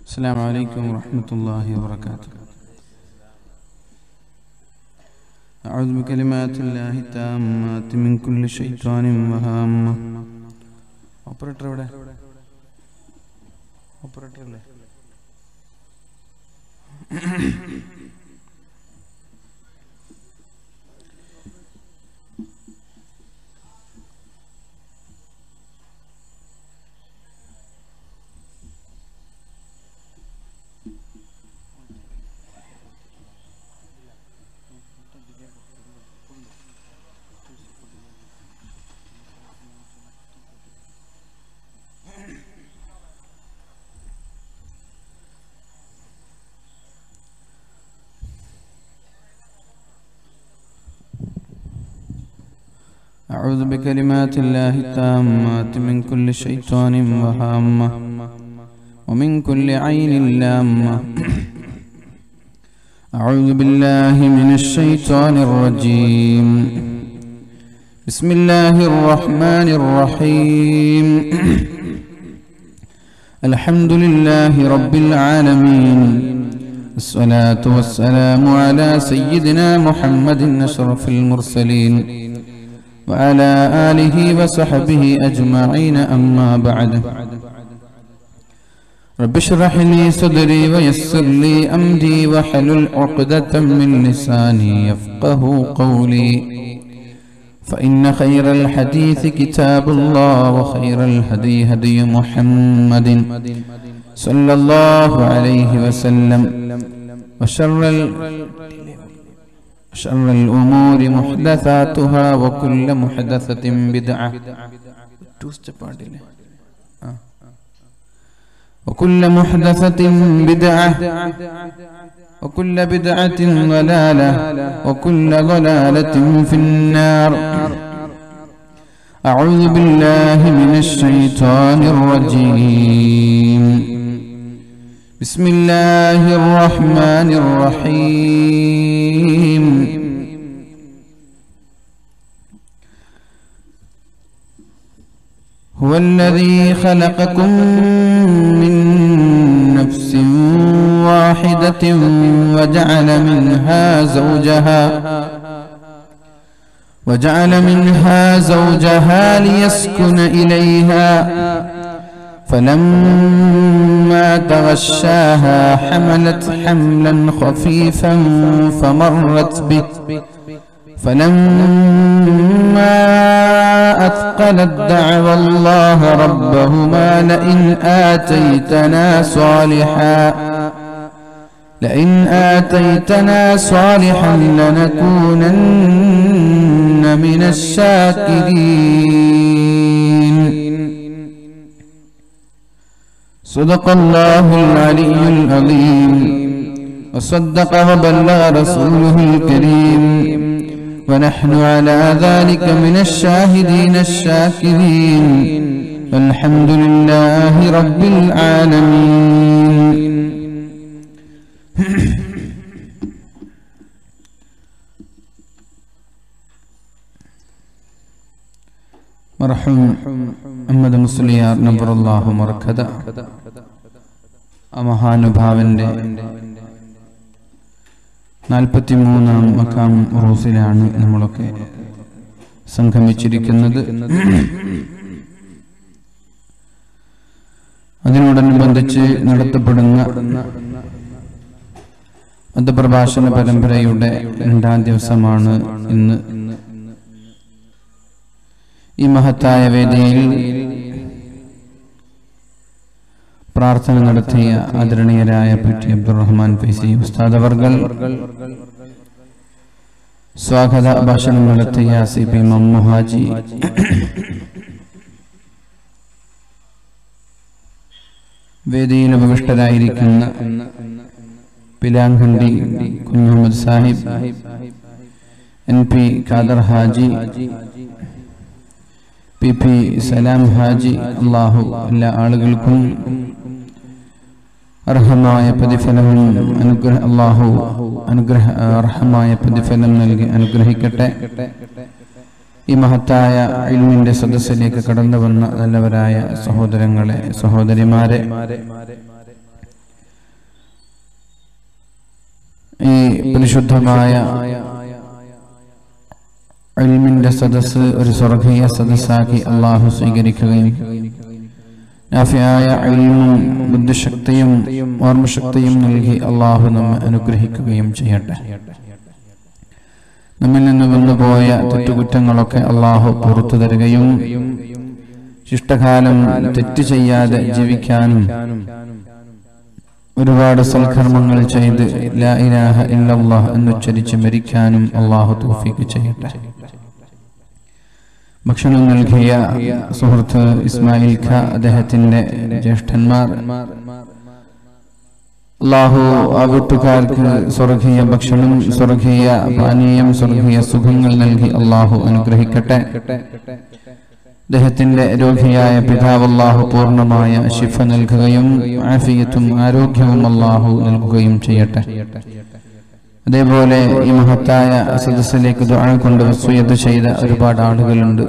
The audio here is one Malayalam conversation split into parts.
السلام عليكم ورحمة الله وبركاته أعوذ بكلمات الله التامات من كل شيطان وهامة ഓപ്പറേറ്റർ എവിടെ ഓപ്പറേറ്റർ അല്ലേ أعوذ بكلمات الله التامات من كل شيطان وهامة ومن كل عين لامة أعوذ بالله من الشيطان الرجيم بسم الله الرحمن الرحيم الحمد لله رب العالمين الصلاة والسلام على سيدنا محمد أشرف المرسلين وعلى آله وصحبه أجمعين أما بعد رب اشرح لي صدري ويسر لي أمري وحلل عقدة من لساني يفقه قولي فإن خير الحديث كتاب الله وخير الهدي هدي محمد صلى الله عليه وسلم وشر ال... شر الأمور محدثاتها وكل محدثة بدعة وكل محدثة بدعة وكل بدعة ضلالة وكل ضلالة في النار أعوذ بالله من الشيطان الرجيم بسم الله الرحمن الرحيم هو الذي خلقكم من نفس واحدة وجعل منها زوجها وجعل منها زوجها ليسكن إليها فلما تغشاها حملت حملا خفيفا فمرت به فلما أثقلت دعوى الله ربهما لئن آتيتنا صالحا لئن آتيتنا صالحا لنكونن من الشاكرين صدق الله العلي العظيم وصدق وبلغ رسوله الكريم ونحن على ذلك من الشاهدين الشاكرين والحمد لله رب العالمين مرحوم അഹമ്മദ് മുസ്ലിയാർ നബറുല്ലാഹു മർക്കത ആ മഹാനുഭാവന്റെ നാൽപ്പത്തിമൂന്നാം മക്കാം റൂസിലാണ് നമ്മളൊക്കെ സംഗമിച്ചിരിക്കുന്നത് അതിനോടനുബന്ധിച്ച് നടത്തപ്പെടുന്ന മതപ്രഭാഷണ പരമ്പരയുടെ രണ്ടാം ദിവസമാണ് ഇന്ന് ഈ മഹത്തായ വേദിയിൽ പ്രാർത്ഥന നടത്തിയ ആദരണീയരായ പി ടി അബ്ദുറഹ്മാൻ ഫൈസി ഉസ്താദ് അവർകൾ സ്വാഗത ഭാഷണം നടത്തിയ സി പി മമ്മുഹാജി വേദിയിൽ ഉപവിഷ്ടരായിരിക്കുന്ന Pilankandi Kunhumuhammed Sahib N P Khader Haji P P Salam Haji Allahu എല്ലാ ആളുകൾക്കും അർഹമായ പ്രതിഫലവും അനുഗ്രഹ അള്ളാഹു അനുഗ്രഹ അർഹമായ പ്രതിഫലം നൽകി അനുഗ്രഹിക്കട്ടെ ഈ മഹത്തായ ഇൽമിന്റെ സദസ്സിലേക്ക് കടന്നു വന്ന നല്ലവരായ സഹോദരങ്ങളെ സഹോദരിമാരെ ഈ പരിശുദ്ധമായ ഇൽമിന്റെ സദസ്സ് ഒരു സ്വർഗീയ സദസ്സാക്കി അള്ളാഹു സ്വീകരിക്കുകയും നാഫിയായ ഇൽമും ബുദ്ധിശക്തിയും ഓർമ്മശക്തിയും നൽകി അള്ളാഹു നമ്മെ അനുഗ്രഹിക്കുകയും ചെയ്യട്ടെ നമ്മിൽ നിന്ന് വന്നുപോയ തെറ്റുകുറ്റങ്ങളൊക്കെ അള്ളാഹു പുറത്തു തരികയും ശിഷ്ടകാലം തെറ്റ് ചെയ്യാതെ ജീവിക്കാനും ഒരുപാട് സൽക്കർമ്മങ്ങൾ ചെയ്ത് ലാ ഇലാഹ ഇല്ലല്ലാഹ് എന്നുച്ചരിച്ച് മരിക്കാനും അള്ളാഹു തൗഫീഖ് ചെയ്യട്ടെ ഭക്ഷണം നൽകിയ സുഹൃത്ത് ഇസ്മായിൽ ഖ അദ്ദേഹത്തിന്റെ ജ്യേഷ്ഠന്മാർ അള്ളാഹു ആ വീട്ടുകാർക്ക് സ്വർഗീയ ഭക്ഷണം സ്വർഗീയ പാനീയം സ്വർഗീയ സുഖങ്ങൾ നൽകി അള്ളാഹു അനുഗ്രഹിക്കട്ടെ അദ്ദേഹത്തിന്റെ രോഗിയായ പിതാവ് അള്ളാഹു പൂർണ്ണമായ ശിഫ നൽകുകയും ആഫിയത്തും ആരോഗ്യവും അള്ളാഹു നൽകുകയും ചെയ്യട്ടെ അതേപോലെ ഈ മഹത്തായ സദസ്സിലേക്ക് ദുആ കൊണ്ട് വസ്തുയത്ത് ചെയ്ത ഒരുപാട് ആളുകളുണ്ട്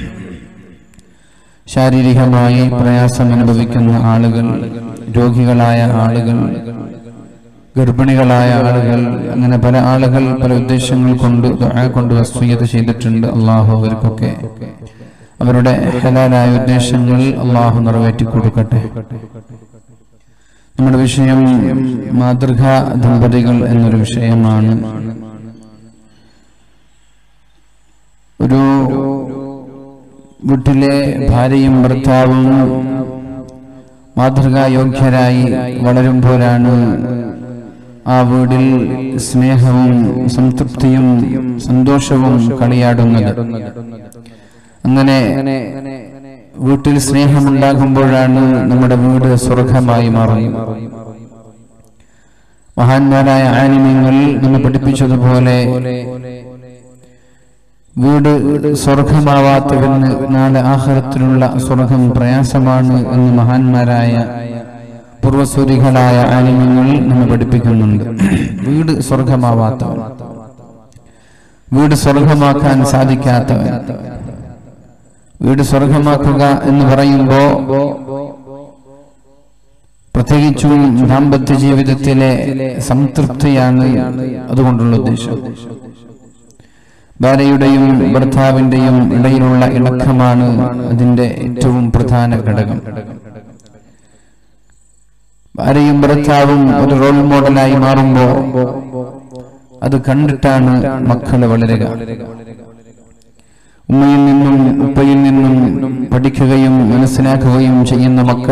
ശാരീരികമായി പ്രയാസം അനുഭവിക്കുന്ന ആളുകൾ രോഗികളായ ആളുകൾ ഗർഭിണികളായ ആളുകൾ അങ്ങനെ പല ആളുകൾ പല ഉദ്ദേശങ്ങൾ കൊണ്ട് ദുആ കൊണ്ട് വസ്തുയത്ത് ചെയ്തിട്ടുണ്ട് അള്ളാഹു അവർക്കൊക്കെ അവരുടെ ഹലാലായ ഉദ്ദേശങ്ങൾ അള്ളാഹു നിറവേറ്റി കൊടുക്കട്ടെ നമ്മുടെ വിഷയം മാതൃക ദമ്പതികൾ എന്നൊരു വിഷയമാണ് ഒരു വീട്ടിലെ ഭാര്യയും ഭർത്താവും മാതൃകായോഗ്യരായി വളരുമ്പോഴാണ് ആ വീടിൽ സ്നേഹവും സംതൃപ്തിയും സന്തോഷവും കളിയാടുന്നത് അങ്ങനെ വീട്ടിൽ സ്നേഹമുണ്ടാകുമ്പോഴാണ് നമ്മുടെ വീട് സ്വർഗമായി മാറുന്നത് മഹാന്മാരായ ആനിമ്യങ്ങൾ നമ്മെ പഠിപ്പിച്ചതുപോലെ വീട് സ്വർഗമാവാത്തവന് നാളെ ആഹാരത്തിലുള്ള സ്വർഗം പ്രയാസമാണ് എന്ന് മഹാന്മാരായ പൂർവസൂരികളായ ആനിമ്യങ്ങൾ നമ്മെ പഠിപ്പിക്കുന്നുണ്ട് വീട് സ്വർഗമാവാത്തവൻ വീട് സ്വർഗമാക്കാൻ സാധിക്കാത്തവൻ വീട് സ്വർഗമാക്കുക എന്ന് പറയുമ്പോ പ്രത്യേകിച്ചും ദാമ്പത്യ ജീവിതത്തിലെ സംതൃപ്തിയാണ് അതുകൊണ്ടുള്ള ഉദ്ദേശം ഭാര്യയുടെയും ഭർത്താവിന്റെയും ഇടയിലുള്ള ഇണക്കമാണ് അതിന്റെ ഏറ്റവും പ്രധാന ഘടകം ഭാര്യയും ഭർത്താവും ഒരു റോൾ മോഡലായി മാറുമ്പോ അത് കണ്ടിട്ടാണ് മക്കള് വളരുക ഉമ്മയിൽ നിന്നും ഉപ്പയിൽ നിന്നും പഠിക്കുകയും മനസ്സിലാക്കുകയും ചെയ്യുന്ന മക്കൾ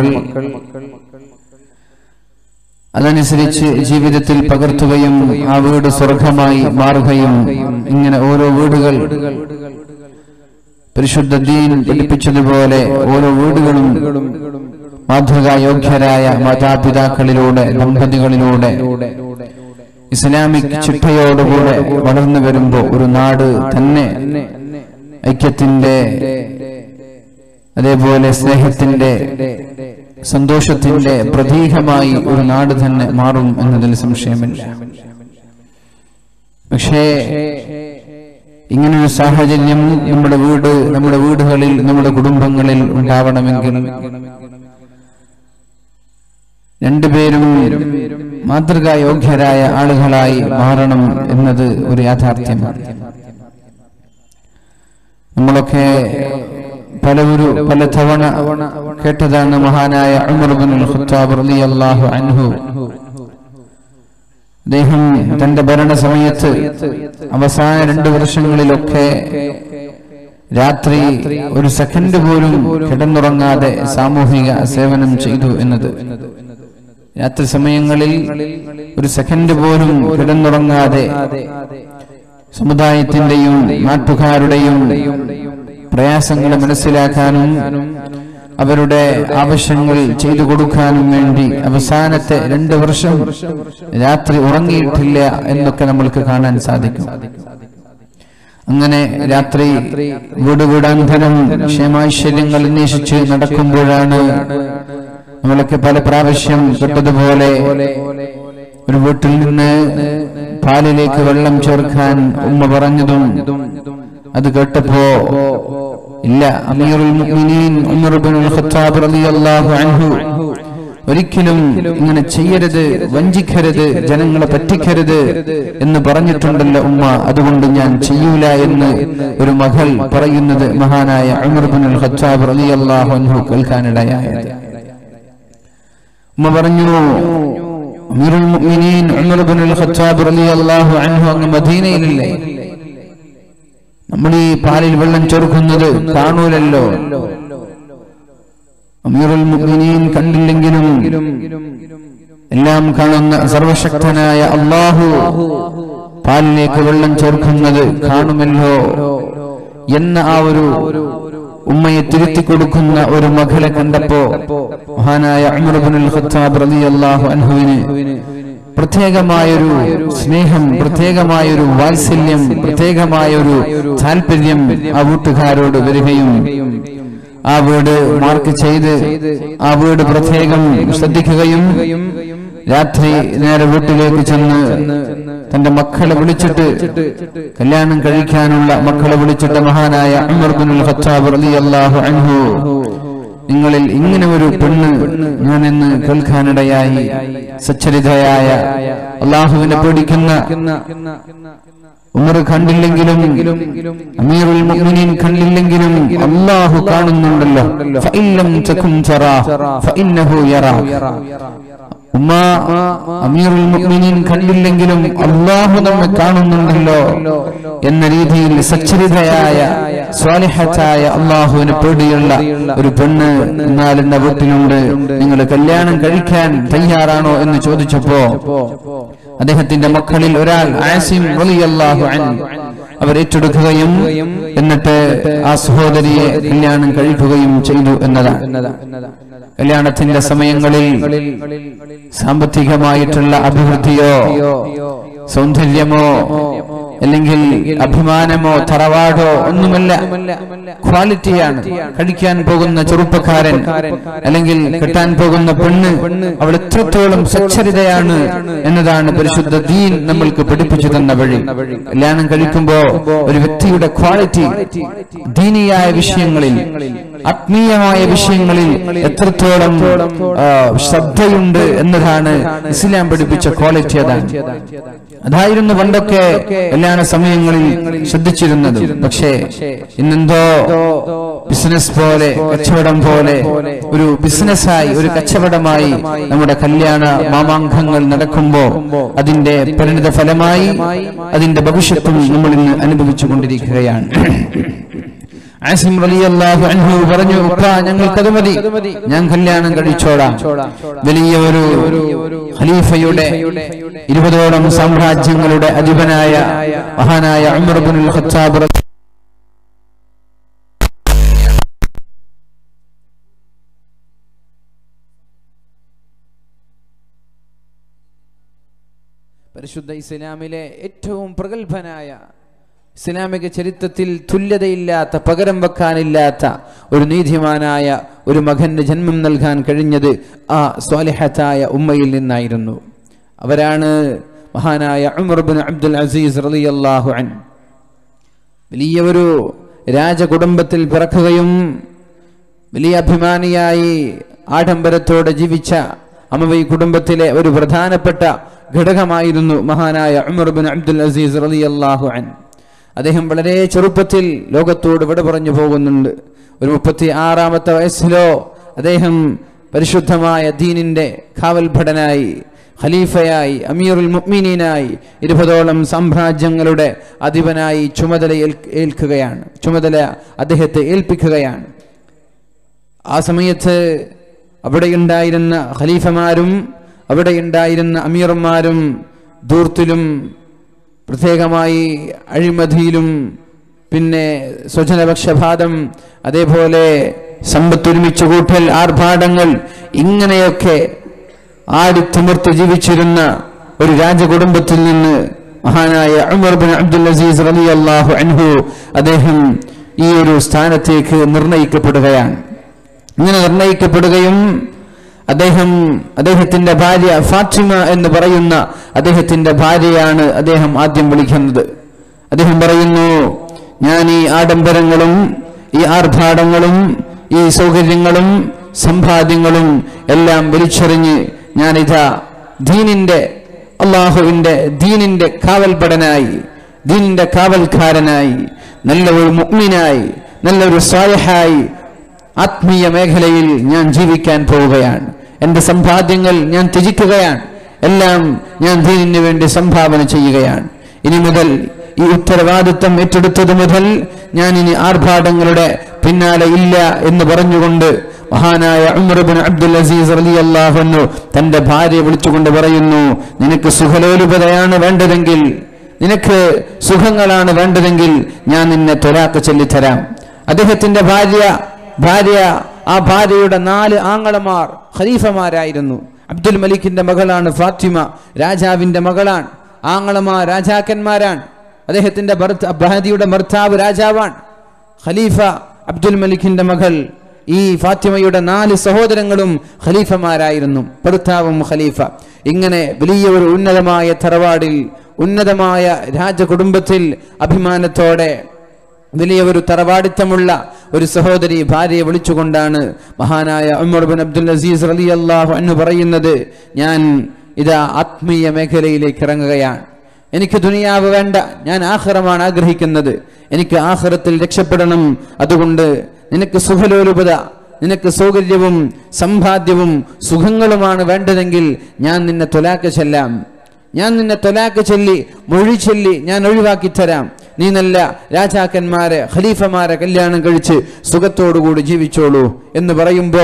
അതനുസരിച്ച് ജീവിതത്തിൽ പകർത്തുകയും ആ വീട് സ്വർഗമായി മാറുകയും ഇങ്ങനെ ഓരോ വീടുകൾ പരിശുദ്ധ ദീൻ പഠിപ്പിച്ചതുപോലെ ഓരോ വീടുകളും മാതൃകായോഗ്യരായ മാതാപിതാക്കളിലൂടെ ദമ്പതികളിലൂടെ ഇസ്ലാമിക് ചിട്ടയോടുകൂടെ വളർന്നു വരുമ്പോ ഒരു നാട് തന്നെ ഐക്യത്തിന്റെ അതേപോലെ സ്നേഹത്തിന്റെ സന്തോഷത്തിന്റെ പ്രതീകമായി ഒരു നാട് തന്നെ മാറും എന്നതിൽ സംശയമില്ല പക്ഷേ ഇങ്ങനൊരു സാഹചര്യം നമ്മുടെ വീട് നമ്മുടെ വീടുകളിൽ നമ്മുടെ കുടുംബങ്ങളിൽ ഉണ്ടാവണമെങ്കിൽ രണ്ടുപേരും മാതൃകായോഗ്യരായ ആളുകളായി മാറണം എന്നത് ഒരു യാഥാർത്ഥ്യമാണ് നമ്മളൊക്കെ പലവരു പല തവണ കേട്ടതാണ് മഹാനായ ഉമർബിൻ ഖത്താബ് റളിയല്ലാഹു അൻഹു അദ്ദേഹം തന്റെ ഭരണ സമയത്ത് അവസാന രണ്ടു വർഷങ്ങളിലൊക്കെ രാത്രി ഒരു സെക്കൻഡ് പോലും കിടന്നുറങ്ങാതെ സാമൂഹിക സേവനം ചെയ്തു എന്നത് രാത്രി സമയങ്ങളിൽ ഒരു സെക്കൻഡ് പോലും കിടന്നുറങ്ങാതെ സമുദായത്തിന്റെയും നാട്ടുകാരുടെയും പ്രയാസങ്ങൾ മനസ്സിലാക്കാനും അവരുടെ ആവശ്യങ്ങൾ ചെയ്തു കൊടുക്കാനും വേണ്ടി അവസാനത്തെ രണ്ട് വർഷം രാത്രി ഉറങ്ങിയിട്ടില്ല എന്നൊക്കെ നമ്മൾക്ക് കാണാൻ സാധിക്കും അങ്ങനെ രാത്രി വീട് വീടാന്തരം ക്ഷേമാശ്ചര്യങ്ങൾ അന്വേഷിച്ച് നടക്കുമ്പോഴാണ് നമ്മളൊക്കെ പല പ്രാവശ്യം കേട്ടതുപോലെ ഒരു വീട്ടിൽ നിന്ന് പാലിലേക്ക് വെള്ളം ചേർക്കാൻ ഉമ്മ പറഞ്ഞതും അത് കേട്ടപ്പോ ഇല്ല അമീറുൽ മുഅ്മിനീൻ ഉമർ ഇബ്നുൽ ഖത്താബ് റളിയല്ലാഹു അൻഹു ഒരിക്കലും ഇങ്ങനെ ചെയ്യരുത് വഞ്ചിക്കരുത് ജനങ്ങളെ പറ്റിക്കരുത് എന്ന് പറഞ്ഞിട്ടുണ്ടല്ലോ ഉമ്മ അതുകൊണ്ട് ഞാൻ ചെയ്യൂല എന്ന് ഒരു മകൾ പറയുന്നത് മഹാനായ അമർബുൽ ഖത്താബ് റളിയല്ലാഹു അൻഹു കേൾക്കാനിടയായത് ഉമ്മ പറഞ്ഞു അമീറുൽ മുഅ്മിനീൻ ഉമർ ഇബ്നുൽ ഖത്താബ് റളിയല്ലാഹു അൻഹു അങ്ങ് മദീനയിലില്ലേ നമ്മൾ ഈ പാലിൽ വെള്ളം ചെറുക്കുന്നത് കാണൂലല്ലോ അമീറുൽ മുഅ്മിനീൻ കണ്ടില്ലെങ്കിലും എല്ലാം കാണുന്ന സർവശക്തനായ അള്ളാഹു പാലിലേക്ക് വെള്ളം ചേർക്കുന്നത് കാണുമല്ലോ എന്ന ആ ഒരു ഉമ്മയെ തിരുത്തി കൊടുക്കുന്ന ഒരു മകളെ കണ്ടപ്പോ മഹാനായ ഉമർബുൽ ഖത്താബ് റളിയല്ലാഹു അൻഹുവിന് പ്രത്യേകമായൊരു സ്നേഹം പ്രത്യേകമായൊരു വാത്സല്യം പ്രത്യേകമായൊരു താല്പര്യം ആ വീട്ടുകാരോട് വരികയും ആ വീട് മാർക്ക് ചെയ്ത് ആ വീട് പ്രത്യേകം ശ്രദ്ധിക്കുകയും രാത്രി നേരെ വീട്ടിലേക്ക് ചെന്ന് തന്റെ മക്കളെ വിളിച്ചിട്ട് കല്യാണം കഴിക്കാനുള്ള മക്കളെ വിളിച്ചിട്ട് മഹാനായ ഉമർ ബിനുൽ ഖത്താബ് റളിയല്ലാഹു അൻഹു നിങ്ങളിൽ ഇങ്ങനെ ഒരു പെണ്ണ് ഞാൻ എന്ന് കേൾക്കാനിടയായി സച്ചരിതയായ അള്ളാഹുവിനെ പേടിക്കുന്ന ഉമർ കണ്ടില്ലെങ്കിലും അമീറുൽ മുഅ്മിനീൻ കണ്ടില്ലെങ്കിലും അള്ളാഹു കാണുന്നുണ്ടല്ലോ ഫഇല്ലം തകുൻ തറാ ഫഇന്നഹു യറാ ഉമ്മ അമീറുൽ മുഅ്മിനീൻ കണ്ടില്ലെങ്കിലും അള്ളാഹു നമ്മെ കാണുന്നുണ്ടല്ലോ എന്ന രീതിയിൽ സച്ചരിതയായ സ്വാലിഹത്തായ അള്ളാഹുവിന് പേടിയുള്ള ഒരു പെണ്ണ് എന്നാൽ എന്റെ വീട്ടിലുണ്ട് നിങ്ങൾ കല്യാണം കഴിക്കാൻ തയ്യാറാണോ എന്ന് ചോദിച്ചപ്പോ അദ്ദേഹത്തിന്റെ മക്കളിൽ ഒരാൾ ആസിം റളിയല്ലാഹു അൻഹു അവർ ഏറ്റെടുക്കുകയും എന്നിട്ട് ആ സഹോദരിയെ കല്യാണം കഴിക്കുകയും ചെയ്തു എന്നതാണ് കല്യാണത്തിന്റെ സമയങ്ങളിൽ സാമ്പത്തികമായിട്ടുള്ള അഭിവൃദ്ധിയോ സൗന്ദര്യമോ അല്ലെങ്കിൽ അഭിമാനമോ തറവാടോ ഒന്നുമല്ല ക്വാളിറ്റിയാണ് കഴിക്കാൻ പോകുന്ന ചെറുപ്പക്കാരൻ അല്ലെങ്കിൽ കിട്ടാൻ പോകുന്ന പെണ്ണ് അവൾ എത്രത്തോളം സച്ചരിതയാണ് എന്നതാണ് പരിശുദ്ധ ദീൻ നമ്മൾക്ക് പഠിപ്പിച്ചു തന്ന വഴി കല്യാണം കഴിക്കുമ്പോ ഒരു വ്യക്തിയുടെ ക്വാളിറ്റി ദീനിയായ വിഷയങ്ങളിൽ ആത്മീയമായ വിഷയങ്ങളിൽ എത്രത്തോളം ആ, ശ്രദ്ധയുണ്ട് എന്നതാണ് ഇസ്ലാം പഠിപ്പിച്ച ക്വാളിറ്റി അതാണ് അതായിരുന്നു പണ്ടൊക്കെ കല്യാണ സമയങ്ങളിൽ ശ്രദ്ധിച്ചിരുന്നത് പക്ഷേ ഇന്നെന്തോ ബിസിനസ് പോലെ കച്ചവടം പോലെ ഒരു ബിസിനസ്സായി ഒരു കച്ചവടമായി നമ്മുടെ കല്യാണ മാമാങ്കങ്ങൾ നടക്കുമ്പോ അതിന്റെ പരിണിത ഫലമായി അതിന്റെ ഭവിഷ്യത്തും നമ്മൾ ഇന്ന് അനുഭവിച്ചു കൊണ്ടിരിക്കുകയാണ് ആസിം റളിയല്ലാഹു അൻഹു പറഞ്ഞു ഉപ്പ ഞങ്ങൾക്കത് മതി ഞാൻ കല്യാണം കഴിച്ചോളാം വലിയ ഒരു ഖലീഫയുടെ ഇരുപതോളം സാമ്രാജ്യങ്ങളുടെ അധിപനായ മഹാനായ ഉമർ ഇബ്നുൽ ഖത്താബ് റളി- പരിശുദ്ധ ഇസ്ലാമിലെ ഏറ്റവും പ്രഗത്ഭനായ ഇസ്ലാമിക ചരിത്രത്തിൽ തുല്യതയില്ലാത്ത പകരം വെക്കാനില്ലാത്ത ഒരു നീതിമാനായ ഒരു മകന് ജന്മം നൽകാൻ കഴിഞ്ഞത് ആ സ്വാലിഹത്തായ ഉമ്മയിൽ നിന്നായിരുന്നു അവരാണ് മഹാനായ ഉമർ ബിൻ അബ്ദുൽ അസീസ് റളിയല്ലാഹു അൻ വലിയ ഒരു രാജകുടുംബത്തിൽ പിറക്കുകയും വലിയ അഭിമാനിയായി ആഡംബരത്തോടെ ജീവിച്ച അമവി കുടുംബത്തിലെ ഒരു പ്രധാനപ്പെട്ട ഘടകമായിരുന്നു മഹാനായ ഉമർ ബിൻ അബ്ദുൽ അസീസ് റളിയല്ലാഹു അൻ അദ്ദേഹം വളരെ ചെറുപ്പത്തിൽ ലോകത്തോട് വിട പറഞ്ഞു പോകുന്നുണ്ട് ഒരു മുപ്പത്തി ആറാമത്തെ വയസ്സിലോ അദ്ദേഹം പരിശുദ്ധമായ ദീനിന്റെ കാവൽഭടനായി ഖലീഫയായി അമീറുൽ മുഅ്മിനീനായി ഇരുപതോളം സാമ്രാജ്യങ്ങളുടെ അധിപനായി ചുമതല ഏൽക്ക് ഏൽക്കുകയാണ് ചുമതല അദ്ദേഹത്തെ ഏൽപ്പിക്കുകയാണ് ആ സമയത്ത് അവിടെയുണ്ടായിരുന്ന ഖലീഫമാരും അവിടെയുണ്ടായിരുന്ന അമീർമാരും ദൂർത്തിലും പ്രത്യേകമായി അഴിമതിയിലും പിന്നെ സ്വജനപക്ഷപാതം അതേപോലെ സമ്പത്തൊരുമിച്ച് കൂട്ടൽ ആർഭാടങ്ങൾ ഇങ്ങനെയൊക്കെ ആടിത്തിമിർത്ത് ജീവിച്ചിരുന്ന ഒരു രാജകുടുംബത്തിൽ നിന്ന് മഹാനായ ഉമർ ബിൻ അബ്ദുൽ അസീസ് റളിയല്ലാഹു അൻഹു അദ്ദേഹം ഈ ഒരു സ്ഥാനത്തേക്ക് നിർണയിക്കപ്പെടുകയാണ് ഇങ്ങനെ നിർണയിക്കപ്പെടുകയും അദ്ദേഹം അദ്ദേഹത്തിന്റെ ഭാര്യ ഫാത്തിമ എന്ന് പറയുന്ന അദ്ദേഹത്തിന്റെ ഭാര്യയാണ് അദ്ദേഹം ആദ്യം വിളിക്കുന്നത് അദ്ദേഹം പറയുന്നു ഞാൻ ഈ ആഡംബരങ്ങളും ഈ ആർഭാടങ്ങളും ഈ സൗകര്യങ്ങളും സമ്പാദ്യങ്ങളും എല്ലാം വലിച്ചെറിഞ്ഞ് ഞാനിതാ ദീനിന്റെ അള്ളാഹുവിന്റെ ദീനിന്റെ കാവൽപടനായി ദീനിന്റെ കാവൽക്കാരനായി നല്ല ഒരു മുഗ്മിനായി നല്ലൊരു സ്വായഹായി ആത്മീയ മേഖലയിൽ ഞാൻ ജീവിക്കാൻ പോവുകയാണ് എൻ്റെ സമ്പാദ്യങ്ങൾ ഞാൻ ത്യജിക്കുകയാണ് എല്ലാം ഞാൻ ദീനിന് വേണ്ടി സംഭാവന ചെയ്യുകയാണ് ഇനി മുതൽ ഈ ഉത്തരവാദിത്തം ഏറ്റെടുത്തത് മുതൽ ഞാൻ ഇനി ആർഭാടങ്ങളുടെ പിന്നാലെ ഇല്ല എന്ന് പറഞ്ഞുകൊണ്ട് മഹാനായ ഉമർബിൻ അബ്ദുൽ അസീസ് അലി അള്ളാഹുന്നു തന്റെ ഭാര്യയെ വിളിച്ചുകൊണ്ട് പറയുന്നു നിനക്ക് സുഖലോലുപതയാണ് വേണ്ടതെങ്കിൽ നിനക്ക് സുഖങ്ങളാണ് വേണ്ടതെങ്കിൽ ഞാൻ നിന്നെ തൊലാക്ക് ചൊല്ലിത്തരാം അദ്ദേഹത്തിന്റെ ഭാര്യ ഭാര്യ ആ ഭാര്യയുടെ നാല് ആങ്ങളമാർ ഖലീഫമാരായിരുന്നു അബ്ദുൽ മലിക്കിന്റെ മകളാണ് ഫാത്തിമ രാജാവിന്റെ മകളാണ് ആങ്ങളമാർ രാജാക്കന്മാരാണ് അദ്ദേഹത്തിന്റെ ഭർത്ത ഭാര്യയുടെ ഭർത്താവ് രാജാവാണ് ഖലീഫ അബ്ദുൽ മലിക്കിന്റെ മകൾ ഈ ഫാത്തിമയുടെ നാല് സഹോദരങ്ങളും ഖലീഫമാരായിരുന്നു ഭർത്താവും ഖലീഫ ഇങ്ങനെ വലിയ ഒരു ഉന്നതമായ തറവാടിൽ ഉന്നതമായ രാജകുടുംബത്തിൽ അഭിമാനത്തോടെ വലിയ ഒരു തറവാടിത്തമുള്ള ഒരു സഹോദരി ഭാര്യയെ വിളിച്ചുകൊണ്ടാണ് മഹാനായ ഉമർ ബിൻ അബ്ദുൽ അസീസ് റലി അള്ളാഹു എന്ന് പറയുന്നത് ഞാൻ ഇതാ ആത്മീയ മേഖലയിലേക്ക് ഇറങ്ങുകയാണ് എനിക്ക് ദുനിയാവ് വേണ്ട ഞാൻ ആഹ്റമാണ് ആഗ്രഹിക്കുന്നത് എനിക്ക് ആഹ്റത്തിൽ രക്ഷപ്പെടണം അതുകൊണ്ട് നിനക്ക് സുഖലോലുപത നിനക്ക് സൗകര്യവും സമ്പാദ്യവും സുഖങ്ങളുമാണ് വേണ്ടതെങ്കിൽ ഞാൻ നിന്നെ തൊലാക്ക് ചെല്ലാം ഞാൻ നിന്നെ തൊലാക്ക് ചൊല്ലി മൊഴി ചൊല്ലി ഞാൻ ഒഴിവാക്കി തരാം നീ നല്ല രാജാക്കന്മാരെ ഖലീഫമാരെ കല്യാണം കഴിച്ച് സുഖത്തോടുകൂടി ജീവിച്ചോളൂ എന്ന് പറയുമ്പോ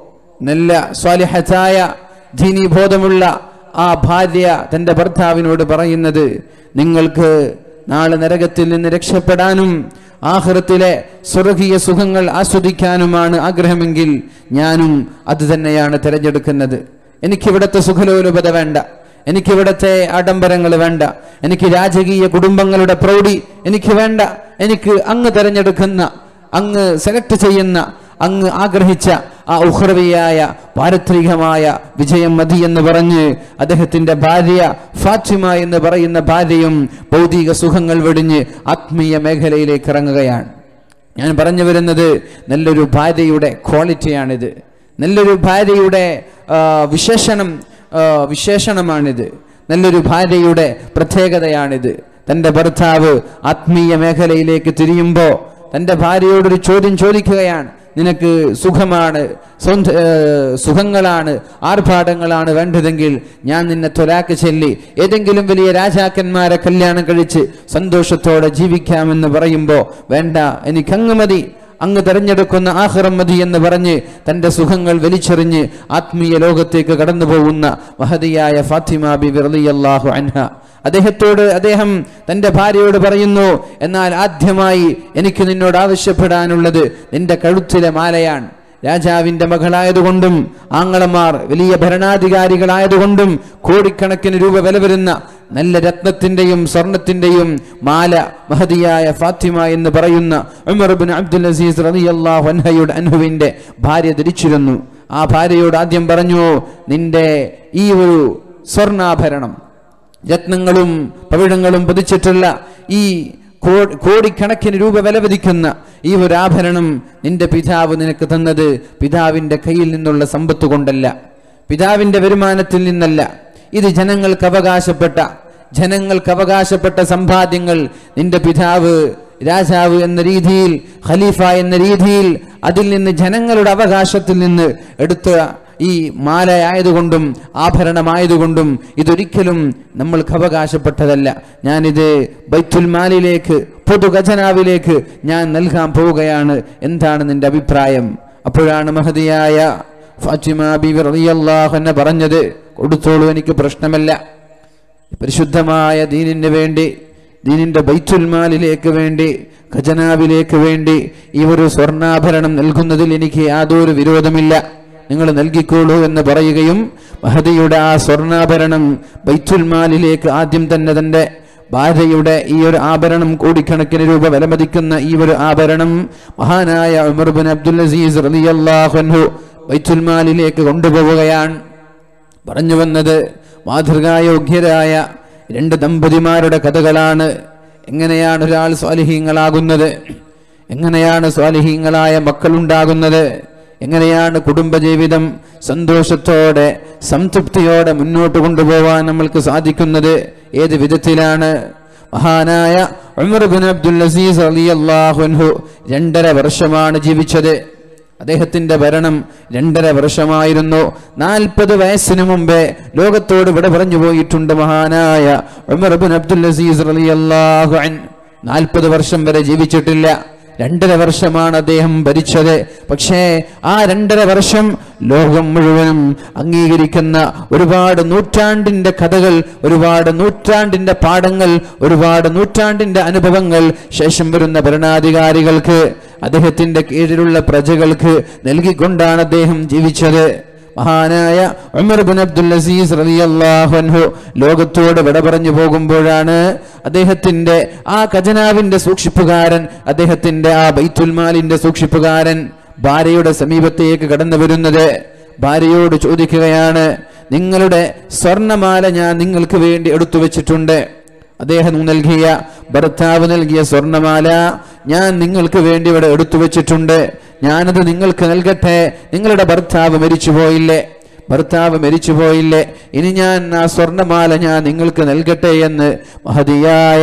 നല്ല സ്വാലിഹത്തായ ധീനീബോധമുള്ള ആ ഭാര്യ തന്റെ ഭർത്താവിനോട് പറയുന്നത് നിങ്ങൾക്ക് നാളെ നരകത്തിൽ നിന്ന് രക്ഷപ്പെടാനും ആഹൃത്തിലെ സ്വർഗീയ സുഖങ്ങൾ ആസ്വദിക്കാനുമാണ് ആഗ്രഹമെങ്കിൽ ഞാനും അത് തന്നെയാണ് തിരഞ്ഞെടുക്കുന്നത് എനിക്കിവിടുത്തെ സുഖലോലുപത വേണ്ട എനിക്കിവിടുത്തെ ആഡംബരങ്ങൾ വേണ്ട എനിക്ക് രാജകീയ കുടുംബങ്ങളുടെ പ്രൗഢി എനിക്ക് വേണ്ട എനിക്ക് അങ്ങ് തിരഞ്ഞെടുക്കുന്ന അങ്ങ് സെലക്ട് ചെയ്യുന്ന അങ്ങ് ആഗ്രഹിച്ച ആ ഉഹ്രവിയായ പാരത്രികമായ വിജയം മതി എന്ന് പറഞ്ഞ് അദ്ദേഹത്തിന്റെ ഭാര്യ ഫാത്തിമ എന്ന് പറയുന്ന ഭാര്യയും ഭൗതിക സുഖങ്ങൾ വെടിഞ്ഞ് ആത്മീയ മേഖലയിലേക്ക് ഇറങ്ങുകയാണ് ഞാൻ പറഞ്ഞു വരുന്നത് നല്ലൊരു ഭാര്യയുടെ ക്വാളിറ്റിയാണിത് നല്ലൊരു ഭാര്യയുടെ ആ, വിശേഷണം ആ, വിശേഷണമാണിത് നല്ലൊരു ഭാര്യയുടെ പ്രത്യേകതയാണിത് തൻ്റെ ഭർത്താവ് ആത്മീയ മേഖലയിലേക്ക് തിരിയുമ്പോൾ തൻ്റെ ഭാര്യയോടൊരു ചോദ്യം ചോദിക്കുകയാണ് നിനക്ക് സുഖമാണ് സ്വന്ത ഏർ, സുഖങ്ങളാണ് ആർഭാടങ്ങളാണ് വേണ്ടതെങ്കിൽ ഞാൻ നിന്നെ തൊലാക്ക് ചൊല്ലി ഏതെങ്കിലും വലിയ രാജാക്കന്മാരെ കല്യാണം കഴിച്ച് സന്തോഷത്തോടെ ജീവിക്കാമെന്ന് പറയുമ്പോൾ വേണ്ട എനിക്കങ്ങ് മതി അങ്ങ് തെരഞ്ഞെടുക്കുന്ന ആഹ്റം മതി എന്ന് പറഞ്ഞ് തന്റെ സുഖങ്ങൾ വലിച്ചെറിഞ്ഞ് ആത്മീയ ലോകത്തേക്ക് കടന്നു പോകുന്ന മഹതിയായ ഫാത്തിമ ബി റളിയല്ലാഹു അൻഹ അദ്ദേഹത്തോട് അദ്ദേഹം തന്റെ ഭാര്യയോട് പറയുന്നു എന്നാൽ ആദ്യമായി എനിക്ക് നിന്നോട് ആവശ്യപ്പെടാനുള്ളത് നിന്റെ കഴുത്തിലെ മാലയാണ് രാജാവിന്റെ മകളായതുകൊണ്ടും ആങ്ങളമാർ വലിയ ഭരണാധികാരികളായതുകൊണ്ടും കോടിക്കണക്കിന് രൂപ വില വരുന്ന നല്ല രത്നത്തിന്റെയും സ്വർണത്തിന്റെയും മാല മഹതിയായ ഫാത്തിമ എന്ന് പറയുന്ന ഉമർ ബിൻ അബ്ദുൽ അസീസ് റളിയല്ലാഹു അൻഹയുടെ അൻഹുവിന്റെ ഭാര്യ ധരിച്ചിരുന്നു ആ ഭാര്യയോട് ആദ്യം പറഞ്ഞു നിന്റെ ഈ ഒരു സ്വർണ്ണാഭരണം രത്നങ്ങളും പവിഴങ്ങളും പതിച്ചിട്ടുള്ള ഈ കോ- കോടിക്കണക്കിന് രൂപ വില വിധിക്കുന്ന ഈ ഒരു ആഭരണം നിന്റെ പിതാവ് നിനക്ക് തന്നത് പിതാവിന്റെ കയ്യിൽ നിന്നുള്ള സമ്പത്ത് കൊണ്ടല്ല പിതാവിന്റെ വരുമാനത്തിൽ നിന്നല്ല ഇത് ജനങ്ങൾക്ക് അവകാശപ്പെട്ട ജനങ്ങൾക്ക് അവകാശപ്പെട്ട സമ്പാദ്യങ്ങൾ നിന്റെ പിതാവ് രാജാവ് എന്ന രീതിയിൽ ഖലീഫ എന്ന രീതിയിൽ അതിൽ നിന്ന് ജനങ്ങളുടെ അവകാശത്തിൽ നിന്ന് എടുത്ത ഈ മാലയായതുകൊണ്ടും ആഭരണമായതുകൊണ്ടും ഇതൊരിക്കലും നമ്മൾക്ക് അവകാശപ്പെട്ടതല്ല ഞാനിത് ബൈത്തുൽ മാലിലേക്ക് പൊതു ഖജനാവിലേക്ക് ഞാൻ നൽകാൻ പോവുകയാണ് എന്താണ് നിന്റെ അഭിപ്രായം അപ്പോഴാണ് മഹതിയായ ഫാത്തിമ ബിബി റളിയല്ലാഹു അൻഹ പറഞ്ഞത് കൊടുത്തോളൂ എനിക്ക് പ്രശ്നമല്ല പരിശുദ്ധമായ ദീനിന് വേണ്ടി ദീനിന്റെ ബൈത്തുൽ മാലിലേക്ക് വേണ്ടി ഖജനാവിലേക്ക് വേണ്ടി ഈ ഒരു സ്വർണ്ണാഭരണം നൽകുന്നതിൽ എനിക്ക് യാതൊരു വിരോധമില്ല നിങ്ങൾ നൽകിക്കോളൂ എന്ന് പറയുകയും മഹദിയുടെ ആ സ്വർണ്ണാഭരണം ബൈത്തുൽ മാലിലേക്ക് ആദ്യം തന്നെ തന്റെ ഭാര്യയുടെ ഈ ഒരു ആഭരണം കോടിക്കണക്കിന് രൂപ വിലമതിക്കുന്ന ഈ ഒരു ആഭരണം മഹാനായ ഉമർ ബിൻ അബ്ദുൽ അസീസ് റളിയല്ലാഹു അൻഹു ബൈത്തുൽ മാലിലേക്ക് കൊണ്ടുപോവുകയാണ് പറഞ്ഞു വന്നത് മാതൃകായോഗ്യരായ രണ്ട് ദമ്പതിമാരുടെ കഥകളാണ് എങ്ങനെയാണ് ഒരാൾ സ്വാലിഹീങ്ങളാകുന്നത് എങ്ങനെയാണ് സ്വാലിഹീങ്ങളായ മക്കളുണ്ടാകുന്നത് എങ്ങനെയാണ് കുടുംബജീവിതം സന്തോഷത്തോടെ സംതൃപ്തിയോടെ മുന്നോട്ട് കൊണ്ടുപോകാൻ നമ്മൾക്ക് സാധിക്കുന്നത് ഏത് വിധത്തിലാണ് മഹാനായ ഉമർ ബിൻ അബ്ദുൽ അസീസ് റളിയല്ലാഹു അൻഹു രണ്ടര വർഷമാണ് ജീവിച്ചത് അദ്ദേഹത്തിന്റെ ഭരണം രണ്ടര വർഷമായിരുന്നു നാൽപ്പത് വയസ്സിന് മുമ്പേ ലോകത്തോട് വിട പറഞ്ഞു പോയിട്ടുണ്ട് മഹാനായ ഉമർ ബിൻ അബ്ദുൽ അസീസ് റളിയല്ലാഹു അൻ നാൽപ്പത് വർഷം വരെ ജീവിച്ചിട്ടില്ല രണ്ടര വർഷമാണ് അദ്ദേഹം ഭരിച്ചത് പക്ഷേ ആ രണ്ടര വർഷം ലോകം മുഴുവനും അംഗീകരിക്കുന്ന ഒരുപാട് നൂറ്റാണ്ടിന്റെ കഥകൾ ഒരുപാട് നൂറ്റാണ്ടിന്റെ പാഠങ്ങൾ ഒരുപാട് നൂറ്റാണ്ടിന്റെ അനുഭവങ്ങൾ ശേഷം വരുന്ന ഭരണാധികാരികൾക്ക് അദ്ദേഹത്തിന്റെ കീഴിലുള്ള പ്രജകൾക്ക് നൽകിക്കൊണ്ടാണ് അദ്ദേഹം ജീവിച്ചത് മഹാനായ ഉമർ ബിൻ അബ്ദുൽ അസീസ് റളിയല്ലാഹു അൻഹു ലോകത്തോട് വിട പറഞ്ഞു പോകുമ്പോഴാണ് അദ്ദേഹത്തിന്റെ ആ ഖജനാവിന്റെ സൂക്ഷിപ്പുകാരൻ അദ്ദേഹത്തിന്റെ ആ ബൈത്തുൽ മാലിന്റെ സൂക്ഷിപ്പുകാരൻ ഭാര്യയുടെ സമീപത്തേക്ക് കടന്നു വരുന്നത് ഭാര്യയോട് ചോദിക്കുകയാണ് നിങ്ങളുടെ സ്വർണമാല ഞാൻ നിങ്ങൾക്ക് വേണ്ടി എടുത്തു വെച്ചിട്ടുണ്ട് അദ്ദേഹം നൽകിയ ഭർത്താവ് നൽകിയ സ്വർണമാല ഞാൻ നിങ്ങൾക്ക് വേണ്ടി ഇവിടെ എടുത്തു വെച്ചിട്ടുണ്ട് ഞാനത് നിങ്ങൾക്ക് നൽകട്ടെ നിങ്ങളുടെ ഭർത്താവ് മരിച്ചുപോയില്ലേ ഭർത്താവ് മരിച്ചുപോയില്ലേ ഇനി ഞാൻ ആ സ്വർണമാല ഞാൻ നിങ്ങൾക്ക് നൽകട്ടെ എന്ന് മഹതിയായ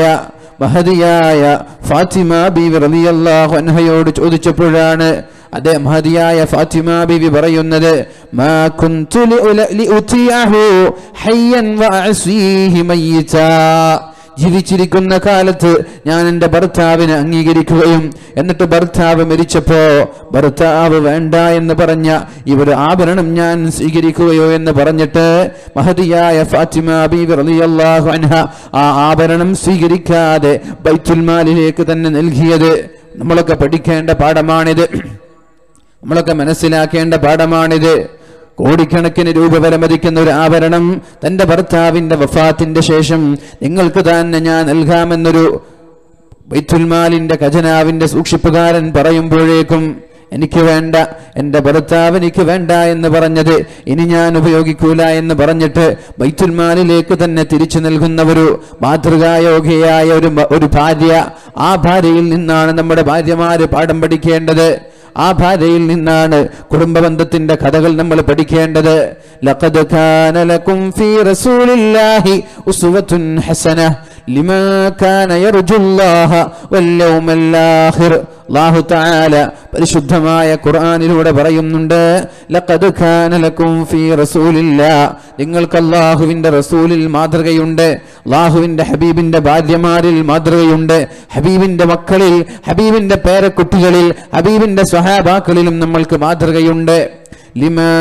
മഹതിയായ ഫാത്തിമ ബീവി റളിയല്ലാഹു അൻഹയോട് ചോദിച്ചപ്പോഴാണ് അതേ മഹതിയായ ഫാത്തിമ ബീവി പറയുന്നത് മാ കുന്തു ലിഉല- ലിഉതിയഹു ഹയ്യൻ വഅസീഹി മയ്യിതാ ജീവിച്ചിരിക്കുന്ന കാലത്ത് ഞാൻ എൻ്റെ ഭർത്താവിനെ അംഗീകരിക്കുകയും എന്നിട്ട് ഭർത്താവ് മരിച്ചപ്പോ ഭർത്താവ് വേണ്ട എന്ന് പറഞ്ഞ ഇവർ ആഭരണം ഞാൻ സ്വീകരിക്കുകയോ എന്ന് പറഞ്ഞിട്ട് മഹതിയായ ഫാത്തിമ ബീവി റളിയല്ലാഹു അൻഹ ആ ആഭരണം സ്വീകരിക്കാതെ ബൈത്തുൽ മാലിലേക്ക് തന്നെ നൽകിയത് നമ്മളൊക്കെ പഠിക്കേണ്ട പാഠമാണിത് നമ്മളൊക്കെ മനസ്സിലാക്കേണ്ട പാഠമാണിത് കോടിക്കണക്കിന് രൂപ വിലമതിക്കുന്ന ഒരു ആഭരണം തന്റെ ഭർത്താവിന്റെ വഫാത്തിന്റെ ശേഷം നിങ്ങൾക്ക് തന്നെ ഞാൻ നൽകാമെന്നൊരു ബൈത്തുൽമാലിന്റെ ഖജനാവിന്റെ സൂക്ഷിപ്പുകാരൻ പറയുമ്പോഴേക്കും എനിക്ക് വേണ്ട എൻ്റെ ഭർത്താവ് എനിക്ക് വേണ്ട എന്ന് പറഞ്ഞത് ഇനി ഞാൻ ഉപയോഗിക്കൂല എന്ന് പറഞ്ഞിട്ട് ബൈത്തുൽമാലിലേക്ക് തന്നെ തിരിച്ചു നൽകുന്ന ഒരു മാതൃകായോഗ്യയായ ഒരു മ- ഒരു ഭാര്യ ആ ഭാര്യയിൽ നിന്നാണ് നമ്മുടെ ഭാര്യമാര് പാഠം പഠിക്കേണ്ടത് ആ ഭാര്യയിൽ നിന്നാണ് കുടുംബബന്ധത്തിന്റെ കഥകൾ നമ്മൾ പഠിക്കേണ്ടത് ലഖദ് കാന ലക്കും ഫീ റസൂലില്ലാഹി ഉസ്വത്തുൻ ഹസന ലിമാ കാന യർജുല്ലാഹ വൽ യൗമൽ ആഖിർ അല്ലാഹു തആല പരിശുദ്ധമായ ഖുർആനിലൂടെ പറയുന്നുണ്ട് ലഖദ് കാന ലക്കും ഫീ റസൂലില്ലാ നിങ്ങൾക്ക് അല്ലാഹുവിന്റെ റസൂലിൽ മാതൃകയുണ്ട് അല്ലാഹുവിന്റെ ഹബീബിന്റെ ഭാര്യമാരിൽ മാതൃകയുണ്ട് ഹബീബിന്റെ മക്കളിൽ ഹബീബിന്റെ പേരക്കുട്ടികളിൽ ഹബീബിന്റെ സ്വഹാബാക്കളിലും നമ്മൾക്ക് മാതൃകയുണ്ട് لما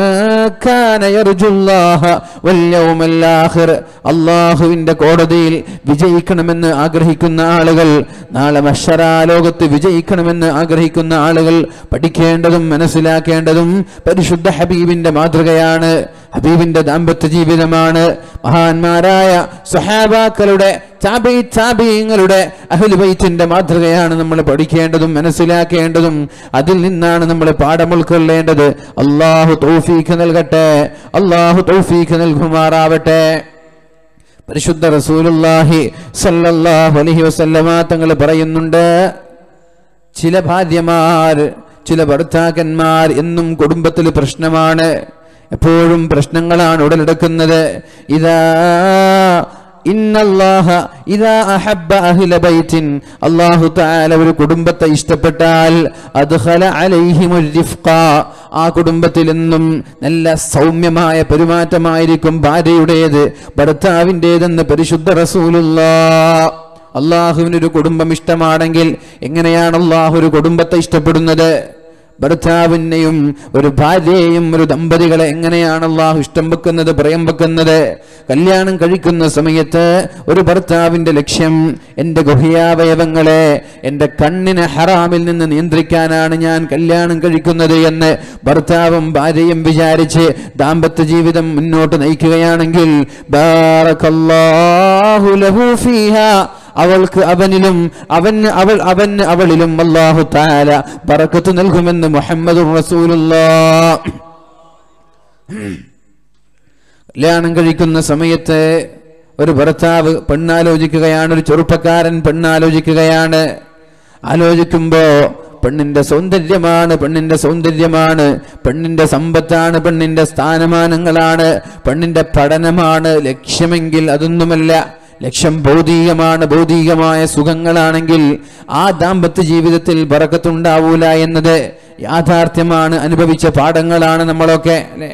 كان يرجو الله واليوم الآخر അള്ളാഹുവിന്റെ കോടതിയിൽ വിജയിക്കണമെന്ന് ആഗ്രഹിക്കുന്ന ആളുകൾ നാളെ മഷറാലോകത്ത് വിജയിക്കണമെന്ന് ആഗ്രഹിക്കുന്ന ആളുകൾ പഠിക്കേണ്ടതും മനസ്സിലാക്കേണ്ടതും പരിശുദ്ധ ഹബീബിന്റെ മാതൃകയാണ് ഹബീബിന്റെ ദാമ്പത്യ ജീവിതമാണ് മഹാന്മാരായ സഹാബാക്കളുടെ താബി താബീങ്ങളുടെ അഹ്ലുബൈത്തിന്റെ മാതൃകയാണ് നമ്മൾ പഠിക്കേണ്ടതും മനസ്സിലാക്കേണ്ടതും അതിൽ നിന്നാണ് നമ്മൾ പാഠം ഉൾക്കൊള്ളേണ്ടത് അള്ളാഹു തൗഫീഖ് നൽകട്ടെ അള്ളാഹു തൗഫീഖ് നൽകുമാറാവട്ടെ പരിശുദ്ധ റസൂലുള്ളാഹി സല്ലല്ലാഹു അലൈഹി വസല്ലമ തങ്ങൾ പറയുന്നുണ്ട് ചില ഭാര്യമാർ ചില ഭർത്താക്കന്മാർ എന്നും കുടുംബത്തിൽ പ്രശ്നമാണ് എപ്പോഴും പ്രശ്നങ്ങളാണ് ഉടലെടുക്കുന്നത് ഇതാ ഇന്നല്ലാഹ ഇതാ അഹബ്ബ അഹ്ല ബൈത്തിൻ അല്ലാഹു തആല ഒരു കുടുംബത്തെ ഇഷ്ടപ്പെട്ടാൽ അദ്ഖല അലൈഹിമുർ റിഫ്ഖ ആ കുടുംബത്തിൽ എന്നും നല്ല സൗമ്യമായ പെരുമാറ്റമായിരിക്കും ഭാര്യയുടേത് ഭർത്താവിൻ്റെതെന്ന് പരിശുദ്ധ റസൂലുള്ളാ അള്ളാഹുവിനൊരു കുടുംബം ഇഷ്ടമാണെങ്കിൽ എങ്ങനെയാണ് അള്ളാഹു ഒരു കുടുംബത്തെ ഇഷ്ടപ്പെടുന്നത് ഭർത്താവിനെയും ഒരു ഭാര്യയെയും ഒരു ദമ്പതികളെ എങ്ങനെയാണ് അള്ളാഹു ഇഷ്ടം വെക്കുന്നത് പ്രയം വെക്കുന്നത് കല്യാണം കഴിക്കുന്ന സമയത്ത് ഒരു ഭർത്താവിന്റെ ലക്ഷ്യം എൻ്റെ ഗുഹ്യാവയവങ്ങളെ എൻ്റെ കണ്ണിനെ ഹറാമിൽ നിന്ന് നിയന്ത്രിക്കാനാണ് ഞാൻ കല്യാണം കഴിക്കുന്നത് എന്ന് ഭർത്താവും ഭാര്യയും വിചാരിച്ച് ദാമ്പത്യ ജീവിതം മുന്നോട്ട് നയിക്കുകയാണെങ്കിൽ ബാറകല്ലാഹു ലഹു ഫീഹാ അവൾക്ക് അവനിലും അവന് അവൾ അവന് അവളിലും അള്ളാഹു താല ബറക്കത്ത് നൽകുമെന്ന് മുഹമ്മദ് കല്യാണം കഴിക്കുന്ന സമയത്ത് ഒരു ഭർത്താവ് പെണ്ണാലോചിക്കുകയാണ് ഒരു ചെറുപ്പക്കാരൻ പെണ്ണാലോചിക്കുകയാണ് ആലോചിക്കുമ്പോ പെണ്ണിന്റെ സൗന്ദര്യമാണ് പെണ്ണിന്റെ സൗന്ദര്യമാണ് പെണ്ണിന്റെ സമ്പത്താണ് പെണ്ണിന്റെ സ്ഥാനമാനങ്ങളാണ് പെണ്ണിന്റെ പഠനമാണ് ലക്ഷ്യമെങ്കിൽ അതൊന്നുമല്ല ലക്ഷ്യം ഭൗതികമാണ് ഭൗതികമായ സുഖങ്ങളാണെങ്കിൽ ആ ദാമ്പത്യ ജീവിതത്തിൽ പറക്കത്തുണ്ടാവൂല എന്നത് യാഥാർത്ഥ്യമാണ് അനുഭവിച്ച പാഠങ്ങളാണ് നമ്മളൊക്കെ അല്ലേ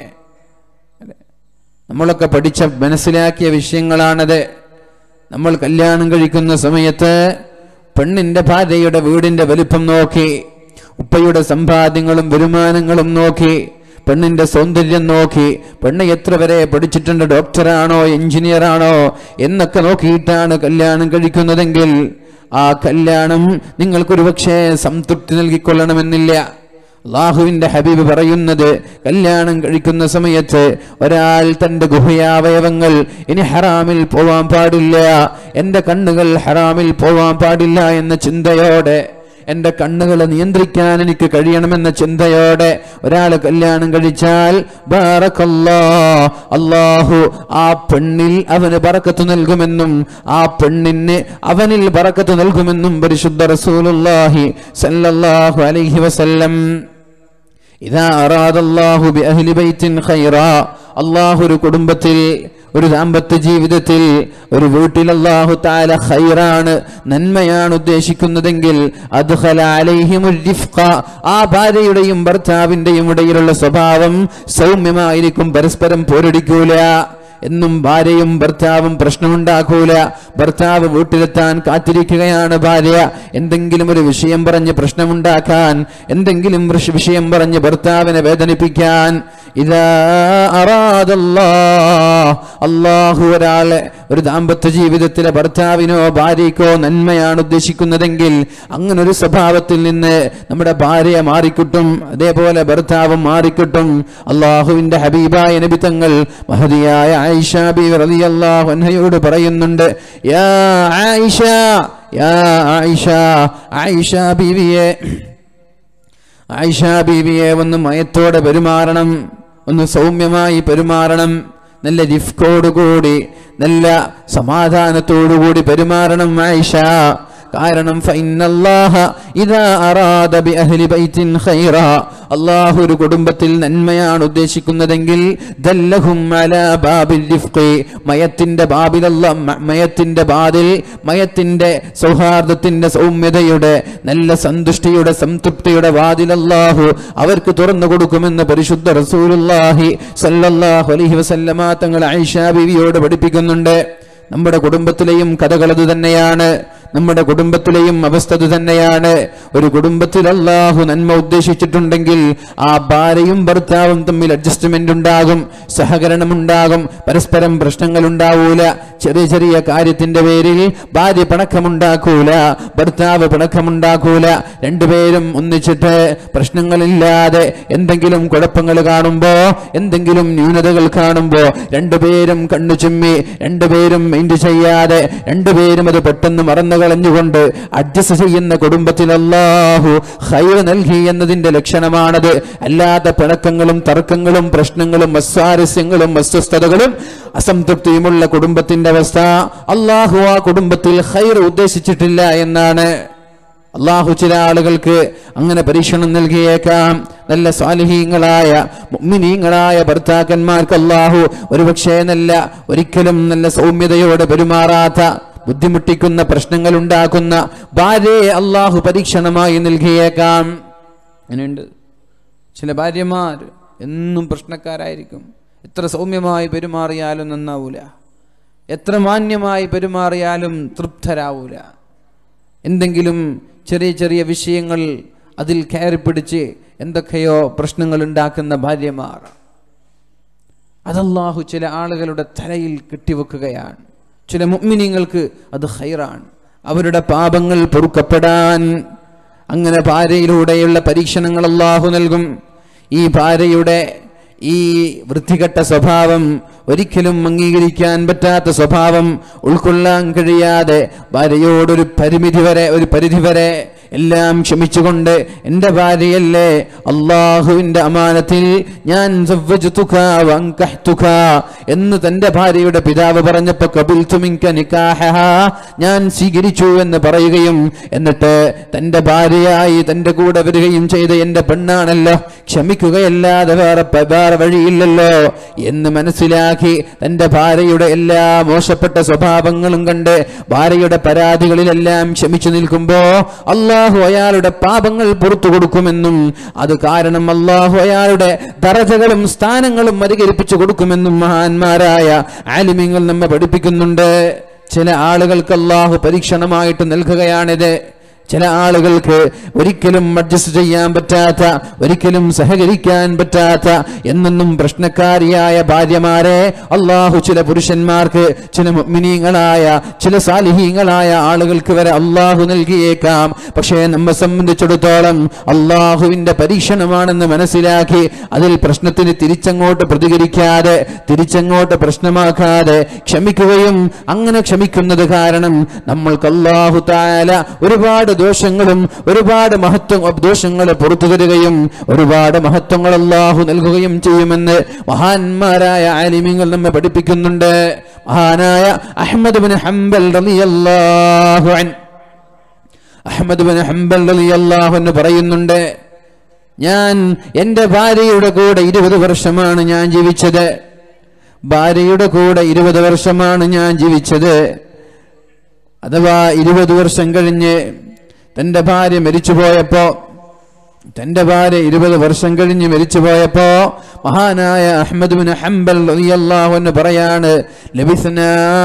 നമ്മളൊക്കെ പഠിച്ച മനസ്സിലാക്കിയ വിഷയങ്ങളാണത് നമ്മൾ കല്യാണം കഴിക്കുന്ന സമയത്ത് പെണ്ണിന്റെ ഭാര്യയുടെ വീടിന്റെ വലിപ്പം നോക്കി ഉപ്പയുടെ സമ്പാദ്യങ്ങളും വരുമാനങ്ങളും നോക്കി പെണ്ണിന്റെ സൗന്ദര്യം നോക്കി പെണ്ണ് എത്ര വരെ പഠിച്ചിട്ടുണ്ട് ഡോക്ടറാണോ എഞ്ചിനീയർ ആണോ എന്നൊക്കെ നോക്കിയിട്ടാണ് കല്യാണം കഴിക്കുന്നതെങ്കിൽ ആ കല്യാണം നിങ്ങൾക്കൊരു പക്ഷേ സംതൃപ്തി നൽകിക്കൊള്ളണമെന്നില്ല അള്ളാഹുവിന്റെ ഹബീബ് പറയുന്നത് കല്യാണം കഴിക്കുന്ന സമയത്ത് ഒരാൾ തന്റെ ഗുഹയാവയവങ്ങൾ ഇനി ഹറാമിൽ പോവാൻ പാടില്ല എന്റെ കണ്ണുകൾ ഹറാമിൽ പോവാൻ പാടില്ല എന്ന ചിന്തയോടെ എന്റെ കണ്ണുകളെ നിയന്ത്രിക്കാൻ എനിക്ക് കഴിയണമെന്ന ചിന്തയോടെ ഒരാൾ കല്യാണം കഴിച്ചാൽ ബാറക്കല്ലാ അള്ളാഹു ആ പെണ്ണിൽ അവന് ബറക്കത്ത് നൽകുമെന്നും ആ പെണ്ണിന് അവനിൽ ബറക്കത്ത് നൽകുമെന്നും പരിശുദ്ധ റസൂലുള്ളാഹി സല്ലല്ലാഹു അലൈഹി വസല്ലം ഇതാ അറാദല്ലാഹു ബി അഹ്ലി ബൈത്തിൻ ഖൈറാ അള്ളാഹു ഒരു കുടുംബത്തിൽ ഒരു ദാമ്പത്യ ജീവിതത്തിൽ ഒരു വീട്ടിൽ അള്ളാഹു താല ഖൈറാണ് നന്മയാണ് ഉദ്ദേശിക്കുന്നതെങ്കിൽ അദ്ഖല അലൈഹിമുർ റിഫ്ഖ ആ ഭാര്യയുടെയും ഭർത്താവിന്റെയും ഇടയിലുള്ള സ്വഭാവം സൗമ്യമായിരിക്കും പരസ്പരം പോരടിക്കൂല എന്നും ഭാര്യയും ഭർത്താവും പ്രശ്നമുണ്ടാക്കൂല ഭർത്താവ് വീട്ടിലെത്താൻ കാത്തിരിക്കുകയാണ് ഭാര്യ എന്തെങ്കിലും ഒരു വിഷയം പറഞ്ഞ് പ്രശ്നമുണ്ടാക്കാൻ എന്തെങ്കിലും വിഷ- വിഷയം പറഞ്ഞ് ഭർത്താവിനെ വേദനിപ്പിക്കാൻ ഇതാ അറാദല്ലാ അള്ളാഹു ഒരാളെ ഒരു ദാമ്പത്യ ജീവിതത്തിലെ ഭർത്താവിനോ ഭാര്യയ്ക്കോ നന്മയാണ് ഉദ്ദേശിക്കുന്നതെങ്കിൽ അങ്ങനെ ഒരു സ്വഭാവത്തിൽ നിന്ന് നമ്മുടെ ഭാര്യ മാറിക്കിട്ടും അതേപോലെ ഭർത്താവും മാറിക്കിട്ടും അള്ളാഹുവിന്റെ ഹബീബായ നബി തങ്ങൾ മഹതിയായ ആയിഷ ബി റളിയല്ലാഹു അൻഹയോട് പറയുന്നുണ്ട് യാ ആയിഷ യാ ആയിഷ ആയിഷ ബീവിയെ ആയിഷ ബീവിയെ ഒന്ന് മയത്തോടെ പെരുമാറണം ഒന്ന് സൗമ്യമായി പെരുമാറണം നല്ല റിഫ്കോടുകൂടി നല്ല സമാധാനത്തോടുകൂടി പെരുമാറണം ആയിഷ കാരണം ഫൈനല്ലാഹ ഇതാ അറാദ ബി അഹ്ലി ബൈത്തിൻ ഖൈറാ അല്ലാഹു ഒരു കുടുംബത്തിൽ നന്മയാണ് ഉദ്ദേശിക്കുന്നതെങ്കിൽ ദല്ലഹും അലാ ബാബിൽ റിഫ്ഖി മയത്തിന്റെ ബാബിലല്ല മ- മയത്തിന്റെ ബാതിൽ മയത്തിന്റെ സൗഹാർദ്ദത്തിന്റെ സൗമ്യതയുടെ നല്ല സന്തുഷ്ടിയുടെ സംതൃപ്തിയുടെ വാതിൽ അല്ലാഹു അവർക്ക് തുറന്നു കൊടുക്കുമെന്ന് പരിശുദ്ധ റസൂലുള്ളാഹി സല്ലല്ലാഹു അലൈഹി വസല്ലമ തങ്ങൾ ആയിഷ ബീവിയോട് പഠിപ്പിക്കുന്നുണ്ട് നമ്മുടെ കുടുംബത്തിലെയും കഥകൾ അത് തന്നെയാണ് നമ്മുടെ കുടുംബത്തിലെയും അവസ്ഥ അത് തന്നെയാണ് ഒരു കുടുംബത്തിൽ അള്ളാഹു നന്മ ഉദ്ദേശിച്ചിട്ടുണ്ടെങ്കിൽ ആ ഭാര്യയും ഭർത്താവും തമ്മിൽ അഡ്ജസ്റ്റ്മെന്റ് ഉണ്ടാകും സഹകരണം ഉണ്ടാകും പരസ്പരം പ്രശ്നങ്ങൾ ഉണ്ടാവൂല ചെറിയ ചെറിയ കാര്യത്തിന്റെ പേരിൽ ഭാര്യ പിണക്കമുണ്ടാക്കൂല ഭർത്താവ് പിണക്കമുണ്ടാക്കൂല രണ്ടുപേരും ഒന്നിച്ചിട്ട് പ്രശ്നങ്ങളില്ലാതെ എന്തെങ്കിലും കുഴപ്പങ്ങൾ കാണുമ്പോ എന്തെങ്കിലും ന്യൂനതകൾ കാണുമ്പോ രണ്ടുപേരും കണ്ണു ചിമ്മി രണ്ടുപേരും മൈൻഡ് ചെയ്യാതെ രണ്ടുപേരും അത് പെട്ടെന്ന് മറന്നു കളഞ്ഞുകൊണ്ട് അഡ്ജസ്റ്റ് ചെയ്യുന്ന കുടുംബത്തിൽ അല്ലാഹു ഹൈർ നൽകി എന്നതിന്റെ ലക്ഷണമാണത് അല്ലാത്ത പിണക്കങ്ങളും തർക്കങ്ങളും പ്രശ്നങ്ങളും അസ്വാരസ്യങ്ങളും അസ്വസ്ഥതകളും അസംതൃപ്തിയുമുള്ള കുടുംബത്തിന്റെ അവസ്ഥ അള്ളാഹു ആ കുടുംബത്തിൽ ഹൈർ ഉദ്ദേശിച്ചിട്ടില്ല എന്നാണ് അള്ളാഹു ചില ആളുകൾക്ക് അങ്ങനെ പരീക്ഷണം നൽകിയേക്കാം നല്ല സ്വാലിഹീങ്ങളായ മുഅ്മിനീങ്ങളായ ഭർത്താക്കന്മാർക്ക് അള്ളാഹു ഒരുപക്ഷേ നല്ല ഒരിക്കലും നല്ല സൗമ്യതയോടെ പെരുമാറാത്ത ബുദ്ധിമുട്ടിക്കുന്ന പ്രശ്നങ്ങൾ ഉണ്ടാക്കുന്ന ഭാര്യയെ അള്ളാഹു പരീക്ഷണമായി നൽകിയേക്കാം അങ്ങനെയുണ്ട് ചില ഭാര്യമാർ എന്നും പ്രശ്നക്കാരായിരിക്കും എത്ര സൗമ്യമായി പെരുമാറിയാലും നന്നാവൂല എത്ര മാന്യമായി പെരുമാറിയാലും തൃപ്തരാവൂല എന്തെങ്കിലും ചെറിയ ചെറിയ വിഷയങ്ങൾ അതിൽ കയറി പിടിച്ച് എന്തൊക്കെയോ പ്രശ്നങ്ങൾ ഉണ്ടാക്കുന്ന ഭാര്യമാർ അതല്ലാഹു ചില ആളുകളുടെ തലയിൽ കെട്ടിവെക്കുകയാണ് ചില മുഅ്മിനീങ്ങൾക്ക് അത് ഹൈറാണ് അവരുടെ പാപങ്ങൾ പൊറുക്കപ്പെടാൻ അങ്ങനെ ഭാര്യയിലൂടെയുള്ള പരീക്ഷണങ്ങൾ അല്ലാഹു നൽകും ഈ ഭാര്യയുടെ ഈ വൃത്തികെട്ട സ്വഭാവം ഒരിക്കലും അംഗീകരിക്കാൻ പറ്റാത്ത സ്വഭാവം ഉൾക്കൊള്ളാൻ കഴിയാതെ ഭാര്യയോടൊരു പരിമിതി വരെ ഒരു പരിധി വരെ എല്ലാം ക്ഷമിച്ചുകൊണ്ട് എൻ്റെ ഭാര്യയല്ലേ അള്ളാഹുവിൻ്റെ അമാനത്തിൽ ഞാൻ സവ്വജ്തുക വഅൻകഹ്തുക എന്ന് തൻ്റെ ഭാര്യയുടെ പിതാവ് പറഞ്ഞപ്പോൾ കബിൽതു മിൻക നിക്കാഹഹ ഞാൻ സ്വീകരിച്ചു എന്ന് പറയുകയും എന്നിട്ട് തൻ്റെ ഭാര്യയായി തൻ്റെ കൂടെ വരികയും ചെയ്ത എൻ്റെ പെണ്ണാണല്ലോ ക്ഷമിക്കുകയല്ലാതെ വേറെ പ- വേറെ വഴിയില്ലല്ലോ എന്ന് മനസ്സിലാക്കി തൻ്റെ ഭാര്യയുടെ എല്ലാ മോശപ്പെട്ട സ്വഭാവങ്ങളും കണ്ട് ഭാര്യയുടെ പരാതികളിലെല്ലാം ക്ഷമിച്ചു നിൽക്കുമ്പോ അള്ളാഹു അയാളുടെ പാപങ്ങൾ പുറത്തു കൊടുക്കുമെന്നും അത് കാരണം അള്ളാഹു അയാളുടെ ദറജകളും സ്ഥാനങ്ങളും അധികരിപ്പിച്ചു കൊടുക്കുമെന്നും മഹാന്മാരായ ആലിമ്യങ്ങൾ നമ്മെ പഠിപ്പിക്കുന്നുണ്ട് ചില ആളുകൾക്ക് അള്ളാഹു പരീക്ഷണമായിട്ട് നൽകുകയാണിത് ചില ആളുകൾക്ക് ഒരിക്കലും അഡ്ജസ്റ്റ് ചെയ്യാൻ പറ്റാത്ത ഒരിക്കലും സഹകരിക്കാൻ പറ്റാത്ത എന്നെന്നും പ്രശ്നക്കാരിയായ ഭാര്യമാരെ അള്ളാഹു ചില പുരുഷന്മാർക്ക് ചില മുഅ്മിനീങ്ങളായ ചില സാലിഹീങ്ങളായ ആളുകൾക്ക് വരെ അള്ളാഹു നൽകിയേക്കാം പക്ഷേ നമ്മെ സംബന്ധിച്ചിടത്തോളം അള്ളാഹുവിന്റെ പരീക്ഷണമാണെന്ന് മനസ്സിലാക്കി അതിൽ പ്രശ്നത്തിന് തിരിച്ചങ്ങോട്ട് പ്രതികരിക്കാതെ തിരിച്ചങ്ങോട്ട് പ്രശ്നമാക്കാതെ ക്ഷമിക്കുകയും അങ്ങനെ ക്ഷമിക്കുന്നത് കാരണം നമ്മൾക്ക് അള്ളാഹു താല ഒരുപാട് ദോഷങ്ങളും ഒരുപാട് മഹത്വം ദോഷങ്ങൾ പുറത്തു തരികയും ഒരുപാട് മഹത്വങ്ങൾ അള്ളാഹു നൽകുകയും ചെയ്യുമെന്ന് മഹാന്മാരായ ആലിമ്യങ്ങൾ നമ്മെ പഠിപ്പിക്കുന്നുണ്ട് മഹാനായ അഹമ്മദ് ബിൻ ഹംബൽ റളിയല്ലാഹു അൻ അഹമ്മദ് ബിൻ ഹംബൽ റളിയല്ലാഹു അൻഹു പറയുന്നുണ്ട് ഞാൻ എൻ്റെ ഭാര്യയുടെ കൂടെ ഇരുപത് വർഷമാണ് ഞാൻ ജീവിച്ചത് ഭാര്യയുടെ കൂടെ ഇരുപത് വർഷമാണ് ഞാൻ ജീവിച്ചത് അഥവാ ഇരുപത് വർഷം കഴിഞ്ഞ് തൻ്റെ ഭാര്യ മരിച്ചുപോയപ്പോ തൻ്റെ ഭാര്യ ഇരുപത് വർഷം കഴിഞ്ഞ് മരിച്ചുപോയപ്പോ മഹാനായ അഹമ്മദ് ബിൻ ഹംബൽ റളിയല്ലാഹു അൻഹു പറയാണ് ലബിസ്നാ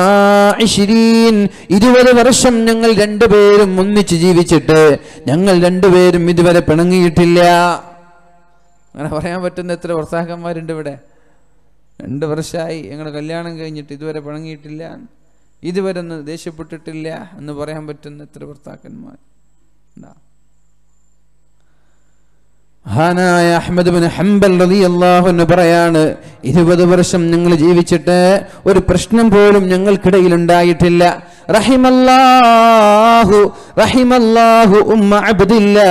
ഇശ്രീൻ ഇരുപത് വർഷം ഞങ്ങൾ രണ്ടുപേരും ഒന്നിച്ച് ജീവിച്ചിട്ട് ഞങ്ങൾ രണ്ടുപേരും ഇതുവരെ പിണങ്ങിയിട്ടില്ല അങ്ങനെ പറയാൻ പറ്റുന്ന എത്ര ഭർത്താക്കന്മാരുണ്ട് ഇവിടെ രണ്ട് വർഷമായി ഞങ്ങൾ കല്യാണം കഴിഞ്ഞിട്ട് ഇതുവരെ പിണങ്ങിയിട്ടില്ല ഇതുവരെ ഒന്ന് ദേഷ്യപ്പെട്ടിട്ടില്ല എന്ന് പറയാൻ പറ്റുന്ന എത്ര ഭർത്താക്കന്മാർ ഉണ്ടാ മഹാനായ അഹമ്മദ് ബിൻ ഹംബൽ റളിയല്ലാഹു അൻഹു പറയാണ് ഇരുപത് വർഷം ഞങ്ങൾ ജീവിച്ചിട്ട് ഒരു പ്രശ്നം പോലും ഞങ്ങൾക്കിടയിൽ ഉണ്ടായിട്ടില്ല റഹിമല്ലാഹു റഹിമല്ലാഹു ഉമ്മ അബ്ദില്ലാ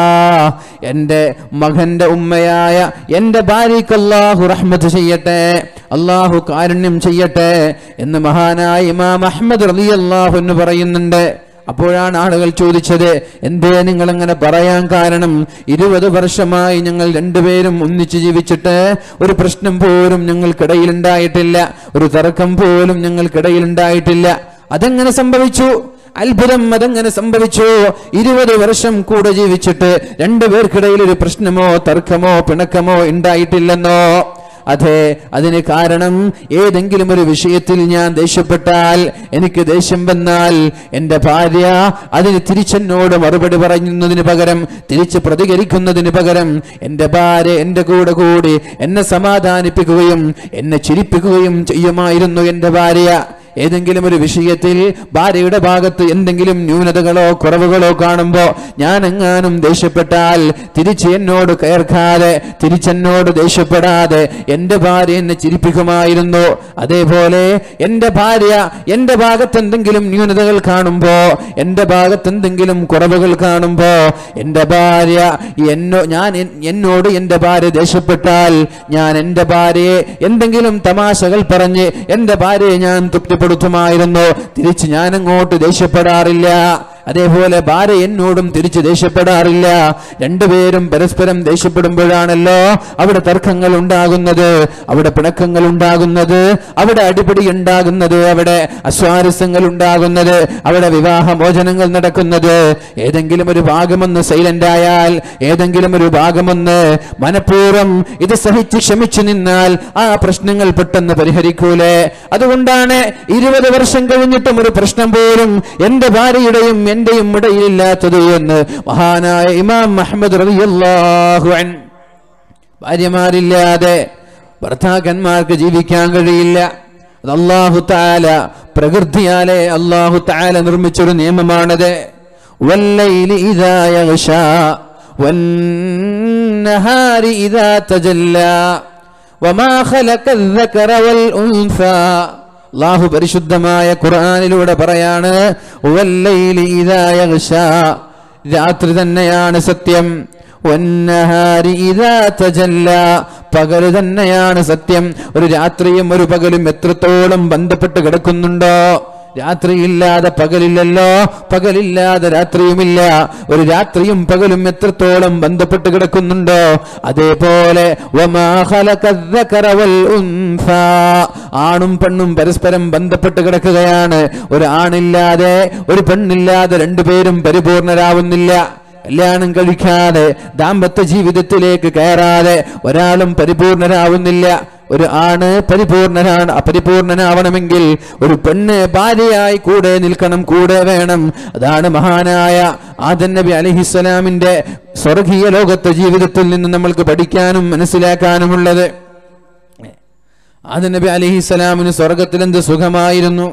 എൻ്റെ മകന്റെ ഉമ്മയായ എൻ്റെ ഭാര്യയ്ക്ക് അല്ലാഹു റഹ്മത്ത് ചെയ്യട്ടെ അള്ളാഹു കാരുണ്യം ചെയ്യട്ടെ എന്ന് മഹാനായ ഇമാം അഹമ്മദ് റളിയല്ലാഹു അൻഹു പറയുന്നുണ്ട് അപ്പോഴാണ് ആളുകൾ ചോദിച്ചത് എന്തേ നിങ്ങൾ അങ്ങനെ പറയാൻ കാരണം ഇരുപത് വർഷമായി ഞങ്ങൾ രണ്ടുപേരും ഒന്നിച്ചു ജീവിച്ചിട്ട് ഒരു പ്രശ്നം പോലും ഞങ്ങൾക്കിടയിൽ ഉണ്ടായിട്ടില്ല ഒരു തർക്കം പോലും ഞങ്ങൾക്കിടയിൽ ഉണ്ടായിട്ടില്ല അതെങ്ങനെ സംഭവിച്ചു അത്ഭുതം അതെങ്ങനെ സംഭവിച്ചു ഇരുപത് വർഷം കൂടെ ജീവിച്ചിട്ട് രണ്ടുപേർക്കിടയിൽ ഒരു പ്രശ്നമോ തർക്കമോ പിണക്കമോ ഉണ്ടായിട്ടില്ലെന്നോ അതെ അതിന് കാരണം ഏതെങ്കിലും ഒരു വിഷയത്തിൽ ഞാൻ ദേഷ്യപ്പെട്ടാൽ എനിക്ക് ദേഷ്യം വന്നാൽ എൻ്റെ ഭാര്യ അതിന് തിരിച്ചെന്നോട് മറുപടി പറയുന്നതിന് പകരം തിരിച്ച് പ്രതികരിക്കുന്നതിന് പകരം എൻ്റെ ഭാര്യ എൻ്റെ കൂടെ കൂടി എന്നെ സമാധാനിപ്പിക്കുകയും എന്നെ ചിരിപ്പിക്കുകയും ചെയ്യുമായിരുന്നു എൻ്റെ ഭാര്യ ഏതെങ്കിലും ഒരു വിഷയത്തിൽ ഭാര്യയുടെ ഭാഗത്ത് എന്തെങ്കിലും ന്യൂനതകളോ കുറവുകളോ കാണുമ്പോൾ ഞാൻ എങ്ങാനും ദേഷ്യപ്പെട്ടാൽ തിരിച്ച് എന്നോട് കയർക്കാതെ തിരിച്ചെന്നോട് ദേഷ്യപ്പെടാതെ എൻ്റെ ഭാര്യ എന്നെ ചിരിപ്പിക്കുമായിരുന്നു അതേപോലെ എൻ്റെ ഭാര്യ എൻ്റെ ഭാഗത്ത് എന്തെങ്കിലും ന്യൂനതകൾ കാണുമ്പോൾ എൻ്റെ ഭാഗത്ത് എന്തെങ്കിലും കുറവുകൾ കാണുമ്പോൾ എൻ്റെ ഭാര്യ എന്നോ ഞാൻ എൻ- എന്നോട് എൻ്റെ ഭാര്യ ദേഷ്യപ്പെട്ടാൽ ഞാൻ എൻ്റെ ഭാര്യയെ എന്തെങ്കിലും തമാശകൾ പറഞ്ഞ് എൻ്റെ ഭാര്യയെ ഞാൻ തൃപ്തിപ്പെടുത്തുമായിരുന്നു തിരിച്ച് ഞാൻ അങ്ങോട്ട് ദേഷ്യപ്പെടാറില്ല അതേപോലെ ഭാര്യ എന്നോടും തിരിച്ച് ദേഷ്യപ്പെടാറില്ല രണ്ടുപേരും പരസ്പരം ദേഷ്യപ്പെടുമ്പോഴാണല്ലോ അവിടെ തർക്കങ്ങൾ ഉണ്ടാകുന്നത് അവിടെ പിണക്കങ്ങൾ ഉണ്ടാകുന്നത് അവിടെ അടിപിടി ഉണ്ടാകുന്നത് അവിടെ അസ്വാരസ്യങ്ങൾ ഉണ്ടാകുന്നത് അവിടെ വിവാഹമോചനങ്ങൾ നടക്കുന്നത് ഏതെങ്കിലും ഒരു ഭാഗമൊന്ന് സൈലന്റ് ആയാൽ ഏതെങ്കിലും ഒരു ഭാഗമൊന്ന് മനഃപൂർവ്വം ഇത് സഹിച്ച് ക്ഷമിച്ചു നിന്നാൽ ആ പ്രശ്നങ്ങൾ പെട്ടെന്ന് പരിഹരിക്കൂലേ അതുകൊണ്ടാണ് ഇരുപത് വർഷം കഴിഞ്ഞിട്ടും ഒരു പ്രശ്നം പോലും എന്റെ ഭാര്യയുടെയും എന്റെയും ഇടയിലില്ലാത്തത് എന്ന് മഹാനായ ഇമാം മുഹമ്മദ് റളിയല്ലാഹു അൻ ഭാര്യമാരില്ലാതെ ഭർത്താക്കന്മാർക്ക് ജീവിക്കാൻ കഴിയില്ല അത് അള്ളാഹു താല പ്രകൃതിയാലെ അള്ളാഹു താല നിർമ്മിച്ചൊരു നിയമമാണത് വല്ലൈലി ഇദാ യഗ്ശാ വന്നഹാരി ഇദാ തജല്ലാ വമാ ഖലഖൽ ദക്കറ വൽ ഉൻസാ അള്ളാഹു പരിശുദ്ധമായ ഖുർആനിലൂടെ പറയാണ് വല്ലൈലി ഇദാ യഗ്ശാ രാത്രി തന്നെയാണ് സത്യം വന്നഹാരി ഇദാ തജല്ല പകല് തന്നെയാണ് സത്യം ഒരു രാത്രിയും ഒരു പകലും എത്രത്തോളം ബന്ധപ്പെട്ട് കിടക്കുന്നുണ്ടോ രാത്രിയില്ലാതെ പകലില്ലല്ലോ പകലില്ലാതെ രാത്രിയുമില്ല ഒരു രാത്രിയും പകലും എത്രത്തോളം ബന്ധപ്പെട്ട് കിടക്കുന്നുണ്ടോ അതേപോലെ വമാ ഖലഖ الذكر والأنثى. ആണും പെണ്ണും പരസ്പരം ബന്ധപ്പെട്ട് കിടക്കുകയാണ് ഒരു ആണില്ലാതെ ഒരു പെണ്ണില്ലാതെ രണ്ടുപേരും പരിപൂർണരാവുന്നില്ല കല്യാണം കഴിക്കാതെ ദാമ്പത്യ ജീവിതത്തിലേക്ക് കയറാതെ ഒരാളും പരിപൂർണരാവുന്നില്ല ഒരു ആണ് പരിപൂർണനാണ് അപരിപൂർണനാവണമെങ്കിൽ ഒരു പെണ്ണ് ഭാര്യയായി കൂടെ നിൽക്കണം കൂടെ വേണം അതാണ് മഹാനായ ആദൻ നബി അലഹിസ്സലാമിന്റെ സ്വർഗീയ ലോകത്തെ ജീവിതത്തിൽ നിന്ന് നമ്മൾക്ക് പഠിക്കാനും മനസ്സിലാക്കാനുമുള്ളത് ആദൻ നബി അലഹിസ്സലാമിന് സ്വർഗത്തിൽ എന്ത് സുഖമായിരുന്നു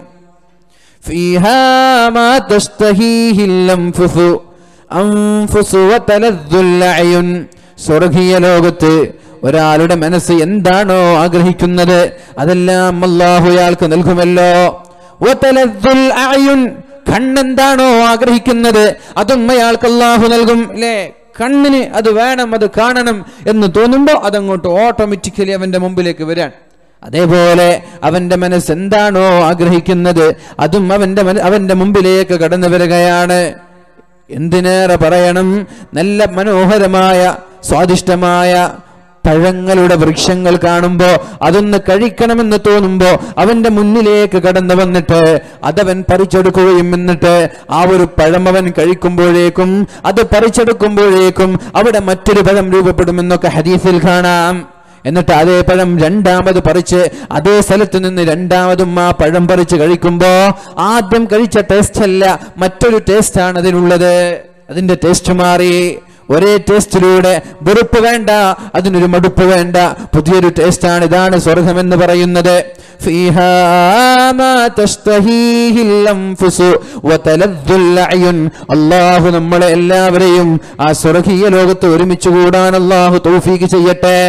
فيها ما تشتهيه الأنفس أنفس وتلذ الأعين സ്വർഗീയ ലോകത്ത് ഒരാളുടെ മനസ്സ് എന്താണോ ആഗ്രഹിക്കുന്നത് അതെല്ലാം അള്ളാഹു അയാൾക്ക് നൽകുമല്ലോ വതലദ്ദുൽ അഅയുൻ കണ്ണെന്താണോ ആഗ്രഹിക്കുന്നത് അതും അയാൾക്ക് അള്ളാഹു നൽകും അല്ലേ കണ്ണിന് അത് വേണം അത് കാണണം എന്ന് തോന്നുമ്പോൾ അതങ്ങോട്ട് ഓട്ടോമാറ്റിക്കലി അവന്റെ മുമ്പിലേക്ക് വരാൻ അതേപോലെ അവന്റെ മനസ്സ് എന്താണോ ആഗ്രഹിക്കുന്നത് അതും അവന്റെ മന- അവന്റെ മുമ്പിലേക്ക് കടന്നു വരികയാണ് എന്തിനേറെ പറയണം നല്ല മനോഹരമായ സ്വാദിഷ്ടമായ പഴങ്ങളുടെ വൃക്ഷങ്ങൾ കാണുമ്പോ അതൊന്ന് കഴിക്കണമെന്ന് തോന്നുമ്പോ അവന്റെ മുന്നിലേക്ക് കടന്നു വന്നിട്ട് അതവൻ പറിച്ചെടുക്കുകയും എന്നിട്ട് ആ ഒരു പഴം അവൻ കഴിക്കുമ്പോഴേക്കും അത് പറിച്ചെടുക്കുമ്പോഴേക്കും അവിടെ മറ്റൊരു പഴം രൂപപ്പെടുമെന്നൊക്കെ ഹദീസിൽ കാണാം എന്നിട്ട് അതേ പഴം രണ്ടാമത് പറിച്ച് അതേ സ്ഥലത്ത് നിന്ന് രണ്ടാമതും ആ പഴം പറിച്ച് കഴിക്കുമ്പോ ആദ്യം കഴിച്ച ടേസ്റ്റ് അല്ല മറ്റൊരു ടേസ്റ്റ് ആണ് അതിനുള്ളത് അതിന്റെ ടേസ്റ്റ് മാറി ഒരേ ടേസ്റ്റിലൂടെ വെറുപ്പ് വേണ്ട അതിനൊരു മടുപ്പ് വേണ്ട പുതിയൊരു ടേസ്റ്റ് ആണ് ഇതാണ് സ്വർഗം എന്ന് പറയുന്നത് ഫീഹാ മാ തഷ്തഹീഹി الأنفس وتلذ الأعين. അള്ളാഹു നമ്മളെ എല്ലാവരെയും ആ സ്വർഗീയ ലോകത്ത് ഒരുമിച്ച് കൂടാൻ അള്ളാഹു തൗഫീക്ക് ചെയ്യട്ടെ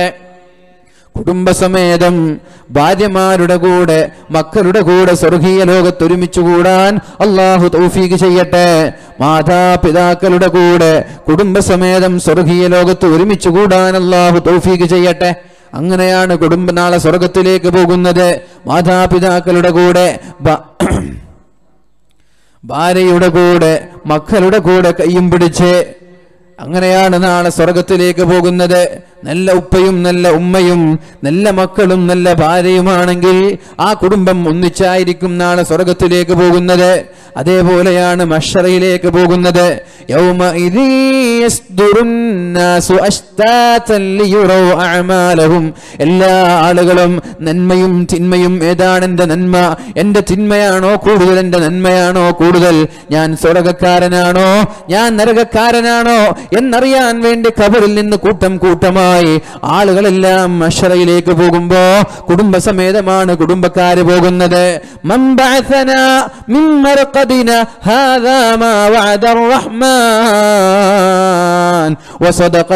കുടുംബസമേതം ഭാര്യമാരുടെ കൂടെ മക്കളുടെ കൂടെ സ്വർഗീയ ലോകത്ത് ഒരുമിച്ച് കൂടാൻ അള്ളാഹു തൗഫീക്ക് ചെയ്യട്ടെ മാതാപിതാക്കളുടെ കൂടെ കുടുംബസമേതം സ്വർഗീയ ലോകത്ത് ഒരുമിച്ച് കൂടാൻ അള്ളാഹു തൗഫീക്ക് ചെയ്യട്ടെ അങ്ങനെയാണ് കുടുംബ നാളെ സ്വർഗത്തിലേക്ക് പോകുന്നത് മാതാപിതാക്കളുടെ കൂടെ ബ- ഭാര്യയുടെ കൂടെ മക്കളുടെ കൂടെ കയ്യും പിടിച്ച് അങ്ങനെയാണ് നാളെ സ്വർഗത്തിലേക്ക് പോകുന്നത് നല്ല ഉപ്പയും നല്ല ഉമ്മയും നല്ല മക്കളും നല്ല ഭാര്യയുമാണെങ്കിൽ ആ കുടുംബം ഒന്നിച്ചായിരിക്കും നാളെ സ്വർഗത്തിലേക്ക് പോകുന്നത് അതേപോലെയാണ് മഷറയിലേക്ക് പോകുന്നത് يومئذ يصدر الناس أشتاتا ليروا أعمالهم. എല്ലാ ആളുകളും നന്മയും തിന്മയും ഏതാണ് എന്റെ നന്മ എന്റെ തിന്മയാണോ കൂടുതൽ എന്റെ നന്മയാണോ കൂടുതൽ ഞാൻ സ്വർഗക്കാരനാണോ ഞാൻ നരകക്കാരനാണോ എന്നറിയാൻ വേണ്ടി കബറിൽ നിന്ന് കൂട്ടം കൂട്ടമായി ആളുകളെല്ലാം അഷറയിലേക്ക് പോകുമ്പോ കുടുംബസമേതമാണ് കുടുംബക്കാര് പോകുന്നത് من بعثنا من مرقدنا هذا ما وعد الرحمن وصدق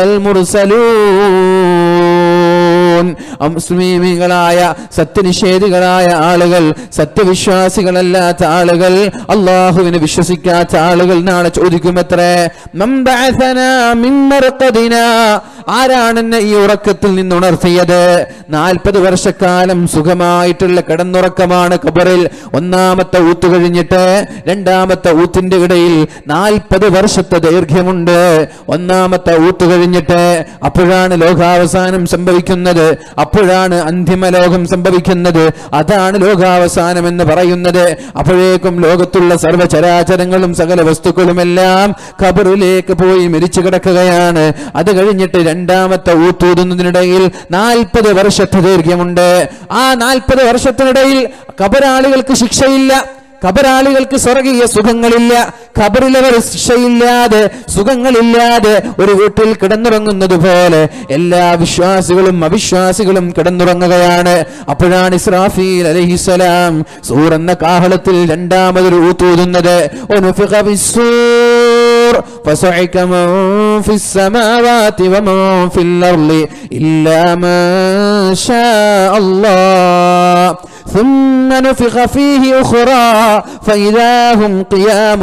المرسلون അമുസ്ലിമീങ്ങളായ സത്യനിഷേധികളായ ആളുകൾ സത്യവിശ്വാസികളല്ലാത്ത ആളുകൾ അള്ളാഹുവിനെ വിശ്വസിക്കാത്ത ആളുകൾ നാളെ ചോദിക്കുമത്രേ "മൻ ബഅസനാ മിൻ മർഖദിനാ?" ആരാണ് എന്നെ ഈ ഉറക്കത്തിൽ നിന്ന് ഉണർത്തിയത് നാൽപ്പത് വർഷക്കാലം സുഖമായിട്ടുള്ള കിടന്നുറക്കമാണ് ഖബറിൽ ഒന്നാമത്തെ ഊത്ത് കഴിഞ്ഞിട്ട് രണ്ടാമത്തെ ഊത്തിന്റെ ഇടയിൽ നാൽപ്പത് വർഷത്തെ ദൈർഘ്യമുണ്ട് ഒന്നാമത്തെ ഊത്ത് കഴിഞ്ഞിട്ട് അപ്പോഴാണ് ലോകാവസാനം സംഭവിക്കുന്നത് അപ്പോഴാണ് അന്തിമ ലോകം സംഭവിക്കുന്നത് അതാണ് ലോകാവസാനം എന്ന് പറയുന്നത് അപ്പോഴേക്കും ലോകത്തുള്ള സർവ്വചരാചരങ്ങളും സകല വസ്തുക്കളുമെല്ലാം ഖബറിലേക്ക് പോയി മരിച്ചു കിടക്കുകയാണ് അത് കഴിഞ്ഞിട്ട് രണ്ടാമത്തെ ഊത്തൂതുന്നതിനിടയിൽ നാൽപ്പത് വർഷത്തെ ദൈർഘ്യമുണ്ട് ആ നാൽപ്പത് വർഷത്തിനിടയിൽ ഖബറാളികൾക്ക് ശിക്ഷയില്ല ഖബറാളികൾക്ക് സ്വർഗീയ സുഖങ്ങളില്ല ഖബറിലവർ ശിക്ഷയില്ലാതെ സുഖങ്ങളില്ലാതെ ഒരു വീട്ടിൽ കിടന്നുറങ്ങുന്നത് പോലെ എല്ലാ വിശ്വാസികളും അവിശ്വാസികളും കിടന്നുറങ്ങുകയാണ് അപ്പോഴാണ് ഇസ്രാഫീൽ അലഹിസലാം സൂർ എന്ന കാഹളത്തിൽ രണ്ടാമതൊരു ഊത്തൂതുന്നത് ഒനുഫിഖ ഫിസ്സൂർ. القبور فصعق من في السماوات ومن في الأرض إلا ما شاء الله ثم نفخ فيه أخرى فإذا هم قيام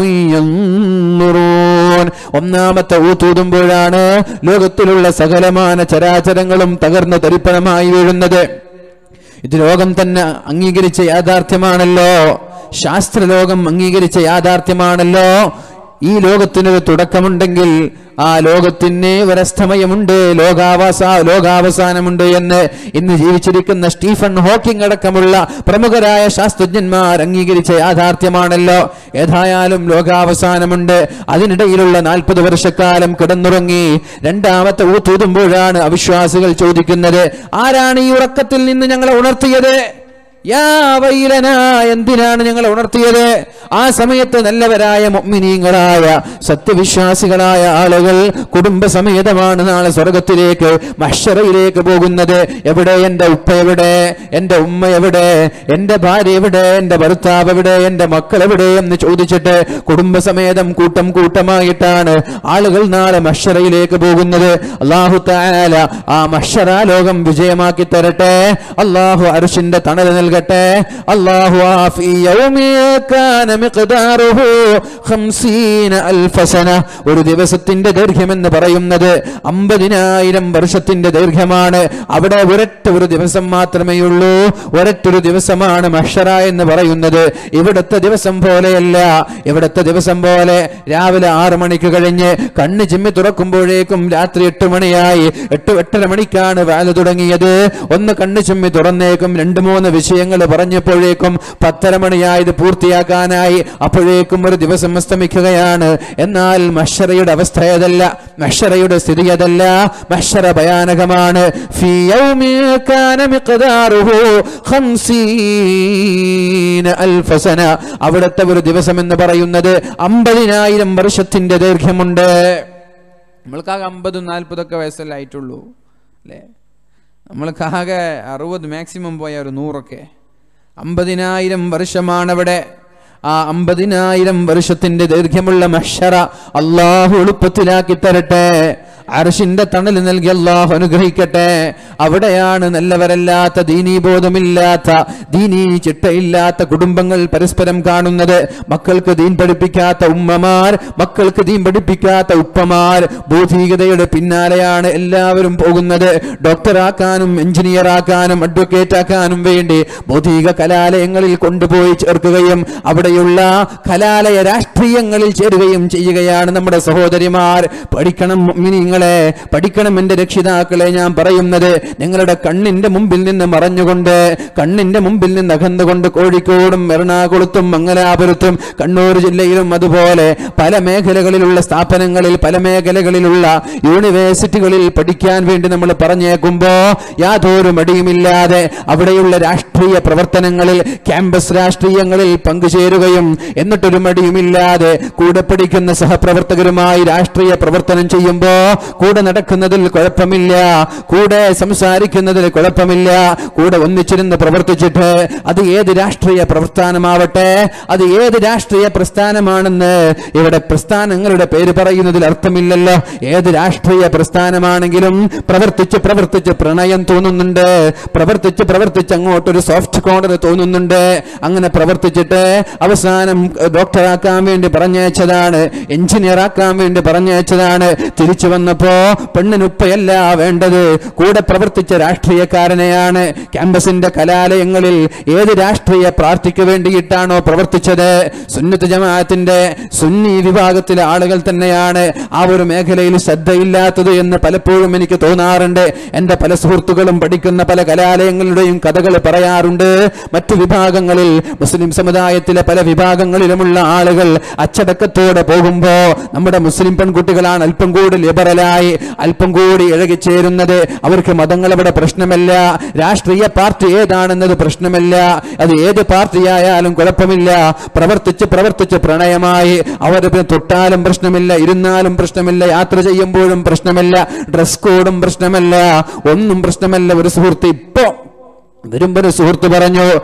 ينظرون ഒന്നാമത്തെ ഊത്തൂതുമ്പോഴാണ് ലോകത്തിലുള്ള സകലമാന ചരാചരങ്ങളും തകർന്ന് തരിപ്പണമായി വീഴുന്നത് ഇത് ലോകം തന്നെ അംഗീകരിച്ച യാഥാർത്ഥ്യമാണല്ലോ ശാസ്ത്രലോകം അംഗീകരിച്ച യാഥാർത്ഥ്യമാണല്ലോ ഈ ലോകത്തിനൊരു തുടക്കമുണ്ടെങ്കിൽ ആ ലോകത്തിന് ഒരസ്തമയമുണ്ട് ലോകാവസാ ലോകാവസാനമുണ്ട് എന്ന് ഇന്ന് ജീവിച്ചിരിക്കുന്ന സ്റ്റീഫൻ ഹോക്കിംഗ് അടക്കമുള്ള പ്രമുഖരായ ശാസ്ത്രജ്ഞന്മാർ അംഗീകരിച്ച യാഥാർത്ഥ്യമാണല്ലോ ഏതായാലും ലോകാവസാനമുണ്ട് അതിനിടയിലുള്ള നാൽപ്പത് വർഷക്കാലം കിടന്നുറങ്ങി രണ്ടാമത്തെ ഊത്തൂതുമ്പോഴാണ് അവിശ്വാസികൾ ചോദിക്കുന്നത് ആരാണ് ഈ ഉറക്കത്തിൽ നിന്ന് ഞങ്ങളെ ഉണർത്തിയത് യാ വൈലന എന്തിനാണ് ഞങ്ങൾ ഉണർത്തിയത് ആ സമയത്ത് നല്ലവരായ മൊമ്മിനീങ്ങളായ സത്യവിശ്വാസികളായ ആളുകൾ കുടുംബസമേതമാണ് നാളെ സ്വർഗത്തിലേക്ക് മഷറയിലേക്ക് പോകുന്നത് എവിടെ എൻ്റെ ഉപ്പ എവിടെ എൻ്റെ ഉമ്മ എവിടെ എൻ്റെ ഭാര്യ എവിടെ എൻ്റെ ഭർത്താവ് എവിടെ എൻ്റെ മക്കൾ എവിടെ എന്ന് ചോദിച്ചിട്ട് കുടുംബസമേതം കൂട്ടം കൂട്ടമായിട്ടാണ് ആളുകൾ നാളെ മഷറയിലേക്ക് പോകുന്നത് അള്ളാഹു താല ആ മഷറ ലോകം വിജയമാക്കി തരട്ടെ അള്ളാഹു അരുഷിന്റെ തണൽ നൽകട്ടെ അള്ളാഹു ആഫി യൗമി കാന മിഖ്ദാറുഹു ഖംസീന അൽഫ സന ഒരു ദിവസത്തിന്റെ ദൈർഘ്യം എന്ന് പറയുന്നത് അമ്പതിനായിരം വർഷത്തിന്റെ ദൈർഘ്യമാണ് അവിടെ ഒരൊറ്റ ഒരു ദിവസം മാത്രമേ ഉള്ളൂ ഒരൊറ്റൊരു ദിവസമാണ് മഷറ എന്ന് പറയുന്നത് ഇവിടുത്തെ ദിവസം പോലെയല്ല ഇവിടുത്തെ ദിവസം പോലെ രാവിലെ ആറു മണിക്ക് കഴിഞ്ഞ് കണ്ണ് ചിമ്മി തുറക്കുമ്പോഴേക്കും രാത്രി എട്ട് മണിയായി എട്ട് എട്ടര മണിക്കാണ് വേല തുടങ്ങിയത് ഒന്ന് കണ്ണ് ചിമ്മി തുറന്നേക്കും രണ്ട് മൂന്ന് വിഷയങ്ങൾ പറഞ്ഞപ്പോഴേക്കും പത്തര മണിയായത് പൂർത്തിയാക്കാനായി അപ്പോഴേക്കും ഒരു ദിവസം അസ്തമിക്കുകയാണ് എന്നാൽ മഷറയുടെ അവസ്ഥ ഏതല്ല മഷറയുടെ സ്ഥിതി അതല്ല മഷറ ഭയാനകമാണ് ഫീ യൗമി കാന മിഖ്ദാറുഹു ഖംസീന അൽഫ സന അവിടുത്തെ ഒരു ദിവസം എന്ന് പറയുന്നത് അമ്പതിനായിരം വർഷത്തിന്റെ ദൈർഘ്യമുണ്ട് നമ്മൾക്കാകെ അമ്പതും നാൽപ്പതൊക്കെ വയസ്സല്ലേ ആയിട്ടുള്ളൂ അല്ലേ നമ്മൾക്കാകെ അറുപത് മാക്സിമം പോയ ഒരു നൂറൊക്കെ അമ്പതിനായിരം വർഷമാണവിടെ ആ അമ്പതിനായിരം വർഷത്തിന്റെ ദൈർഘ്യമുള്ള മഷറ അള്ളാഹു എളുപ്പത്തിലാക്കി തരട്ടെ അർഷിന്റെ തണൽ നൽകി അള്ളാഹു അനുഗ്രഹിക്കട്ടെ അവിടെയാണ് നല്ലവരല്ലാത്ത ദീനീബോധമില്ലാത്ത ദീനീ ചിട്ടയില്ലാത്ത കുടുംബങ്ങൾ പരസ്പരം കാണുന്നത് മക്കൾക്ക് ദീൻ പഠിപ്പിക്കാത്ത ഉമ്മമാർ മക്കൾക്ക് ദീൻ പഠിപ്പിക്കാത്ത ഉപ്പമാർ ബൗദ്ധികതയുടെ പിന്നാലെയാണ് എല്ലാവരും പോകുന്നത് ഡോക്ടറാക്കാനും എഞ്ചിനീയർ ആക്കാനും അഡ്വക്കേറ്റ് ആക്കാനും വേണ്ടി ബൗദ്ധിക കലാലയങ്ങളിൽ കൊണ്ടുപോയി ചേർക്കുകയും അവിടെയുള്ള കലാലയ രാഷ്ട്രീയങ്ങളിൽ ചേരുകയും ചെയ്യുകയാണ് നമ്മുടെ സഹോദരിമാർ പഠിക്കണം മിനിങ്ങളെ പഠിക്കണം എൻ്റെ രക്ഷിതാക്കളെ ഞാൻ പറയുന്നത് നിങ്ങളുടെ കണ്ണിന്റെ മുമ്പിൽ നിന്ന് മറഞ്ഞുകൊണ്ട് കണ്ണിന്റെ മുമ്പിൽ നിന്ന് അകന്നുകൊണ്ട് കോഴിക്കോടും എറണാകുളത്തും മംഗലാപുരത്തും കണ്ണൂർ ജില്ലയിലും അതുപോലെ പല മേഖലകളിലുള്ള സ്ഥാപനങ്ങളിൽ പല മേഖലകളിലുള്ള യൂണിവേഴ്സിറ്റികളിൽ പഠിക്കാൻ വേണ്ടി നമ്മൾ പറഞ്ഞേക്കുമ്പോ യാതൊരു മടിയുമില്ലാതെ അവിടെയുള്ള രാഷ്ട്രീയ പ്രവർത്തനങ്ങളിൽ ക്യാമ്പസ് രാഷ്ട്രീയങ്ങളിൽ പങ്കുചേരുകയും എന്നിട്ടൊരു മടിയുമില്ലാതെ കൂടെ പഠിക്കുന്ന സഹപ്രവർത്തകരുമായി രാഷ്ട്രീയ പ്രവർത്തനം ചെയ്യുമ്പോ കൂടെ നടക്കുന്നതിൽ കുഴപ്പമില്ല കൂടെ സംസാരിക്കുന്നതിൽ കുഴപ്പമില്ല കൂടെ ഒന്നിച്ചിരുന്ന് പ്രവർത്തിച്ചിട്ട് അത് ഏത് രാഷ്ട്രീയ പ്രസ്ഥാനമാവട്ടെ അത് ഏത് രാഷ്ട്രീയ പ്രസ്ഥാനമാണെന്ന് ഇവിടെ പ്രസ്ഥാനങ്ങളുടെ പേര് പറയുന്നതിൽ അർത്ഥമില്ലല്ലോ ഏത് രാഷ്ട്രീയ പ്രസ്ഥാനമാണെങ്കിലും പ്രവർത്തിച്ച് പ്രവർത്തിച്ച് പ്രണയം തോന്നുന്നുണ്ട് പ്രവർത്തിച്ച് പ്രവർത്തിച്ച് അങ്ങോട്ടൊരു സോഫ്റ്റ് കോർണർ തോന്നുന്നുണ്ട് അങ്ങനെ പ്രവർത്തിച്ചിട്ട് അവസാനം ഡോക്ടറാക്കാൻ വേണ്ടി പറഞ്ഞയച്ചതാണ് എഞ്ചിനീയർ ആക്കാൻ വേണ്ടി പറഞ്ഞയച്ചതാണ് തിരിച്ചു വന്നപ്പോ പെണ്ണിനുപ്പയല്ല വേണ്ടത് കൂടെ പ്രവർത്തിച്ച രാഷ്ട്രീയക്കാരനെയാണ് ക്യാമ്പസിന്റെ കലാലയങ്ങളിൽ ഏത് രാഷ്ട്രീയ പ്രാർത്ഥിക്ക് വേണ്ടിയിട്ടാണോ പ്രവർത്തിച്ചത് സുന്നത്ത് ജമാഅത്തിന്റെ സുന്നി വിഭാഗത്തിലെ ആളുകൾ തന്നെയാണ് ആ ഒരു മേഖലയിൽ ശ്രദ്ധയില്ലാത്തത് എന്ന് പലപ്പോഴും എനിക്ക് തോന്നാറുണ്ട് എന്റെ പല സുഹൃത്തുക്കളും പഠിക്കുന്ന പല കലാലയങ്ങളുടെയും കഥകൾ പറയാറുണ്ട് മറ്റു വിഭാഗങ്ങളിൽ മുസ്ലിം സമുദായത്തിലെ പല വിഭാഗങ്ങളിലുമുള്ള ആളുകൾ അച്ചടക്കത്തോടെ പോകുമ്പോ നമ്മുടെ മുസ്ലിം പെൺകുട്ടികളാണ് അല്പം കൂടി ലിബറലായി അല്പം കൂടി ഇഴകിച്ചേരുന്നത് അവർക്ക് മതങ്ങൾ അവിടെ പ്രശ്നമല്ല രാഷ്ട്രീയ പാർട്ടി ഏതാണെന്നത് പ്രശ്നമല്ല അത് ഏത് പാർട്ടിയായാലും കുഴപ്പമില്ല പ്രവർത്തിച്ച് പ്രവർത്തിച്ച് പ്രണയമായി അവർ പിന്നെ തൊട്ടാലും പ്രശ്നമില്ല ഇരുന്നാലും പ്രശ്നമില്ല യാത്ര ചെയ്യുമ്പോഴും പ്രശ്നമല്ല ഡ്രസ് കോഡും പ്രശ്നമല്ല ഒന്നും പ്രശ്നമല്ല ഒരു സുഹൃത്ത് ഇപ്പോ വരുമ്പോ ഒരു സുഹൃത്ത് പറഞ്ഞു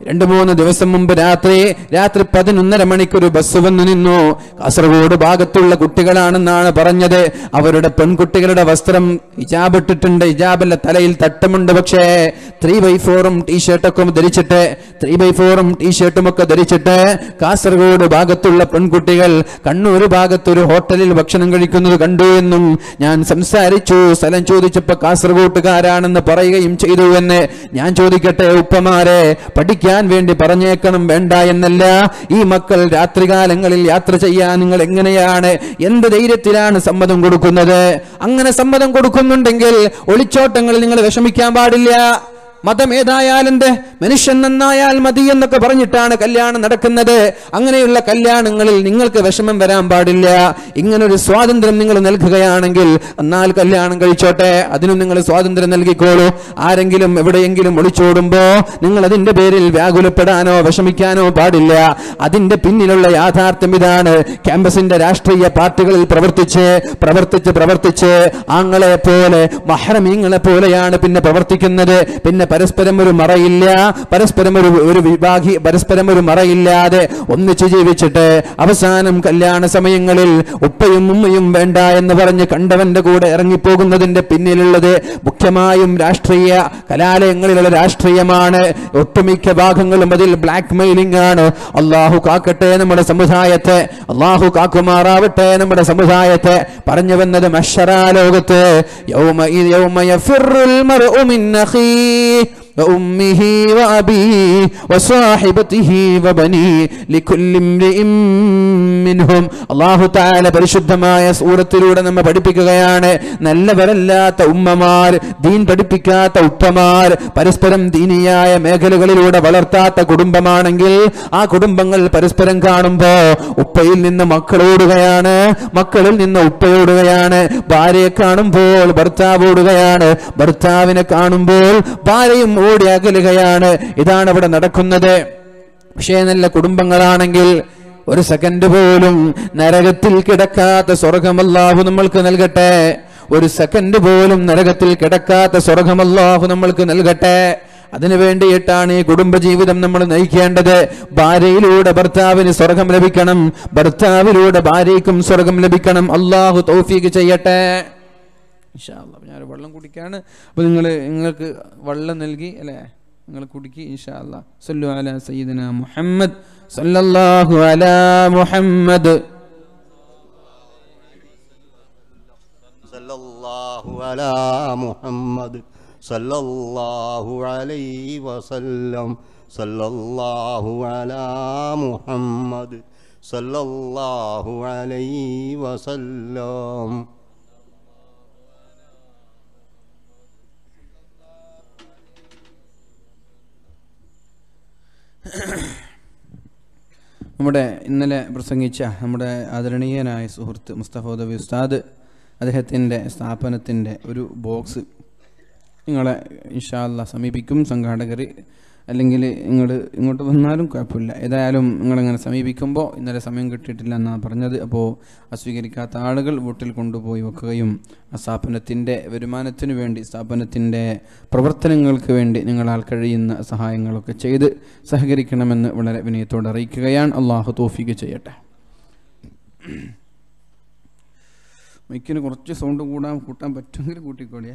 രണ്ടു മൂന്ന് ദിവസം മുമ്പ് രാത്രി രാത്രി പതിനൊന്നര മണിക്കൊരു ബസ് വന്നു നിന്നു കാസർഗോഡ് ഭാഗത്തുള്ള കുട്ടികളാണെന്നാണ് പറഞ്ഞത് അവരുടെ പെൺകുട്ടികളുടെ വസ്ത്രം ഹിജാബ് ഇട്ടിട്ടുണ്ട് ഹിജാബല്ല തലയിൽ തട്ടമുണ്ട് പക്ഷേ ത്രീ ബൈ ഫോറും ടീഷർട്ടൊക്കെ ധരിച്ചിട്ട് ത്രീ ബൈ ഫോറും ടീഷർട്ടും ഒക്കെ ധരിച്ചിട്ട് കാസർഗോഡ് ഭാഗത്തുള്ള പെൺകുട്ടികൾ കണ്ണൂർ ഭാഗത്തൊരു ഹോട്ടലിൽ ഭക്ഷണം കഴിക്കുന്നത് കണ്ടു എന്നും ഞാൻ സംസാരിച്ചു സ്ഥലം ചോദിച്ചപ്പോ കാസർഗോട്ടുകാരാണെന്ന് പറയുകയും ചെയ്തു എന്ന് ഞാൻ ചോദിക്കട്ടെ ഉപ്പമാരെ പഠിക്കാൻ വേണ്ടി പറഞ്ഞേക്കണം വേണ്ട എന്നല്ല ഈ മക്കൾ രാത്രികാലങ്ങളിൽ യാത്ര ചെയ്യാൻ നിങ്ങൾ എങ്ങനെയാണ് എന്ത് ധൈര്യത്തിലാണ് സമ്മതം കൊടുക്കുന്നത് അങ്ങനെ സമ്മതം കൊടുക്കുന്നുണ്ടെങ്കിൽ ഒളിച്ചോട്ടങ്ങളിൽ നിങ്ങൾ വിഷമിക്കാൻ പാടില്ല മതം ഏതായാലെന്ത് മനുഷ്യൻ നന്നായാൽ മതി എന്നൊക്കെ പറഞ്ഞിട്ടാണ് കല്യാണം നടക്കുന്നത് അങ്ങനെയുള്ള കല്യാണങ്ങളിൽ നിങ്ങൾക്ക് വിഷമം വരാൻ പാടില്ല ഇങ്ങനൊരു സ്വാതന്ത്ര്യം നിങ്ങൾ നൽകുകയാണെങ്കിൽ എന്നാൽ കല്യാണം കഴിച്ചോട്ടെ അതിനും നിങ്ങൾ സ്വാതന്ത്ര്യം നൽകിക്കോളൂ ആരെങ്കിലും എവിടെയെങ്കിലും ഒളിച്ചോടുമ്പോ നിങ്ങൾ അതിന്റെ പേരിൽ വ്യാകുലപ്പെടാനോ വിഷമിക്കാനോ പാടില്ല അതിന്റെ പിന്നിലുള്ള യാഥാർത്ഥ്യം ഇതാണ് ക്യാമ്പസിന്റെ രാഷ്ട്രീയ പാർട്ടികളിൽ പ്രവർത്തിച്ച് പ്രവർത്തിച്ച് പ്രവർത്തിച്ച് ആങ്ങളെ പോലെ മഹ്റമീങ്ങളെ പോലെയാണ് പിന്നെ പ്രവർത്തിക്കുന്നത് പിന്നെ പരസ്പരം ഒരു മറയില്ല പരസ്പരം ഒരു ഒരു വിഭാഗി പരസ്പരം ഒരു മറയില്ലാതെ ഒന്നിച്ചു ജീവിച്ചിട്ട് അവസാനം കല്യാണ സമയങ്ങളിൽ ഉപ്പയും ഉമ്മയും വേണ്ട എന്ന് പറഞ്ഞ് കണ്ടവന്റെ കൂടെ ഇറങ്ങിപ്പോകുന്നതിന്റെ പിന്നിലുള്ളത് മുഖ്യമായും രാഷ്ട്രീയ കലാലയങ്ങളിലുള്ള രാഷ്ട്രീയമാണ് ഒട്ടുമിക്ക ഭാഗങ്ങളും അതിൽ ബ്ലാക്ക് മെയിലിംഗ് ആണ് അള്ളാഹു കാക്കട്ടെ നമ്മുടെ സമുദായത്തെ അള്ളാഹു കാക്കുമാറാവട്ടെ നമ്മുടെ സമുദായത്തെ പറഞ്ഞു വന്നത് മഷറാ ലോകത്ത് യൗമ യൗമ യഫിറുൽ മർഉ മിൻ അഖീഹി وأمه وأبيه وصاحبته وبنيه لكل امرئ منهم അള്ളാഹു താല പരിശുദ്ധമായ സൂറത്തിലൂടെ നമ്മെ പഠിപ്പിക്കുകയാണ് നല്ലവരല്ലാത്ത ഉമ്മമാർ ദീൻ പഠിപ്പിക്കാത്ത ഉപ്പമാർ പരസ്പരം ദീനിയായ മേഖലകളിലൂടെ വളർത്താത്ത കുടുംബമാണെങ്കിൽ ആ കുടുംബങ്ങൾ പരസ്പരം കാണുമ്പോ ഉപ്പയിൽ നിന്ന് മക്കളോടുകയാണ് മക്കളിൽ നിന്ന് ഉപ്പയോടുകയാണ് ഭാര്യയെ കാണുമ്പോൾ ഭർത്താവ് ഓടുകയാണ് ഭർത്താവിനെ കാണുമ്പോൾ ഭാര്യയും ഓടി അകലുകയാണ് ഇതാണ് അവിടെ നടക്കുന്നത് പക്ഷേ നല്ല കുടുംബങ്ങളാണെങ്കിൽ ഒരു സെക്കൻഡ് പോലും നരകത്തിൽ കിടക്കാത്ത സ്വർഗമല്ലാഹു നമ്മൾക്ക് നൽകട്ടെ ഒരു സെക്കൻഡ് പോലും നരകത്തിൽ കിടക്കാത്ത സ്വർഗമല്ലാഹു നമ്മൾക്ക് നൽകട്ടെ അതിനു വേണ്ടിയിട്ടാണ് ഈ കുടുംബജീവിതം നമ്മൾ നയിക്കേണ്ടത് ഭാര്യയിലൂടെ ഭർത്താവിന് സ്വർഗം ലഭിക്കണം ഭർത്താവിലൂടെ ഭാര്യയ്ക്കും സ്വർഗം ലഭിക്കണം അള്ളാഹു തൗഫീക്ക് ചെയ്യട്ടെ ഇൻഷാ അല്ലാ. അപ്പൊ ഞാൻ വെള്ളം കുടിക്കാണ് അപ്പോൾ നിങ്ങൾ നിങ്ങൾക്ക് വെള്ളം നൽകി അല്ലേ നിങ്ങൾ കുടിക്കി ഇൻഷാ അല്ലാ സല്ലു അലാ സയ്യിദന മുഹമ്മദ് സല്ലല്ലാഹു അലാ മുഹമ്മദ് صلى الله على محمد صلى الله عليه وسلم صلى الله على محمد صلى الله عليه وسلم നമ്മുടെ ഇന്നലെ പ്രസംഗിച്ച നമ്മുടെ ആദരണീയനായ സുഹൃത്ത് മുസ്തഫ ഉദവി ഉസ്താദ് അദ്ദേഹത്തിൻ്റെ സ്ഥാപനത്തിൻ്റെ ഒരു ബോക്സ് നിങ്ങളെ ഇൻഷാല്ല സമീപിക്കും സംഘാടകർ അല്ലെങ്കിൽ നിങ്ങൾ ഇങ്ങോട്ട് വന്നാലും കുഴപ്പമില്ല ഏതായാലും നിങ്ങളിങ്ങനെ സമീപിക്കുമ്പോൾ ഇന്നലെ സമയം കിട്ടിയിട്ടില്ല എന്നാണ് പറഞ്ഞത് അപ്പോൾ അസ്വീകരിക്കാത്ത ആളുകൾ വീട്ടിൽ കൊണ്ടുപോയി വെക്കുകയും ആ സ്ഥാപനത്തിൻ്റെ വരുമാനത്തിനു വേണ്ടി സ്ഥാപനത്തിൻ്റെ പ്രവർത്തനങ്ങൾക്ക് വേണ്ടി നിങ്ങളാൽ കഴിയുന്ന സഹായങ്ങളൊക്കെ ചെയ്ത് സഹകരിക്കണമെന്ന് വളരെ വിനയത്തോടെ അറിയിക്കുകയാണ് അള്ളാഹു തോഫിക്ക് ചെയ്യട്ടെ മൈക്കിന് കുറച്ച് സൗണ്ട് കൂടാൻ കൂട്ടാൻ പറ്റുമെങ്കിൽ കൂട്ടിക്കോളിയേ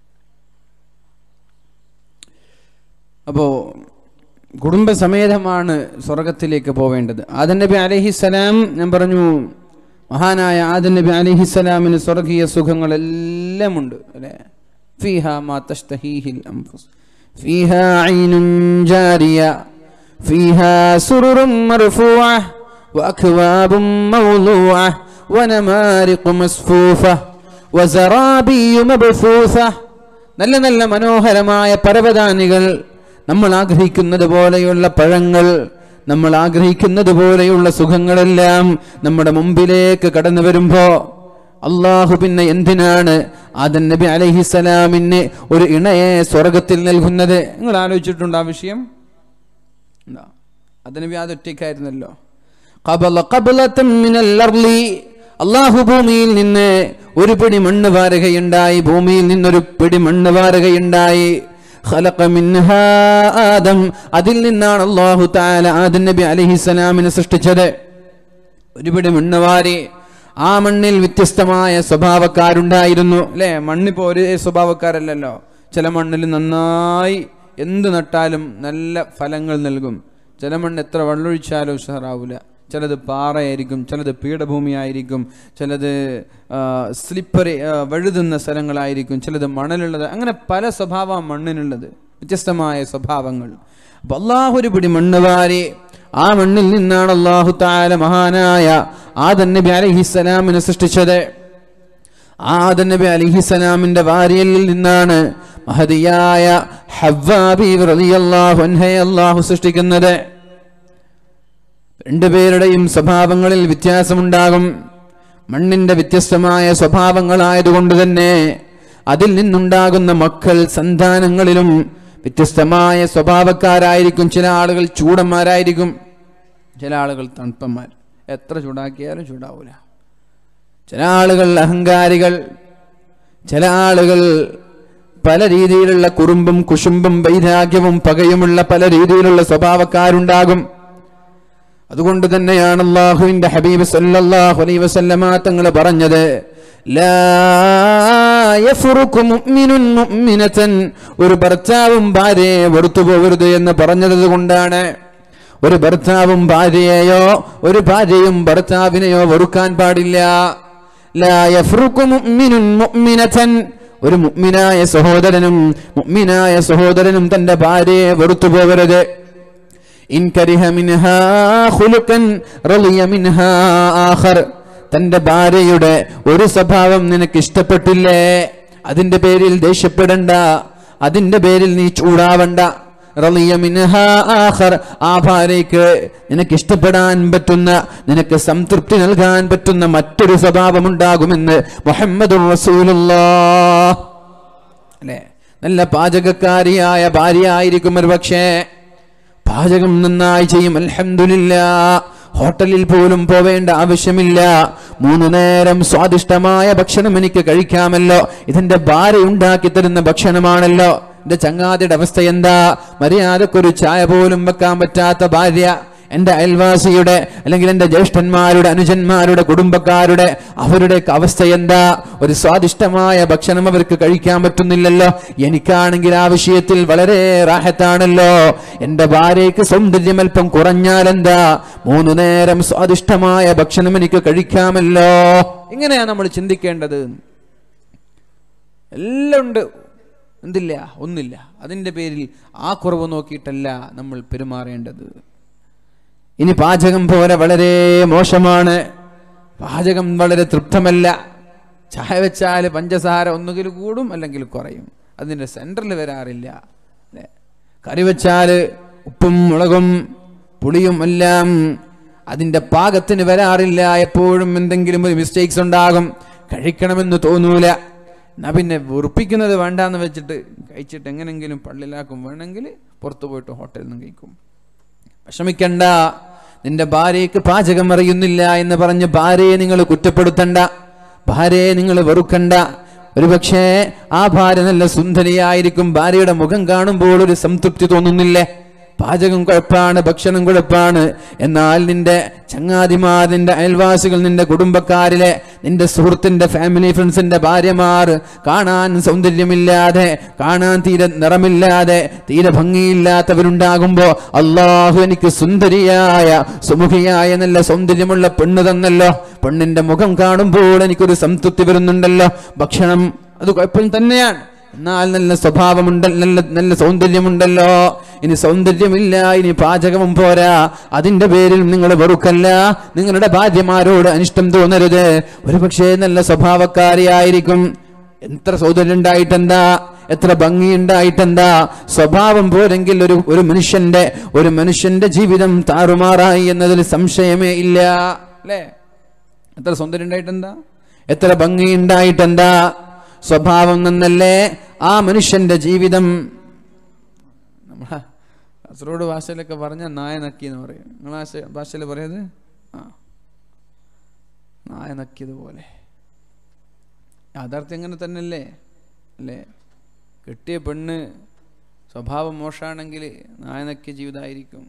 അപ്പോൾ കുടുംബസമേതമാണ് സ്വർഗത്തിലേക്ക് പോവേണ്ടത് ആദൻ നബി അലഹിസലാം ഞാൻ പറഞ്ഞു മഹാനായ ആദൻ നബി അലഹിസലാമിന് സ്വർഗീയ സുഖങ്ങളെല്ലാം ഉണ്ട് അല്ലേ ഫീഹ മാ തഷ്തഹീഹിൽ അൻഫുസ് ഫീഹ ഐനുൻ ജാരിയ ഫീഹ സുറുറും മർഫൂഅ وأكواب موضوعة ونمارق مصفوفة وزرابي مبثوثة നല്ല നല്ല മനോഹരമായ പരവതാനികൾ നമ്മൾ ആഗ്രഹിക്കുന്നത് പോലെയുള്ള പഴങ്ങൾ നമ്മൾ ആഗ്രഹിക്കുന്നത് പോലെയുള്ള സുഖങ്ങളെല്ലാം നമ്മുടെ മുമ്പിലേക്ക് കടന്നു വരുമ്പോ അള്ളാഹു പിന്നെ എന്തിനാണ് ആദൻ നബി അലഹിസലാമിന് ഒരു ഇണയെ സ്വർഗത്തിൽ നൽകുന്നത് നിങ്ങൾ ആലോചിച്ചിട്ടുണ്ടോ ആ വിഷയം ഉണ്ടോ ആദൻ നബി അത് ഒറ്റയ്ക്കായിരുന്നല്ലോ ഖബല ഖബലത്തൻ മിനൽ അർളി അള്ളാഹു ഭൂമിയിൽ നിന്ന് ഒരു പിടി മണ്ണ് വാരുകയുണ്ടായി ഭൂമിയിൽ നിന്നൊരു പിടി മണ്ണ് വാരുകയുണ്ടായി ഖലഖ മിൻഹാ ആദം അതിൽ നിന്നാണ് അല്ലാഹു തആല ആദം നബി അലൈഹിസ്സലാമിനെ സൃഷ്ടിച്ചത് ഒരുപിടി മണ്ണുവാരി ആ മണ്ണിൽ വ്യത്യസ്തമായ സ്വഭാവക്കാരുണ്ടായിരുന്നു അല്ലേ മണ്ണിപ്പോ ഒരേ സ്വഭാവക്കാരല്ലല്ലോ ചില മണ്ണിൽ നന്നായി എന്ത് നട്ടാലും നല്ല ഫലങ്ങൾ നൽകും ചില മണ്ണ് എത്ര വെള്ളമൊഴിച്ചാലും ഉഷാറാവില്ല ചിലത് പാറയായിരിക്കും ചിലത് പീഠഭൂമിയായിരിക്കും ചിലത് സ്ലിപ്പറി വഴുതുന്ന സ്ഥലങ്ങളായിരിക്കും ചിലത് മണലുള്ളത് അങ്ങനെ പല സ്വഭാവം മണ്ണിനുള്ളത് വ്യത്യസ്തമായ സ്വഭാവങ്ങൾ അപ്പൊ അള്ളാഹു ഒരു പിടി മണ്ണ് വാരി ആ മണ്ണിൽ നിന്നാണ് അള്ളാഹു താല മഹാനായ ആദൻ നബി അലഹിസ്സലാമിനെ സൃഷ്ടിച്ചത് ആദൻ നബി അലിഹിസലാമിന്റെ വാരിയലിൽ നിന്നാണ് മഹതിയായ ഹവ്വാബി റളിയല്ലാഹു അൻഹയെ അല്ലാഹു സൃഷ്ടിക്കുന്നത് രണ്ടുപേരുടെയും സ്വഭാവങ്ങളിൽ വ്യത്യാസമുണ്ടാകും മണ്ണിന്റെ വ്യത്യസ്തമായ സ്വഭാവങ്ങളായതുകൊണ്ട് തന്നെ അതിൽ നിന്നുണ്ടാകുന്ന മക്കൾ സന്താനങ്ങളിലും വ്യത്യസ്തമായ സ്വഭാവക്കാരായിരിക്കും ചില ആളുകൾ ചൂടന്മാരായിരിക്കും ചില ആളുകൾ തണുപ്പന്മാർ എത്ര ചൂടാക്കിയാലും ചൂടാവൂല ചില ആളുകൾ അഹങ്കാരികൾ ചില ആളുകൾ പല രീതിയിലുള്ള കുറുമ്പും കുശുമ്പും വൈരാഗ്യവും പകയുമുള്ള പല രീതിയിലുള്ള സ്വഭാവക്കാരുണ്ടാകും അതുകൊണ്ട് തന്നെയാണ് അള്ളാഹുവിന്റെ ഹബീബ് സല്ലല്ലാഹു അലൈഹി വസല്ലമ തങ്ങൾ പറഞ്ഞത് ലാ യഫ്റുഖു മുഅ്മിനുൻ മുഅ്മിനതൻ ഒരു ഭർത്താവും ഭാര്യയെ വെറുത്തു പോകരുത് എന്ന് പറഞ്ഞത് കൊണ്ടാണ് ഒരു ഭർത്താവും ഭാര്യയെയോ ഒരു ഭാര്യയും ഭർത്താവിനെയോ വെറുക്കാൻ പാടില്ല ലാ യഫ്റുഖു മുഅ്മിനുൻ മുഅ്മിനതൻ ഒരു മുഅ്മിനായ സഹോദരനും മുഅ്മിനായ സഹോദരനും തന്റെ ഭാര്യയെ വെറുത്തു പോകരുത് ഇൻ കരിഹ മിൻഹാ ഖുലുഖൻ റളിയ മിൻഹാ ആഖർ തന്റെ ഭാര്യയുടെ ഒരു സ്വഭാവം നിനക്ക് ഇഷ്ടപ്പെട്ടില്ലേ അതിന്റെ പേരിൽ ദേഷ്യപ്പെടണ്ട അതിന്റെ പേരിൽ നീ ചൂടാവണ്ട റളിയ മിൻഹാ ആഖർ ആ ഭാര്യയ്ക്ക് നിനക്ക് ഇഷ്ടപ്പെടാൻ പറ്റുന്ന നിനക്ക് സംതൃപ്തി നൽകാൻ പറ്റുന്ന മറ്റൊരു സ്വഭാവം ഉണ്ടാകുമെന്ന് മുഹമ്മദ് റസൂലുള്ളാഹ് അല്ലേ നല്ല പാചകക്കാരിയായ ഭാര്യ ആയിരിക്കും ഒരു പക്ഷേ പാചകം നന്നായി ചെയ്യും അൽഹംദുലില്ല ഹോട്ടലിൽ പോലും പോവേണ്ട ആവശ്യമില്ല മൂന്ന് നേരം സ്വാദിഷ്ടമായ ഭക്ഷണം എനിക്ക് കഴിക്കാമല്ലോ ഇതെന്റെ ഭാര്യ ഉണ്ടാക്കി തരുന്ന ഭക്ഷണമാണല്ലോ എന്റെ ചങ്ങാതിയുടെ അവസ്ഥ എന്താ മര്യാദക്കൊരു ചായ പോലും വെക്കാൻ പറ്റാത്ത ഭാര്യ എന്റെ അയൽവാസിയുടെ അല്ലെങ്കിൽ എന്റെ ജ്യേഷ്ഠന്മാരുടെ അനുജന്മാരുടെ കുടുംബക്കാരുടെ അവരുടെയൊക്കെ അവസ്ഥ എന്താ ഒരു സ്വാദിഷ്ടമായ ഭക്ഷണം അവർക്ക് കഴിക്കാൻ പറ്റുന്നില്ലല്ലോ എനിക്കാണെങ്കിൽ ആ വിഷയത്തിൽ വളരെ റാഹത്താണല്ലോ എന്റെ ഭാര്യയ്ക്ക് സൗന്ദര്യം അല്പം കുറഞ്ഞാലെന്താ മൂന്നു നേരം സ്വാദിഷ്ടമായ ഭക്ഷണം എനിക്ക് കഴിക്കാമല്ലോ ഇങ്ങനെയാ നമ്മൾ ചിന്തിക്കേണ്ടത് എല്ലാം ഉണ്ട് എന്തില്ല ഒന്നില്ല അതിന്റെ പേരിൽ ആ കുറവ് നോക്കിയിട്ടല്ല നമ്മൾ പെരുമാറേണ്ടത് ഇനി പാചകം പോലെ വളരെ മോശമാണ് പാചകം വളരെ തൃപ്തമല്ല ചായ വെച്ചാൽ പഞ്ചസാര ഒന്നുകിൽ കൂടും അല്ലെങ്കിൽ കുറയും അതിൻ്റെ സെൻറ്ററിൽ വരാറില്ല അല്ലേ കറി വെച്ചാൽ ഉപ്പും മുളകും പുളിയും എല്ലാം അതിൻ്റെ പാകത്തിന് വരാറില്ല എപ്പോഴും എന്തെങ്കിലും ഒരു മിസ്റ്റേക്സ് ഉണ്ടാകും കഴിക്കണമെന്ന് തോന്നൂല എന്നാ പിന്നെ വെറുപ്പിക്കുന്നത് വേണ്ടാന്ന് വെച്ചിട്ട് കഴിച്ചിട്ട് എങ്ങനെങ്കിലും പള്ളിലാക്കും വേണമെങ്കിൽ പുറത്തു പോയിട്ട് ഹോട്ടലിൽ നിന്ന് കഴിക്കും വിഷമിക്കണ്ട നിന്റെ ഭാര്യയ്ക്ക് പാചകം അറിയുന്നില്ല എന്ന് പറഞ്ഞ് ഭാര്യയെ നിങ്ങൾ കുറ്റപ്പെടുത്തണ്ട ഭാര്യയെ നിങ്ങൾ വെറുക്കണ്ട ഒരുപക്ഷേ ആ ഭാര്യ നല്ല സുന്ദരിയായിരിക്കും ഭാര്യയുടെ മുഖം കാണുമ്പോൾ ഒരു സംതൃപ്തി തോന്നുന്നില്ലേ പാചകം കുഴപ്പാണ് ഭക്ഷണം കുഴപ്പാണ് എന്നാൽ നിന്റെ ചങ്ങാതിമാർ നിന്റെ അയൽവാസികൾ നിന്റെ കുടുംബക്കാരിലെ നിന്റെ സുഹൃത്തിന്റെ ഫാമിലി ഫ്രണ്ട്സിന്റെ ഭാര്യമാർ കാണാൻ സൗന്ദര്യമില്ലാതെ കാണാൻ തീരെ നിറമില്ലാതെ തീരെ ഭംഗിയില്ലാത്തവരുണ്ടാകുമ്പോ അള്ളാഹു എനിക്ക് സുന്ദരിയായ സുമുഖിയായ നല്ല സൗന്ദര്യമുള്ള പെണ്ണ് തന്നല്ലോ പെണ്ണിന്റെ മുഖം കാണുമ്പോൾ എനിക്കൊരു സംതൃപ്തി വരുന്നുണ്ടല്ലോ ഭക്ഷണം അത് കുഴപ്പം തന്നെയാണ് എന്നാൽ നല്ല സ്വഭാവമുണ്ട് നല്ല നല്ല സൗന്ദര്യമുണ്ടല്ലോ ഇനി സൗന്ദര്യമില്ല ഇനി പാചകവും പോരാ അതിന്റെ പേരിൽ നിങ്ങൾ വെറുക്കല്ല നിങ്ങളുടെ ഭാര്യമാരോട് അനിഷ്ടം തോന്നരുത് ഒരുപക്ഷേ നല്ല സ്വഭാവക്കാരിയായിരിക്കും എത്ര സൗന്ദര്യം ഉണ്ടായിട്ടെന്താ എത്ര ഭംഗിയുണ്ടായിട്ടെന്താ സ്വഭാവം പോരെങ്കിൽ ഒരു ഒരു മനുഷ്യന്റെ ഒരു മനുഷ്യന്റെ ജീവിതം താറുമാറായി എന്നതിൽ സംശയമേ ഇല്ല അല്ലേ എത്ര സൗന്ദര്യം ഉണ്ടായിട്ടെന്താ എത്ര ഭംഗിയുണ്ടായിട്ടെന്താ സ്വഭാവം നന്നല്ലേ ആ മനുഷ്യന്റെ ജീവിതം നമ്മളെ കാസർഗോഡ് ഭാഷയിലൊക്കെ പറഞ്ഞ നായ നക്കി എന്ന് പറയും നിങ്ങളെ ഭാഷ ഭാഷയിൽ പറയുന്നത് ആ നായ നക്കിയതുപോലെ യാഥാർത്ഥ്യം അങ്ങനെ തന്നെയല്ലേ അല്ലേ കെട്ടിയ പെണ്ണ് സ്വഭാവം മോശമാണെങ്കിൽ നായനക്കിയ ജീവിതമായിരിക്കും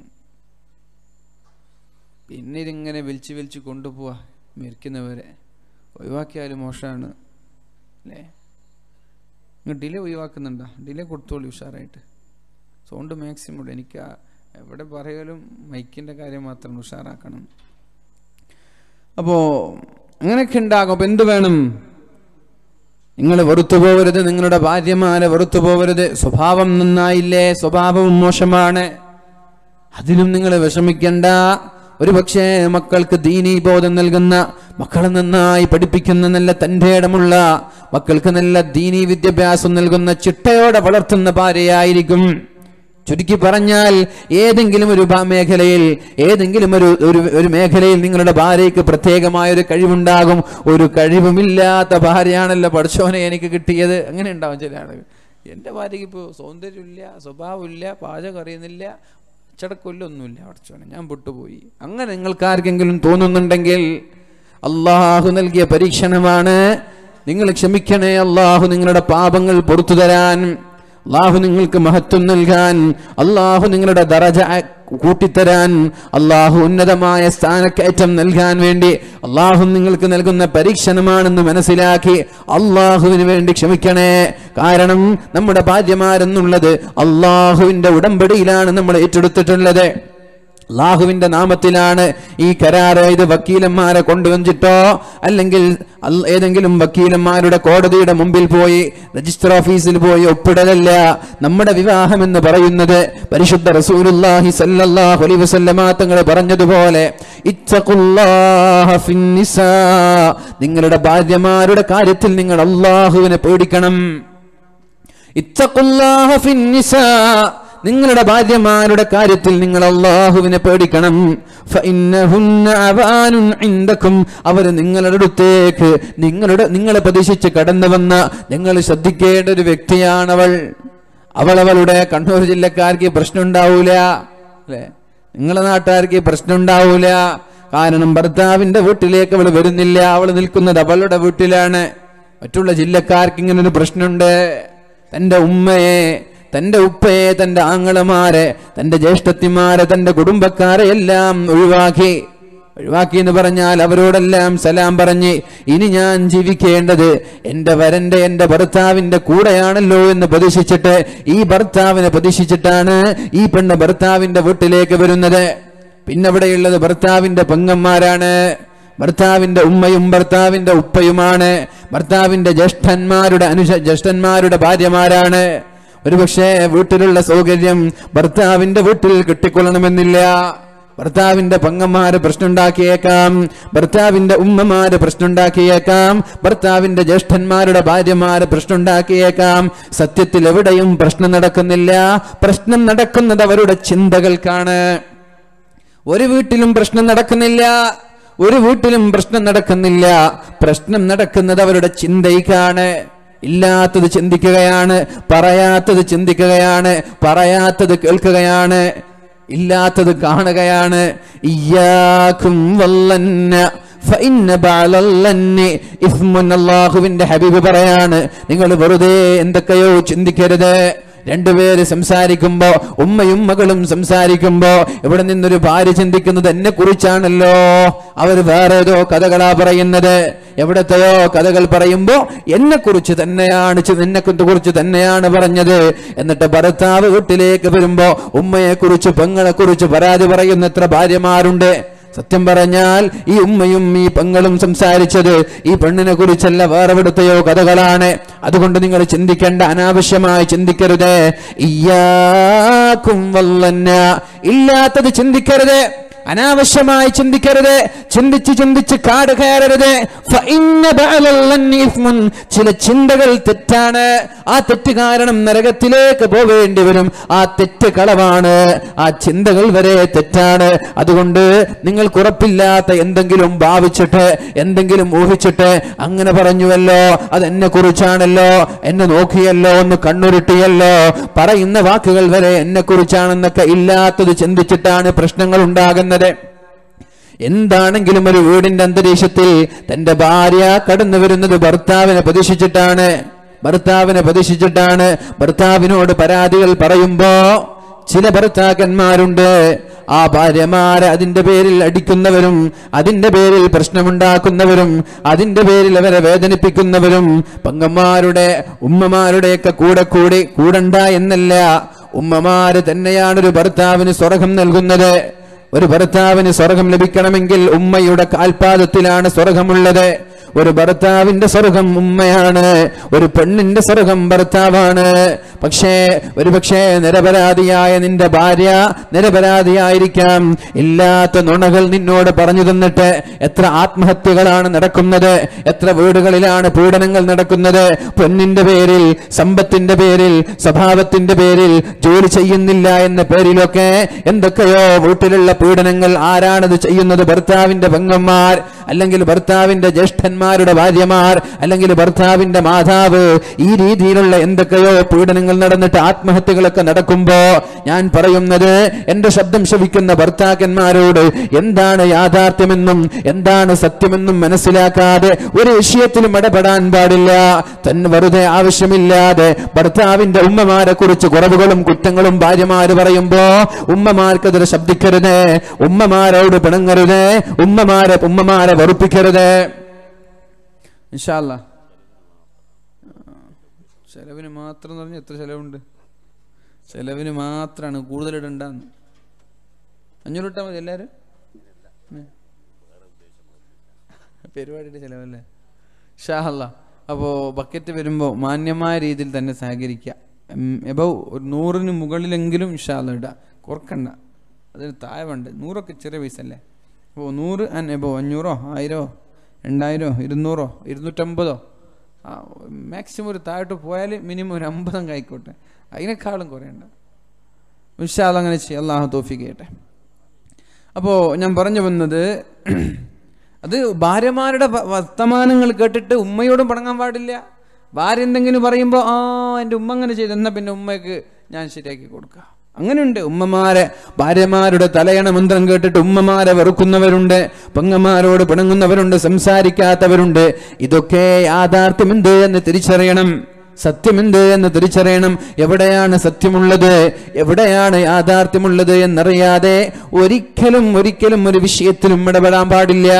പിന്നെ ഇതിങ്ങനെ വലിച്ച് വലിച്ച് കൊണ്ടുപോവാ മരിക്കുന്നവരെ ഒഴിവാക്കിയാലും മോശമാണ് അല്ലേ നിങ്ങൾ ഡിലേ ഒഴിവാക്കുന്നുണ്ടോ ഡിലേ കൊടുത്തോളൂ ഉഷാറായിട്ട് സൗണ്ട് മാക്സിമം ഇടും എനിക്ക് ആ എവിടെ പറയാലും മൈക്കിൻ്റെ കാര്യം മാത്രം ഉഷാറാക്കണം അപ്പോൾ അങ്ങനെയൊക്കെ ഉണ്ടാകും അപ്പം എന്ത് വേണം നിങ്ങൾ വെറുത്തു പോകരുത് നിങ്ങളുടെ ഭാര്യമാരെ വെറുത്തു പോകരുത് സ്വഭാവം നന്നായില്ലേ സ്വഭാവവും മോശമാണ് അതിലും നിങ്ങൾ വിഷമിക്കണ്ട ഒരു പക്ഷേ മക്കൾക്ക് ദീനീ ബോധം നൽകുന്ന മക്കളെ നന്നായി പഠിപ്പിക്കുന്ന നല്ല തൻ്റെ ഇടമുള്ള മക്കൾക്ക് നല്ല ദീനീ വിദ്യാഭ്യാസം നൽകുന്ന ചിട്ടയോടെ വളർത്തുന്ന ഭാര്യയായിരിക്കും ചുരുക്കി പറഞ്ഞാൽ ഏതെങ്കിലും ഒരു ഭാ- മേഖലയിൽ ഏതെങ്കിലും ഒരു ഒരു ഒരു മേഖലയിൽ നിങ്ങളുടെ ഭാര്യയ്ക്ക് പ്രത്യേകമായ ഒരു കഴിവുണ്ടാകും ഒരു കഴിവുമില്ലാത്ത ഭാര്യയാണല്ലോ പഠിച്ചോനെ എനിക്ക് കിട്ടിയത് അങ്ങനെ ഉണ്ടാവും ചില ആളുകൾ എൻ്റെ ഭാര്യയ്ക്ക് ഇപ്പോൾ സൗന്ദര്യമില്ല സ്വഭാവമില്ല പാചകം അറിയുന്നില്ല അച്ചടക്കൊല്ലൊന്നുമില്ല പഠിച്ചോനെ ഞാൻ പൊട്ടുപോയി അങ്ങനെ നിങ്ങൾക്ക് ആർക്കെങ്കിലും തോന്നുന്നുണ്ടെങ്കിൽ അള്ളാഹു നൽകിയ പരീക്ഷണമാണ് നിങ്ങൾ ക്ഷമിക്കണേ അള്ളാഹു നിങ്ങളുടെ പാപങ്ങൾ പുറത്തു തരാൻ അള്ളാഹു നിങ്ങൾക്ക് മഹത്വം നൽകാൻ അള്ളാഹു നിങ്ങളുടെ ദറജ കൂട്ടിത്തരാൻ അള്ളാഹു ഉന്നതമായ സ്ഥാനക്കയറ്റം നൽകാൻ വേണ്ടി അള്ളാഹു നിങ്ങൾക്ക് നൽകുന്ന പരീക്ഷണമാണെന്ന് മനസ്സിലാക്കി അള്ളാഹുവിന് വേണ്ടി ക്ഷമിക്കണേ കാരണം നമ്മുടെ ഭാര്യമാരെന്നുള്ളത് അള്ളാഹുവിന്റെ ഉടമ്പടിയിലാണ് നമ്മൾ ഏറ്റെടുത്തിട്ടുള്ളത് അള്ളാഹുവിന്റെ നാമത്തിലാണ് ഈ കരാറ് ഇത് വക്കീലന്മാരെ കൊണ്ടുവന്നിട്ടോ അല്ലെങ്കിൽ അൽ- ഏതെങ്കിലും വക്കീലന്മാരുടെ കോടതിയുടെ മുമ്പിൽ പോയി രജിസ്റ്റർ ഓഫീസിൽ പോയി ഒപ്പിടലല്ല നമ്മുടെ വിവാഹം എന്ന് പറയുന്നത് പരിശുദ്ധ റസൂലുള്ളാഹി സല്ലല്ലാഹു അലൈഹി വസല്ലമ തങ്ങൾ പറഞ്ഞതുപോലെ ഇത്തഖുല്ലാഹ ഫിന്നിസാ നിങ്ങളുടെ ഭാര്യമാരുടെ കാര്യത്തിൽ നിങ്ങൾ അള്ളാഹുവിനെ പേടിക്കണം ഇത്തഖുല്ലാഹ ഫിന്നിസാ നിങ്ങളുടെ ഭാര്യമാരുടെ കാര്യത്തിൽ നിങ്ങൾ അള്ളാഹുവിനെ പേടിക്കണം ഫഇന്നഹുന്ന അവാനുൻ ഇൻദക്കും അവർ നിങ്ങളുടെ അടുത്തേക്ക് നിങ്ങളുടെ നിങ്ങളെ പ്രതീക്ഷിച്ച് കടന്നു വന്ന നിങ്ങൾ ശ്രദ്ധിക്കേണ്ട ഒരു വ്യക്തിയാണവൾ അവൾ അവളുടെ കണ്ണൂർ ജില്ലക്കാർക്ക് പ്രശ്നം ഉണ്ടാവൂല അല്ലേ നിങ്ങളെ നാട്ടുകാർക്ക് പ്രശ്നം ഉണ്ടാവൂല കാരണം ഭർത്താവിന്റെ വീട്ടിലേക്ക് അവൾ വരുന്നില്ല അവൾ നിൽക്കുന്നത് അവളുടെ വീട്ടിലാണ് മറ്റുള്ള ജില്ലക്കാർക്ക് ഇങ്ങനെ ഒരു പ്രശ്നമുണ്ട് തൻ്റെ ഉമ്മയെ തൻ്റെ ഉപ്പയെ തൻ്റെ ആങ്ങളമാരെ തൻ്റെ ജ്യേഷ്ഠത്തിമാരെ തൻ്റെ കുടുംബക്കാരെ എല്ലാം ഒഴിവാക്കി ഒഴിവാക്കി എന്ന് പറഞ്ഞാൽ അവരോടെല്ലാം സലാം പറഞ്ഞ് ഇനി ഞാൻ ജീവിക്കേണ്ടത് എൻ്റെ വരന്റെ എൻ്റെ ഭർത്താവിൻ്റെ കൂടെയാണല്ലോ എന്ന് പ്രതീക്ഷിച്ചിട്ട് ഈ ഭർത്താവിനെ പ്രതീക്ഷിച്ചിട്ടാണ് ഈ പെണ്ണ് ഭർത്താവിൻ്റെ വീട്ടിലേക്ക് വരുന്നത് പിന്നെ അവിടെയുള്ളത് ഭർത്താവിൻ്റെ പെങ്ങന്മാരാണ് ഭർത്താവിന്റെ ഉമ്മയും ഭർത്താവിന്റെ ഉപ്പയുമാണ് ഭർത്താവിന്റെ ജ്യേഷ്ഠന്മാരുടെ അനുജ ജ്യേഷ്ഠന്മാരുടെ ഭാര്യമാരാണ് ഒരുപക്ഷെ വീട്ടിലുള്ള സൗകര്യം ഭർത്താവിന്റെ വീട്ടിൽ കിട്ടിക്കൊള്ളണമെന്നില്ല ഭർത്താവിന്റെ പങ്ങന്മാര് പ്രശ്നമുണ്ടാക്കിയേക്കാം ഭർത്താവിന്റെ ഉമ്മമാര് പ്രശ്നമുണ്ടാക്കിയേക്കാം ഭർത്താവിന്റെ ജ്യേഷ്ഠന്മാരുടെ ഭാര്യമാര് പ്രശ്നമുണ്ടാക്കിയേക്കാം സത്യത്തിൽ എവിടെയും പ്രശ്നം നടക്കുന്നില്ല പ്രശ്നം നടക്കുന്നത് അവരുടെ ചിന്തകൾക്കാണ് ഒരു വീട്ടിലും പ്രശ്നം നടക്കുന്നില്ല ഒരു വീട്ടിലും പ്രശ്നം നടക്കുന്നില്ല പ്രശ്നം നടക്കുന്നത് അവരുടെ ചിന്തയ്ക്കാണ് ഇല്ലാത്തത് ചിന്തിക്കുകയാണ് പറയാത്തത് ചിന്തിക്കുകയാണ് പറയാത്തത് കേൾക്കുകയാണ് ഇല്ലാത്തത് കാണുകയാണ് ഇയ്യാക്കും വല്ലന്ന ഫഇന്ന ബഅലല്ലന്നി ഇസ്മുൻ അല്ലാഹുവിന്റെ ഹബീബ് പറയാണ് നിങ്ങൾ വെറുതെ എന്തൊക്കെയോ ചിന്തിക്കരുത് രണ്ടുപേര് സംസാരിക്കുമ്പോ ഉമ്മയും മകളും സംസാരിക്കുമ്പോ ഇവിടെ നിന്നൊരു ഭാര്യ ചിന്തിക്കുന്നത് എന്നെ കുറിച്ചാണല്ലോ അവർ വേറെ ഏതോ കഥകളാ പറയുന്നത് എവിടത്തെയോ കഥകൾ പറയുമ്പോ എന്നെ കുറിച്ച് തന്നെയാണ് ചി- എന്നെ കുറിച്ച് തന്നെയാണ് പറഞ്ഞത് എന്നിട്ട് ഭർത്താവ് വീട്ടിലേക്ക് വരുമ്പോ ഉമ്മയെ കുറിച്ച് പെങ്ങളെ കുറിച്ച് പരാതി പറയുന്ന എത്ര ഭാര്യമാരുണ്ട് സത്യം പറഞ്ഞാൽ ഈ ഉമ്മയും ഈ പെങ്ങളും സംസാരിച്ചത് ഈ പെണ്ണിനെ കുറിച്ചല്ല വേറെ എവിടുത്തെയോ കഥകളാണ് അതുകൊണ്ട് നിങ്ങൾ ചിന്തിക്കേണ്ട അനാവശ്യമായി ചിന്തിക്കരുത് ഇയ്യാക്കും വല്ലന്ന ഇല്ലാത്തത് ചിന്തിക്കരുത് അനാവശ്യമായി ചിന്തിക്കരുത് ചിന്തിച്ച് ചിന്തിച്ച് കാട് കയറരുത് ഫഇന്ന ബഅലല്ലന്നി ഇസ്മുൻ. ചില ചിന്തകൾ തെറ്റാണ് ആ തെറ്റ് കാരണം നരകത്തിലേക്ക് പോവേണ്ടി വരും ആ തെറ്റ് കളവാണ് ആ ചിന്തകൾ വരെ തെറ്റാണ് അതുകൊണ്ട് നിങ്ങൾക്ക് ഉറപ്പില്ലാത്ത എന്തെങ്കിലും ഭാവിച്ചിട്ട് എന്തെങ്കിലും ഊഹിച്ചിട്ട് അങ്ങനെ പറഞ്ഞുവല്ലോ അത് എന്നെ കുറിച്ചാണല്ലോ എന്നെ നോക്കിയല്ലോ ഒന്ന് കണ്ണുരുട്ടിയല്ലോ പറയുന്ന വാക്കുകൾ വരെ എന്നെ കുറിച്ചാണെന്നൊക്കെ ഇല്ലാത്തത് ചിന്തിച്ചിട്ടാണ് പ്രശ്നങ്ങൾ ഉണ്ടാകുന്നത് എന്താണെങ്കിലും ഒരു വീടിന്റെ അന്തരീക്ഷത്തിൽ തന്റെ ഭാര്യ കടന്നു വരുന്നത് ഭർത്താവിനെ പ്രതീക്ഷിച്ചിട്ടാണ് ഭർത്താവിനെ പ്രതീക്ഷിച്ചിട്ടാണ് ഭർത്താവിനോട് പരാതികൾ പറയുമ്പോ ചില ഭർത്താക്കന്മാരുണ്ട് ആ ഭാര്യമാരെ അതിന്റെ പേരിൽ അടിക്കുന്നവരും അതിന്റെ പേരിൽ പ്രശ്നമുണ്ടാക്കുന്നവരും അതിന്റെ പേരിൽ അവരെ വേദനിപ്പിക്കുന്നവരും പങ്കന്മാരുടെ ഉമ്മമാരുടെയൊക്കെ കൂടെ കൂടി കൂടണ്ട എന്നല്ല ഉമ്മമാര് തന്നെയാണ് ഒരു ഭർത്താവിന് സ്വർഗം നൽകുന്നത് ഒരു ഭർത്താവിന് സ്വർഗം ലഭിക്കണമെങ്കിൽ ഉമ്മയുടെ കാൽപാദത്തിലാണ് സ്വർഗമുള്ളത് ഒരു ഭർത്താവിന്റെ സ്വർഗം ഉമ്മയാണ് ഒരു പെണ്ണിന്റെ സ്വർഗം ഭർത്താവാണ് പക്ഷേ ഒരു പക്ഷേ നിരപരാധിയായ നിന്റെ ഭാര്യ നിരപരാധിയായിരിക്കാം ഇല്ലാത്ത നുണകൾ നിന്നോട് പറഞ്ഞു തന്നിട്ട് എത്ര ആത്മഹത്യകളാണ് നടക്കുന്നത് എത്ര വീടുകളിലാണ് പീഡനങ്ങൾ നടക്കുന്നത് പൊന്നിന്റെ പേരിൽ സമ്പത്തിന്റെ പേരിൽ സ്വഭാവത്തിന്റെ പേരിൽ ജോലി ചെയ്യുന്നില്ല എന്ന പേരിലൊക്കെ എന്തൊക്കെയോ വീട്ടിലുള്ള പീഡനങ്ങൾ ആരാണത് ചെയ്യുന്നത് ഭർത്താവിന്റെ പെങ്ങന്മാർ അല്ലെങ്കിൽ ഭർത്താവിന്റെ ജ്യേഷ്ഠന്മാരുടെ ഭാര്യമാർ അല്ലെങ്കിൽ ഭർത്താവിന്റെ മാതാവ് ഈ രീതിയിലുള്ള എന്തൊക്കെയോ പീഡനങ്ങൾ നടന്നിട്ട് ആത്മഹത്യകളൊക്കെ നടക്കുമ്പോ ഞാൻ പറയുന്നത് എന്റെ ശബ്ദം ശ്രവിക്കുന്ന ഭർത്താക്കന്മാരോട് എന്താണ് യാഥാർത്ഥ്യമെന്നും എന്താണ് സത്യമെന്നും മനസ്സിലാക്കാതെ ഒരു വിഷയത്തിലും ഇടപെടാൻ പാടില്ല തന്നെ വെറുതെ ആവശ്യമില്ലാതെ ഭർത്താവിന്റെ ഉമ്മമാരെ കുറിച്ച് കുറവുകളും കുറ്റങ്ങളും ഭാര്യമാര് പറയുമ്പോ ഉമ്മമാർക്കെതിരെ ശബ്ദിക്കരുത് ഉമ്മമാരോട് പിണങ്ങരുത് ഉമ്മമാരെ ഉമ്മമാരെ വെറുപ്പിക്കരുത് ഇൻഷാല്ല ചെലവിന് മാത്രം എന്ന് പറഞ്ഞാൽ എത്ര ചെലവുണ്ട് ചെലവിന് മാത്രമാണ് കൂടുതൽ ഇടണ്ടെന്ന് അഞ്ഞൂറ് ഇട്ടാൽ മതി എല്ലാവരും ഉം. പരിപാടിയുടെ ചെലവല്ലേ ഷാഹല്ല അപ്പോൾ ബക്കറ്റ് വരുമ്പോൾ മാന്യമായ രീതിയിൽ തന്നെ സഹകരിക്കുക എബോ ഒരു നൂറിന് മുകളിലെങ്കിലും ഇഷാല്ല ഇടുക കുറക്കണ്ട അതിന് താഴെ വേണ്ട നൂറൊക്കെ ചെറിയ പൈസ അല്ലേ അപ്പോൾ നൂറ് ആൻഡ് എബോ അഞ്ഞൂറോ ആയിരോ രണ്ടായിരോ ഇരുന്നൂറോ ഇരുന്നൂറ്റമ്പതോ ആ മാക്സിമം ഒരു താഴോട്ട് പോയാൽ മിനിമം ഒരു അമ്പതം ആയിക്കോട്ടെ അതിനേക്കാളും കുറയണ്ട ഇൻഷാല്ല അങ്ങനെ ചെയ്യാം അള്ളാഹു തോഫിക്ക് ചെയ്യട്ടെ അപ്പോൾ ഞാൻ പറഞ്ഞു വന്നത് അത് ഭാര്യമാരുടെ വ- വർത്തമാനങ്ങൾ കേട്ടിട്ട് ഉമ്മയോടും പടങ്ങാൻ പാടില്ല ഭാര്യ എന്തെങ്കിലും പറയുമ്പോൾ ആ എൻ്റെ ഉമ്മ അങ്ങനെ ചെയ്തു എന്നാൽ പിന്നെ ഉമ്മയ്ക്ക് ഞാൻ ശരിയാക്കി കൊടുക്കുക അങ്ങനെയുണ്ട് ഉമ്മമാരെ ഭാര്യമാരുടെ തലയണ മന്ത്രം കേട്ടിട്ട് ഉമ്മമാരെ വെറുക്കുന്നവരുണ്ട് പെങ്ങന്മാരോട് പിണങ്ങുന്നവരുണ്ട് സംസാരിക്കാത്തവരുണ്ട് ഇതൊക്കെ യാഥാർത്ഥ്യമെന്ത് എന്ന് തിരിച്ചറിയണം സത്യമെന്ത് എന്ന് തിരിച്ചറിയണം എവിടെയാണ് സത്യമുള്ളത് എവിടെയാണ് യാഥാർത്ഥ്യമുള്ളത് എന്നറിയാതെ ഒരിക്കലും ഒരിക്കലും ഒരു വിഷയത്തിലും ഇടപെടാൻ പാടില്ല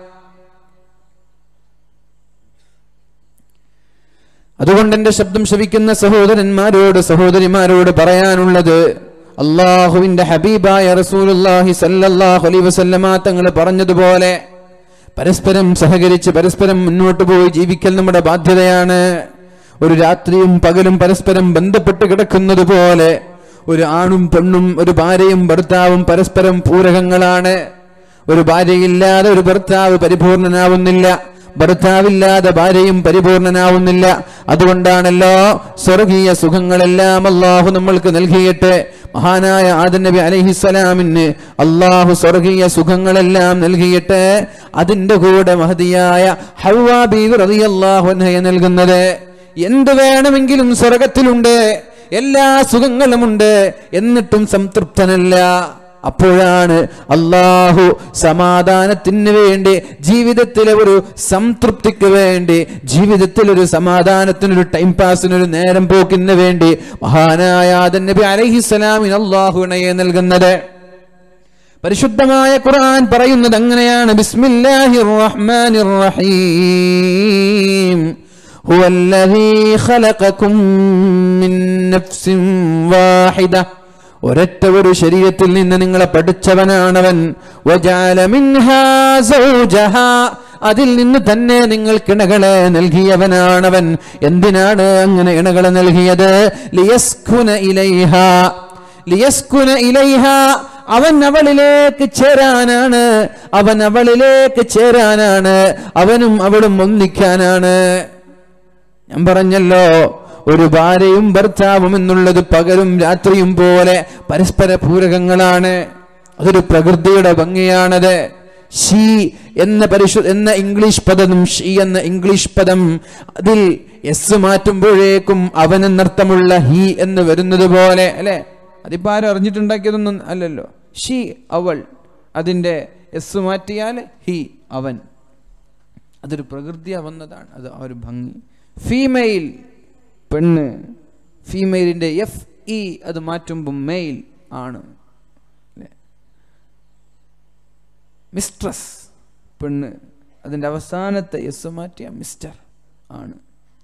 അതുകൊണ്ട് എന്റെ ശബ്ദം ശ്രവിക്കുന്ന സഹോദരന്മാരോട് സഹോദരിമാരോട് പറയാനുള്ളത് അള്ളാഹുവിന്റെ ഹബീബായ റസൂലുള്ളാഹി സല്ലല്ലാഹു അലൈഹി വസല്ലമ തങ്ങൾ പറഞ്ഞതുപോലെ പരസ്പരം സഹകരിച്ച് പരസ്പരം മുന്നോട്ട് പോയി ജീവിക്കൽ നമ്മുടെ ബാധ്യതയാണ് ഒരു രാത്രിയും പകലും പരസ്പരം ബന്ധപ്പെട്ട് കിടക്കുന്നത് പോലെ ഒരു ആണും പെണ്ണും ഒരു ഭാര്യയും ഭർത്താവും പരസ്പരം പൂരകങ്ങളാണ് ഒരു ഭാര്യയില്ലാതെ ഒരു ഭർത്താവ് പരിപൂർണനാവുന്നില്ല ഭർത്താവില്ലാതെ ഭാര്യയും പരിപൂർണനാവുന്നില്ല അതുകൊണ്ടാണല്ലോ സ്വർഗീയ സുഖങ്ങളെല്ലാം അള്ളാഹു നമ്മൾക്ക് നൽകിയിട്ട് മഹാനായ ആദൻ നബി അലഹിസ്സലാമിന് അള്ളാഹു സ്വർഗീയ സുഖങ്ങളെല്ലാം നൽകിയിട്ട് അതിന്റെ കൂടെ മഹതിയായ ഹൗവാ ബീവി റളിയല്ലാഹു അൻഹയെ നൽകുന്നത് എന്ത് വേണമെങ്കിലും സ്വർഗത്തിലുണ്ട് എല്ലാ സുഖങ്ങളുമുണ്ട് എന്നിട്ടും സംതൃപ്തനല്ല അപ്പോഴാണ് അള്ളാഹു സമാധാനത്തിന് വേണ്ടി ജീവിതത്തിലെ ഒരു സംതൃപ്തിക്ക് വേണ്ടി ജീവിതത്തിൽ ഒരു സമാധാനത്തിനൊരു ടൈം പാസിനൊരു നേരം പോക്കിന് വേണ്ടി മഹാനായ ആദൻ നബി അലഹിസ്സലാമിന് അള്ളാഹു ഇണയെ നൽകുന്നത് പരിശുദ്ധമായ ഖുർആൻ പറയുന്നത് അങ്ങനെയാണ് ബിസ്മില്ലാഹിർ റഹ്മാനിർ റഹീം هو الذي خلقكم من نفس واحده ഒരൊറ്റ ഒരു ശരീരത്തിൽ നിന്ന് നിങ്ങളെ പഠിച്ചവനാണവൻ വജാല മിൻഹാ സൗജഹാ അതിൽ നിന്ന് തന്നെ നിങ്ങൾക്ക് ഇണകളെ നൽകിയവനാണവൻ എന്തിനാണ് അങ്ങനെ ഇണകളെ നൽകിയത് ലിയസ്കുന ഇലൈഹ ലിയസ്കുന ഇലൈഹ അവൻ അവളിലേക്ക് ചേരാനാണ് അവൻ അവളിലേക്ക് ചേരാനാണ് അവനും അവളും ഒന്നിക്കാനാണ് ഞാൻ പറഞ്ഞല്ലോ ഒരു ഭാര്യയും ഭർത്താവും എന്നുള്ളത് പകലും രാത്രിയും പോലെ പരസ്പര പൂരകങ്ങളാണ് അതൊരു പ്രകൃതിയുടെ ഭംഗിയാണത് ഷീ എന്ന പരിശു എന്ന ഇംഗ്ലീഷ് പദം ഷീ എന്ന ഇംഗ്ലീഷ് പദം അതിൽ എസ് മാറ്റുമ്പോഴേക്കും അവൻ എന്നർത്ഥമുള്ള ഹി എന്ന് വരുന്നത് പോലെ അല്ലെ അതിപ്പോ ആരും അറിഞ്ഞിട്ടുണ്ടാക്കിയതൊന്നും അല്ലല്ലോ ഷീ അവൾ അതിന്റെ എസ് മാറ്റിയാൽ ഹി അവൻ അതൊരു പ്രകൃതിയാ വന്നതാണ് അത് ആ ഒരു ഭംഗി ഫീമെയിൽ പെണ്ണ് ഫീമെയിലിൻ്റെ എഫ് ഇ അത് മാറ്റുമ്പോൾ മെയിൽ ആണ് അല്ലേ മിസ്ട്രസ് പെണ്ണ് അതിൻ്റെ അവസാനത്തെ എസ് മാറ്റിയ മിസ്റ്റർ ആണ്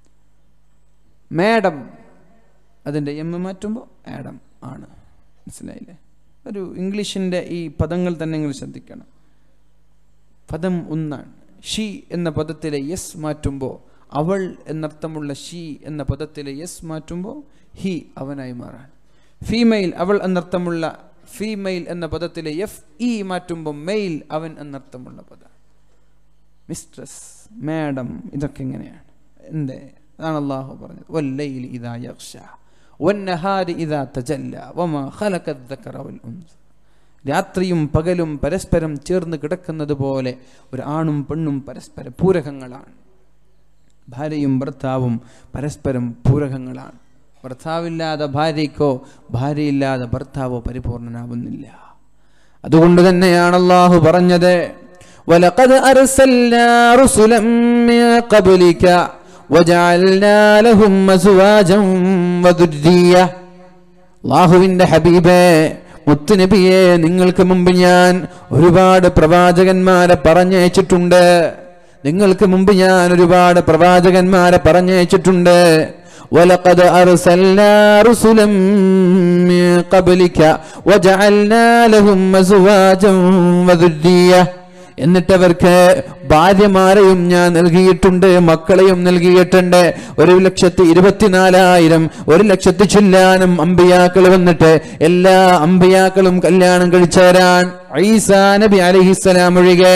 മാഡം അതിൻ്റെ എം മാറ്റുമ്പോൾ ആഡം ആണ് മനസ്സിലായില്ലേ ഒരു ഇംഗ്ലീഷിൻ്റെ ഈ പദങ്ങൾ തന്നെ നിങ്ങൾ ശ്രദ്ധിക്കണം പദം ഒന്നാണ് ഷീ എന്ന പദത്തിലെ യെസ് മാറ്റുമ്പോൾ അവൾ എന്നർത്ഥമുള്ള ഷീ എന്ന പദത്തിലെ യെസ് മാറ്റുമ്പോൾ ഹി അവനായി മാറാൻ ഫീമെയിൽ അവൾ എന്നർത്ഥമുള്ള ഫീമെയിൽ എന്ന പദത്തിലെ എഫ് ഇ മാറ്റുമ്പോൾ മെയിൽ അവൻ എന്നർത്ഥമുള്ള പദം മിസ്ട്രസ് മാഡം ഇതൊക്കെ എങ്ങനെയാണ് എന്തേ അതാണ് അള്ളാഹു പറഞ്ഞത് വല്ലയിൽ ഇതാ യക്ഷ വന്നഹാരി ഇതാ തജല്ല വമാ ഖലഖദ്ദക്കറ വൽ ഉൻസ രാത്രിയും പകലും പരസ്പരം ചേർന്ന് കിടക്കുന്നത് പോലെ ഒരു ആണും പെണ്ണും പരസ്പര പൂരകങ്ങളാണ് ഭാര്യയും ഭർത്താവും പരസ്പരം പൂരകങ്ങളാണ് ഭർത്താവില്ലാതെ ഭാര്യയ്ക്കോ ഭാര്യയില്ലാതെ ഭർത്താവോ പരിപൂർണനാവുന്നില്ല അതുകൊണ്ട് തന്നെയാണ് അള്ളാഹു പറഞ്ഞത് ولقد أرسلنا رسلا من قبلك وجعلنا لهم أزواجا وذرية അള്ളാഹുവിന്റെ ഹബീബേ മുത്തുനബിയെ നിങ്ങൾക്ക് മുമ്പ് ഞാൻ ഒരുപാട് പ്രവാചകന്മാരെ പറഞ്ഞയച്ചിട്ടുണ്ട് നിങ്ങൾക്ക് മുമ്പ് ഞാൻ ഒരുപാട് പ്രവാചകന്മാരെ പറഞ്ഞയച്ചിട്ടുണ്ട് ولقد أرسلنا رسلا من قبلك وجعلنا لهم أزواجا وذرية എന്നിട്ടവർക്ക് ഭാര്യമാരെയും ഞാൻ നൽകിയിട്ടുണ്ട് മക്കളെയും നൽകിയിട്ടുണ്ട് ഒരു ലക്ഷത്തി ഇരുപത്തിനാലായിരം ഒരു ലക്ഷത്തി ചില്ലാനും അമ്പിയാക്കൾ വന്നിട്ട് എല്ലാ അമ്പിയാക്കളും കല്യാണം കഴിച്ചവരാൻ ഈസാ നബി അലഹിസ്സലാം ഒഴികെ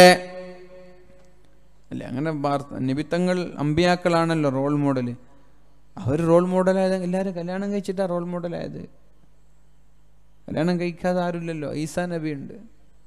അല്ലെ അങ്ങനെ വാർത്ത നിബിത്തങ്ങൾ അമ്പിയാക്കളാണല്ലോ റോൾ മോഡൽ അവർ റോൾ മോഡലായത് എല്ലാവരും കല്യാണം കഴിച്ചിട്ടാ റോൾ മോഡലായത് കല്യാണം കഴിക്കാതെ ആരുമില്ലല്ലോ ഈസാ നബി ഉണ്ട്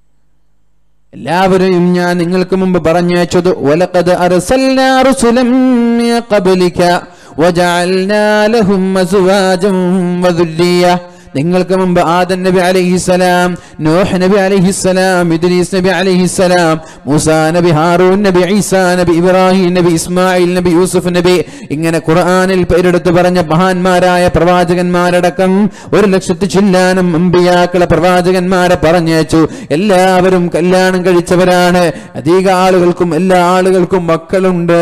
എല്ലാവരെയും ഞാൻ നിങ്ങൾക്ക് മുമ്പ് പറഞ്ഞയച്ചത് ഒലക്കത് അർസൽനാ റുസുലം മിൻ ഖബ്ലിക വജഅൽനാ ലഹും അസ്വാജം വദുല്ലിയ നിങ്ങൾക്ക് മുമ്പ് ആദൻ നബി അലൈഹിസ്സലാം നൂഹ് നബി അലൈഹിസ്സലാം ഇദ്രീസ് നബി അലൈഹിസ്സലാം മൂസാ നബി ഹാറൂൻ നബി ഈസാ നബി ഇബ്രാഹിം നബി ഇസ്മായിൽ നബി യൂസുഫ് നബി ഇങ്ങനെ ഖുർആനിൽ പേരെടുത്ത് പറഞ്ഞ മഹാന്മാരായ പ്രവാചകന്മാരടക്കം ഒരു ലക്ഷത്തി ചില്ലാനും അമ്പിയാക്കളെ പ്രവാചകന്മാരെ പറഞ്ഞയച്ചു എല്ലാവരും കല്യാണം കഴിച്ചവരാണ് അധിക ആളുകൾക്കും എല്ലാ ആളുകൾക്കും മക്കളുണ്ട്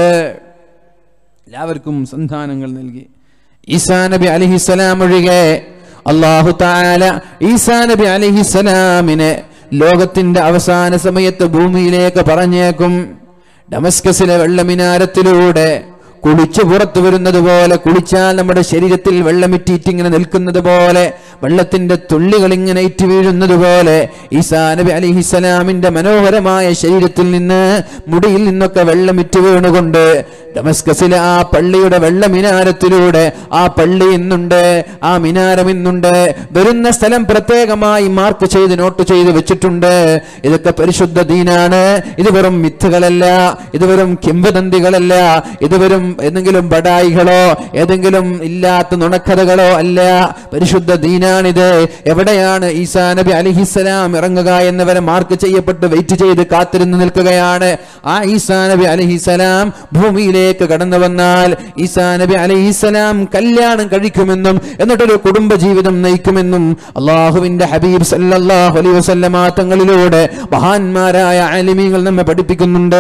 എല്ലാവർക്കും സന്താനങ്ങൾ നൽകി ഈസാ നബി അലഹിസ്സലാം ഒഴികെ അള്ളാഹു താല ഈസാ നബി അലഹിസ്സലാമിനെ ലോകത്തിന്റെ അവസാന സമയത്ത് ഭൂമിയിലേക്ക് പറഞ്ഞേക്കും ഡമസ്കസിലെ വെള്ളമിനാരത്തിലൂടെ കുളിച്ചു പുറത്തു വരുന്നത് പോലെ കുളിച്ചാൽ നമ്മുടെ ശരീരത്തിൽ വെള്ളമിറ്റീറ്റ് ഇങ്ങനെ നിൽക്കുന്നത് പോലെ വെള്ളത്തിന്റെ തുള്ളികൾ ഇങ്ങനെ ഇറ്റ് വീഴുന്നത് പോലെ ഈസാ നബി അലിഹിസലാമിന്റെ മനോഹരമായ ശരീരത്തിൽ നിന്ന് മുടിയിൽ നിന്നൊക്കെ വെള്ളമിറ്റ് വീണുകൊണ്ട് ഡമസ്കസിലെ ആ പള്ളിയുടെ വെള്ളമിനാരത്തിലൂടെ ആ പള്ളി ഇന്നുണ്ട് ആ മിനാരം ഇന്നുണ്ട് വരുന്ന സ്ഥലം പ്രത്യേകമായി മാർക്ക് ചെയ്ത് നോട്ട് ചെയ്ത് വെച്ചിട്ടുണ്ട് ഇതൊക്കെ പരിശുദ്ധ ദീനാണ് ഇത് വെറും മിത്തുകളല്ല ഇത് വെറും കിംവദന്തികളല്ല ഇത് വെറും ഏതെങ്കിലും ബടായികളോ ഏതെങ്കിലും ഇല്ലാത്ത നുണക്കഥകളോ അല്ല പരിശുദ്ധ ദീനാണിത് എവിടെയാണ് ഈസാ നബി അലിഹിസ്സലാം ഇറങ്ങുക എന്നവരെ മാർക്ക് ചെയ്യപ്പെട്ട് വെയിറ്റ് ചെയ്ത് കാത്തിരുന്ന് നിൽക്കുകയാണ് ആ ഈസാ നബി അലിഹിസ്സലാം ഭൂമിയിലേക്ക് കടന്നു വന്നാൽ ഈസാ നബി അലിഹിസ്സലാം കല്യാണം കഴിക്കുമെന്നും എന്നിട്ടൊരു കുടുംബ ജീവിതം നയിക്കുമെന്നും അള്ളാഹുവിന്റെ ഹബീബ് സല്ലല്ലാഹു അലൈഹി വസല്ലമ തങ്ങളിലൂടെ മഹാന്മാരായ ആലിമീങ്ങൾ നമ്മെ പഠിപ്പിക്കുന്നുണ്ട്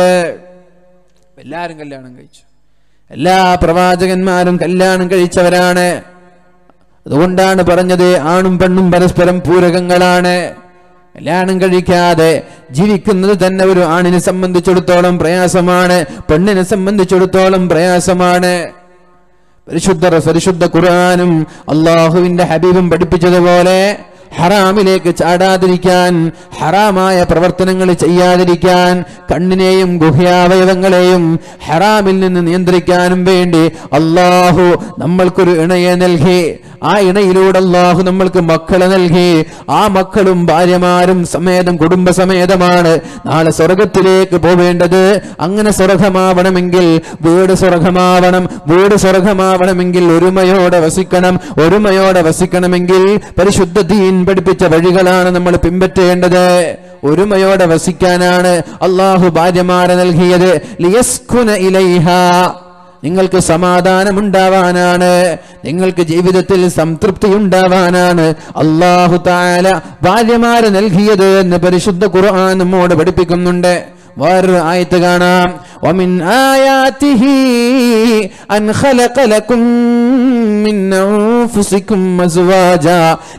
എല്ലാവരും കല്യാണം കഴിച്ചു എല്ലാ പ്രവാചകന്മാരും കല്യാണം കഴിച്ചവരാണ് അതുകൊണ്ടാണ് പറഞ്ഞത് ആണും പെണ്ണും പരസ്പരം പൂരകങ്ങളാണ് കല്യാണം കഴിക്കാതെ ജീവിക്കുന്നത് തന്നെ ഒരു ആണിനെ സംബന്ധിച്ചിടത്തോളം പ്രയാസമാണ് പെണ്ണിനെ സംബന്ധിച്ചിടത്തോളം പ്രയാസമാണ് പരിശുദ്ധ പരിശുദ്ധ ഖുർആാനും അള്ളാഹുവിന്റെ ഹബീബും പഠിപ്പിച്ചതുപോലെ ഹറാമിലേക്ക് ചാടാതിരിക്കാൻ ഹറാമായ പ്രവർത്തനങ്ങൾ ചെയ്യാതിരിക്കാൻ കണ്ണിനെയും ഗുഹ്യാവയവങ്ങളെയും ഹറാമിൽ നിന്ന് നിയന്ത്രിക്കാനും വേണ്ടി അള്ളാഹു നമ്മൾക്കൊരു ഇണയെ നൽകി ആ ഇണയിലൂടെ അള്ളാഹു നമ്മൾക്ക് മക്കളെ നൽകി ആ മക്കളും ഭാര്യമാരും സമേതം കുടുംബസമേതമാണ് നാളെ സ്വർഗത്തിലേക്ക് പോവേണ്ടത് അങ്ങനെ സ്വർഗമാവണമെങ്കിൽ വീട് സ്വർഗമാവണം വീട് സ്വർഗമാവണമെങ്കിൽ ഒരുമയോടെ വസിക്കണം ഒരുമയോടെ വസിക്കണമെങ്കിൽ പരിശുദ്ധ ദീൻ പഠിപ്പിച്ച വഴികളാണ് നമ്മൾ പിൻപറ്റേണ്ടത് ഒരുമയോടെ വസിക്കാനാണ് അള്ളാഹു ഭാര്യമാരെ നൽകിയത് ലിയസ്കുന ഇലൈഹ നിങ്ങൾക്ക് സമാധാനം ഉണ്ടാവാനാണ് നിങ്ങൾക്ക് ജീവിതത്തിൽ സംതൃപ്തി ഉണ്ടാവാനാണ് അള്ളാഹു താല ഭാര്യമാരെ നൽകിയത് എന്ന് പരിശുദ്ധ ഖുർആൻ നമ്മോട് പഠിപ്പിക്കുന്നുണ്ട് വേറൊരു ആയത്ത് കാണാം ومن آياته أن خلق لكم من أنفسكم أزواجا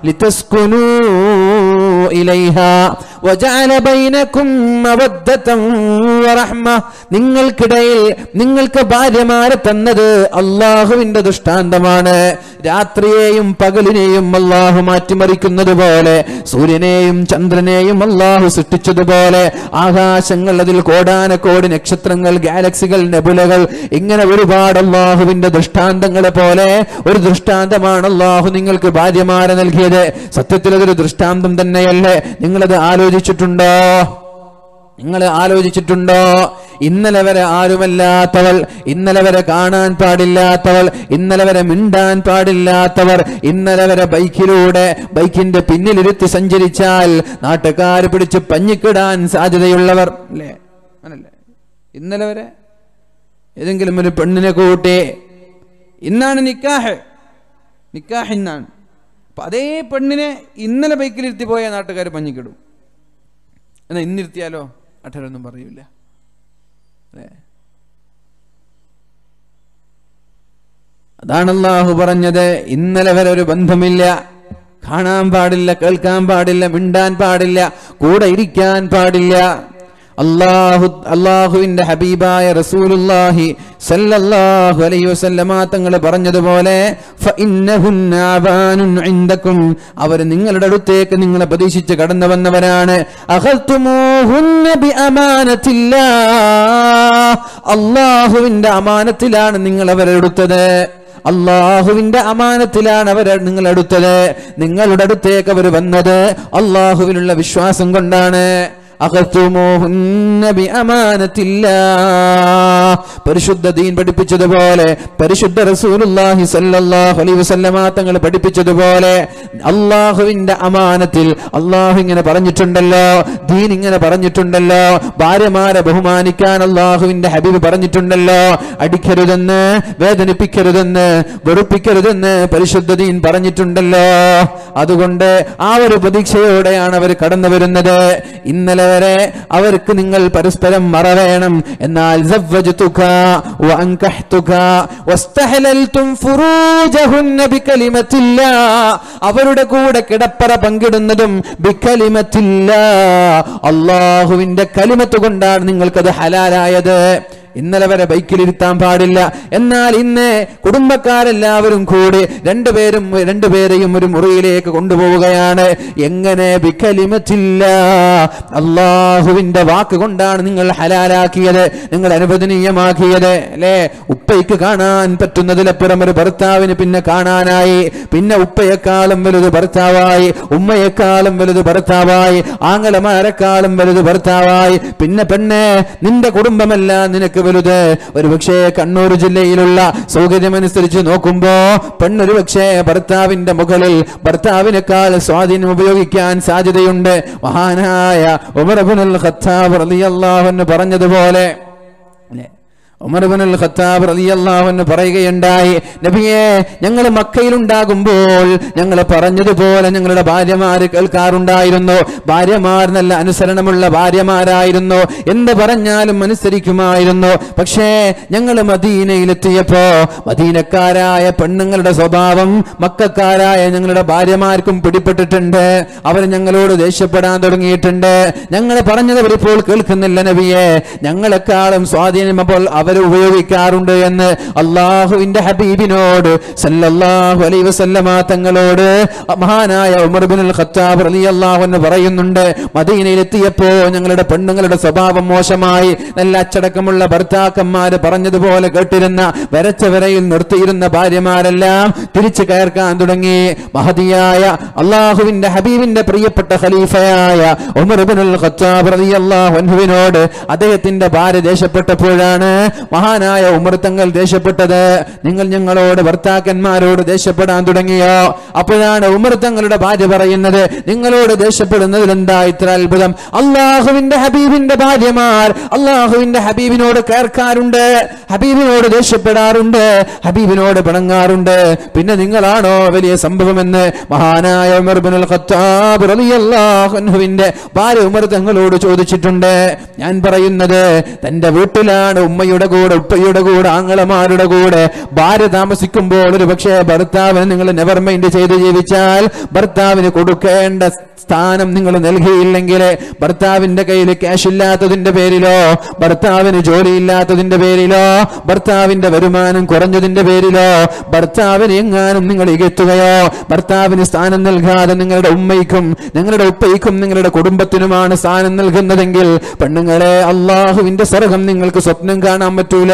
لتسكنوا إليها وجعل بينكم مودة ورحمة നിങ്ങൾക്കിടയിൽ നിങ്ങൾക്ക് ഭാര്യമാരെ തന്നത് അള്ളാഹുവിന്റെ ദൃഷ്ടാന്തമാണ് രാത്രിയെയും പകലിനെയും അള്ളാഹു മാറ്റിമറിക്കുന്നത് പോലെ സൂര്യനെയും ചന്ദ്രനെയും അള്ളാഹു സൃഷ്ടിച്ചതുപോലെ ആകാശങ്ങൾ അതിൽ കോടാനക്കോടി നക്ഷത്രങ്ങൾ ഗാലക്സികൾ നെബുലകൾ ഇങ്ങനെ ഒരുപാട് അള്ളാഹുവിന്റെ ദൃഷ്ടാന്തങ്ങളെ പോലെ ഒരു ദൃഷ്ടാന്തമാണ് അള്ളാഹു നിങ്ങൾക്ക് ഭാര്യമാരെ നൽകിയത് സത്യത്തിൽ അതൊരു ദൃഷ്ടാന്തം തന്നെയല്ലേ നിങ്ങളത് ആലോചിച്ചിട്ടുണ്ടോ നിങ്ങൾ ആലോചിച്ചിട്ടുണ്ടോ ഇന്നലെ വരെ ആരുമല്ലാത്തവൾ ഇന്നലെ വരെ കാണാൻ പാടില്ലാത്തവൾ ഇന്നലെ വരെ മിണ്ടാൻ പാടില്ലാത്തവർ ഇന്നലെ വരെ ബൈക്കിലൂടെ ബൈക്കിന്റെ പിന്നിലിരുത്തി സഞ്ചരിച്ചാൽ നാട്ടുകാർ പിടിച്ച് പഞ്ഞിക്കിടാൻ സാധ്യതയുള്ളവർ അല്ലേ അങ്ങനല്ലേ ഇന്നലെ വരെ ഏതെങ്കിലും ഒരു പെണ്ണിനെ കൂട്ടി ഇന്നാണ് നിക്കാഹ് നിക്കാഹ് ഇന്നാണ് അപ്പൊ അതേ പെണ്ണിനെ ഇന്നലെ ബൈക്കിലിരുത്തി പോയ നാട്ടുകാർ പഞ്ഞിക്കിടും എന്നാ ഇന്നിരുത്തിയാലോ അഠരൊന്നും പറയൂല അല്ലേ അതാണ് അള്ളാഹു പറഞ്ഞത് ഇന്നലെ വരെ ഒരു ബന്ധമില്ല കാണാൻ പാടില്ല കേൾക്കാൻ പാടില്ല മിണ്ടാൻ പാടില്ല കൂടെ ഇരിക്കാൻ പാടില്ല അള്ളാഹു അള്ളാഹുവിന്റെ ഹബീബായ റസൂലുല്ലാഹി സല്ലല്ലാഹു അലൈഹി വസല്ലമ തങ്ങൾ പറഞ്ഞതുപോലെ ഫഇന്നഹുന്ന ആബാനുൻ ഇൻദകും അവർ നിങ്ങളുടെ അടുത്തേക്ക് നിങ്ങളെ പ്രതീക്ഷിച്ച് കടന്നു വന്നവരാണ് അഖൽതുമൂഹുന്ന ബിഅമാനത്തില്ലാ അള്ളാഹുവിന്റെ അമാനത്തിലാണ് നിങ്ങൾ അവരെ എടുത്തത് അള്ളാഹുവിന്റെ അമാനത്തിലാണ് അവർ നിങ്ങൾ എടുത്തത് നിങ്ങളുടെ അടുത്തേക്ക് അവർ വന്നത് അള്ളാഹുവിനുള്ള വിശ്വാസം കൊണ്ടാണ് അഖത്തുമൂഹുന്ന ബിഅമാനത്തില്ലാ. പരിശുദ്ധ ദീൻ പഠിപ്പിച്ചതുപോലെ പരിശുദ്ധ റസൂലുള്ളാഹി സല്ലല്ലാഹു അലൈഹി വസല്ലമ തങ്ങൾ പഠിപ്പിച്ചതുപോലെ അള്ളാഹുവിന്റെ അമാനത്തിൽ അള്ളാഹു ഇങ്ങനെ പറഞ്ഞിട്ടുണ്ടല്ലോ ദീൻ ഇങ്ങനെ പറഞ്ഞിട്ടുണ്ടല്ലോ ഭാര്യമാരെ ബഹുമാനിക്കാൻ അള്ളാഹുവിന്റെ ഹബീബ് പറഞ്ഞിട്ടുണ്ടല്ലോ അടിക്കരുതെന്ന് വേദനിപ്പിക്കരുതെന്ന് വെറുപ്പിക്കരുതെന്ന് പരിശുദ്ധ ദീൻ പറഞ്ഞിട്ടുണ്ടല്ലോ അതുകൊണ്ട് ആ ഒരു പ്രതീക്ഷയോടെയാണ് അവർ കടന്നു വരുന്നത് ഇന്നലെ വരെ അവർക്ക് നിങ്ങൾ പരസ്പരം മറവേണം എന്നാൽ സവ്വജ്തുക വഅൻകഹ്തുക വസ്തഹലൽതും ഫുറൂജഹുന്ന ബികലിമത്തില്ലാ അവരുടെ കൂടെ കിടപ്പറ പങ്കിടുന്നതും ബികലിമത്തില്ലാ അള്ളാഹുവിന്റെ കലിമത്ത് കൊണ്ടാണ് നിങ്ങൾക്കത് ഹലാലായത് ഇന്നലെ വരെ ബൈക്കിലിരുത്താൻ പാടില്ല എന്നാൽ ഇന്ന് കുടുംബക്കാരെല്ലാവരും കൂടി രണ്ടുപേരും രണ്ടുപേരെയും ഒരു മുറിയിലേക്ക് കൊണ്ടുപോവുകയാണ് എങ്ങനെ വിക്കലിമത്തില്ല അള്ളാഹുവിന്റെ വാക്ക് കൊണ്ടാണ് നിങ്ങൾ ഹലാലാക്കിയത് നിങ്ങൾ അനുവദനീയമാക്കിയത് അല്ലേ ഉപ്പയ്ക്ക് കാണാൻ പറ്റുന്നതിലപ്പുറം ഒരു ഭർത്താവിന് പിന്നെ കാണാനായി പിന്നെ ഉപ്പയെക്കാളും വലുത് ഭർത്താവായി ഉമ്മയെക്കാളും വലുത് ഭർത്താവായി ആങ്ങളമാരെക്കാളും വലുത് ഭർത്താവായി പിന്നെ പെണ്ണെ നിന്റെ കുടുംബമല്ല നിനക്ക് വലുത് ഒരു പക്ഷേ കണ്ണൂർ ജില്ലയിലുള്ള സൗകര്യമനുസരിച്ച് നോക്കുമ്പോ പെണ്ണൊരു പക്ഷേ ഭർത്താവിന്റെ മുകളിൽ ഭർത്താവിനേക്കാൾ സ്വാധീനം ഉപയോഗിക്കാൻ സാധ്യതയുണ്ട് മഹാനായ ഉമർബുൽ ഖത്താബ് റളിയല്ലാഹു അൻഹു പറഞ്ഞതുപോലെ അല്ലേ ഉമർബുൽ ഖത്താബ് റളിയല്ലാഹു അൻഹു പറയുകയുണ്ടായി നബിയെ ഞങ്ങൾ മക്കയിലുണ്ടാകുമ്പോൾ ഞങ്ങൾ പറഞ്ഞതുപോലെ ഞങ്ങളുടെ ഭാര്യമാര് കേൾക്കാറുണ്ടായിരുന്നു ഭാര്യമാർ നല്ല അനുസരണമുള്ള ഭാര്യമാരായിരുന്നു എന്ത് പറഞ്ഞാലും അനുസരിക്കുമായിരുന്നു പക്ഷേ ഞങ്ങൾ മദീനയിലെത്തിയപ്പോ മദീനക്കാരായ പെണ്ണുങ്ങളുടെ സ്വഭാവം മക്കാരായ ഞങ്ങളുടെ ഭാര്യമാർക്കും പിടിപ്പെട്ടിട്ടുണ്ട് അവർ ഞങ്ങളോട് ദേഷ്യപ്പെടാൻ തുടങ്ങിയിട്ടുണ്ട് ഞങ്ങൾ പറഞ്ഞത് അവരിപ്പോൾ കേൾക്കുന്നില്ല നബിയെ ഞങ്ങളെക്കാളും സ്വാധീനം അപ്പോൾ അവർ ഉപയോഗിക്കാറുണ്ട് എന്ന് അള്ളാഹുവിന്റെ ഹബീബിനോട് സല്ലല്ലാഹു അലൈഹി വസല്ലമ തങ്ങളോട് മഹാനായ ഉമർ ബിൻ ഖത്താബ് റളിയല്ലാഹു അൻഹു പറയുന്നുണ്ട് മദീനയിലെത്തിയപ്പോ ഞങ്ങളുടെ പെണ്ണുങ്ങളുടെ സ്വഭാവം മോശമായി നല്ല അച്ചടക്കമുള്ള ഭർത്താക്കന്മാര് പറഞ്ഞതുപോലെ കേട്ടിരുന്ന വരച്ച വരയിൽ നിർത്തിയിരുന്ന ഭാര്യമാരെല്ലാം തിരിച്ചു കയർക്കാൻ തുടങ്ങി മഹതിയായ അള്ളാഹുവിന്റെ ഹബീബിന്റെ പ്രിയപ്പെട്ട ഖലീഫയായ ഉമർ ബിൻ ഖത്താബ് റളിയല്ലാഹു അൻഹുവിനോട് അദ്ദേഹത്തിന്റെ ഭാര്യ ദേഷ്യപ്പെട്ടപ്പോഴാണ് മഹാനായ ഉമർ തങ്ങൾ ദേഷ്യപ്പെട്ടത് നിങ്ങൾ ഞങ്ങളോട് ഭർത്താക്കന്മാരോട് ദേഷ്യപ്പെടാൻ തുടങ്ങിയോ അപ്പോഴാണ് ഉമർ തങ്ങളുടെ ഭാര്യ പറയുന്നത് നിങ്ങളോട് ദേഷ്യപ്പെടുന്നതിൽ എന്താ ഇത്ര അത്ഭുതം അള്ളാഹുവിന്റെ ഹബീബിന്റെ ഭാര്യമാർ അള്ളാഹുവിന്റെ ഹബീബിനോട് കേൾക്കാറുണ്ട് ഹബീബിനോട് ദേഷ്യപ്പെടാറുണ്ട് ഹബീബിനോട് പിണങ്ങാറുണ്ട് പിന്നെ നിങ്ങളാണോ വലിയ സംഭവമെന്ന് മഹാനായ ഉമർ ബിനുൽ ഖത്താബ് റളിയല്ലാഹു അൻഹുവിന്റെ ഭാര്യ ഉമർ തങ്ങളോട് ചോദിച്ചിട്ടുണ്ട് ഞാൻ പറയുന്നത് തന്റെ വീട്ടിലാണ് ഉമ്മയുടെ കൂടെ ഉപ്പയുടെ കൂടെ ആങ്ങളമാരുടെ കൂടെ ഭാര്യ താമസിക്കുമ്പോൾ ഒരു പക്ഷേ ഭർത്താവിന് നിങ്ങൾ നെവർ മൈൻഡ് ചെയ്ത് ജീവിച്ചാൽ ഭർത്താവിന് കൊടുക്കേണ്ട സ്ഥാനം നിങ്ങൾ നൽകിയില്ലെങ്കിൽ ഭർത്താവിന്റെ കയ്യിൽ ക്യാഷ് ഇല്ലാത്തതിന്റെ പേരിലോ ഭർത്താവിന് ജോലി ഇല്ലാത്തതിന്റെ പേരിലോ ഭർത്താവിന്റെ വരുമാനം കുറഞ്ഞതിന്റെ പേരിലോ ഭർത്താവിന് എങ്ങാനും നിങ്ങൾ ഇകത്തുകയോ ഭർത്താവിന് സ്ഥാനം നൽകാതെ നിങ്ങളുടെ ഉമ്മയ്ക്കും നിങ്ങളുടെ ഉപ്പയ്ക്കും നിങ്ങളുടെ കുടുംബത്തിനുമാണ് സ്ഥാനം നൽകുന്നതെങ്കിൽ പെണ്ണുങ്ങളെ അള്ളാഹുവിന്റെ സ്വർഗം നിങ്ങൾക്ക് സ്വപ്നം കാണാൻ പറ്റൂല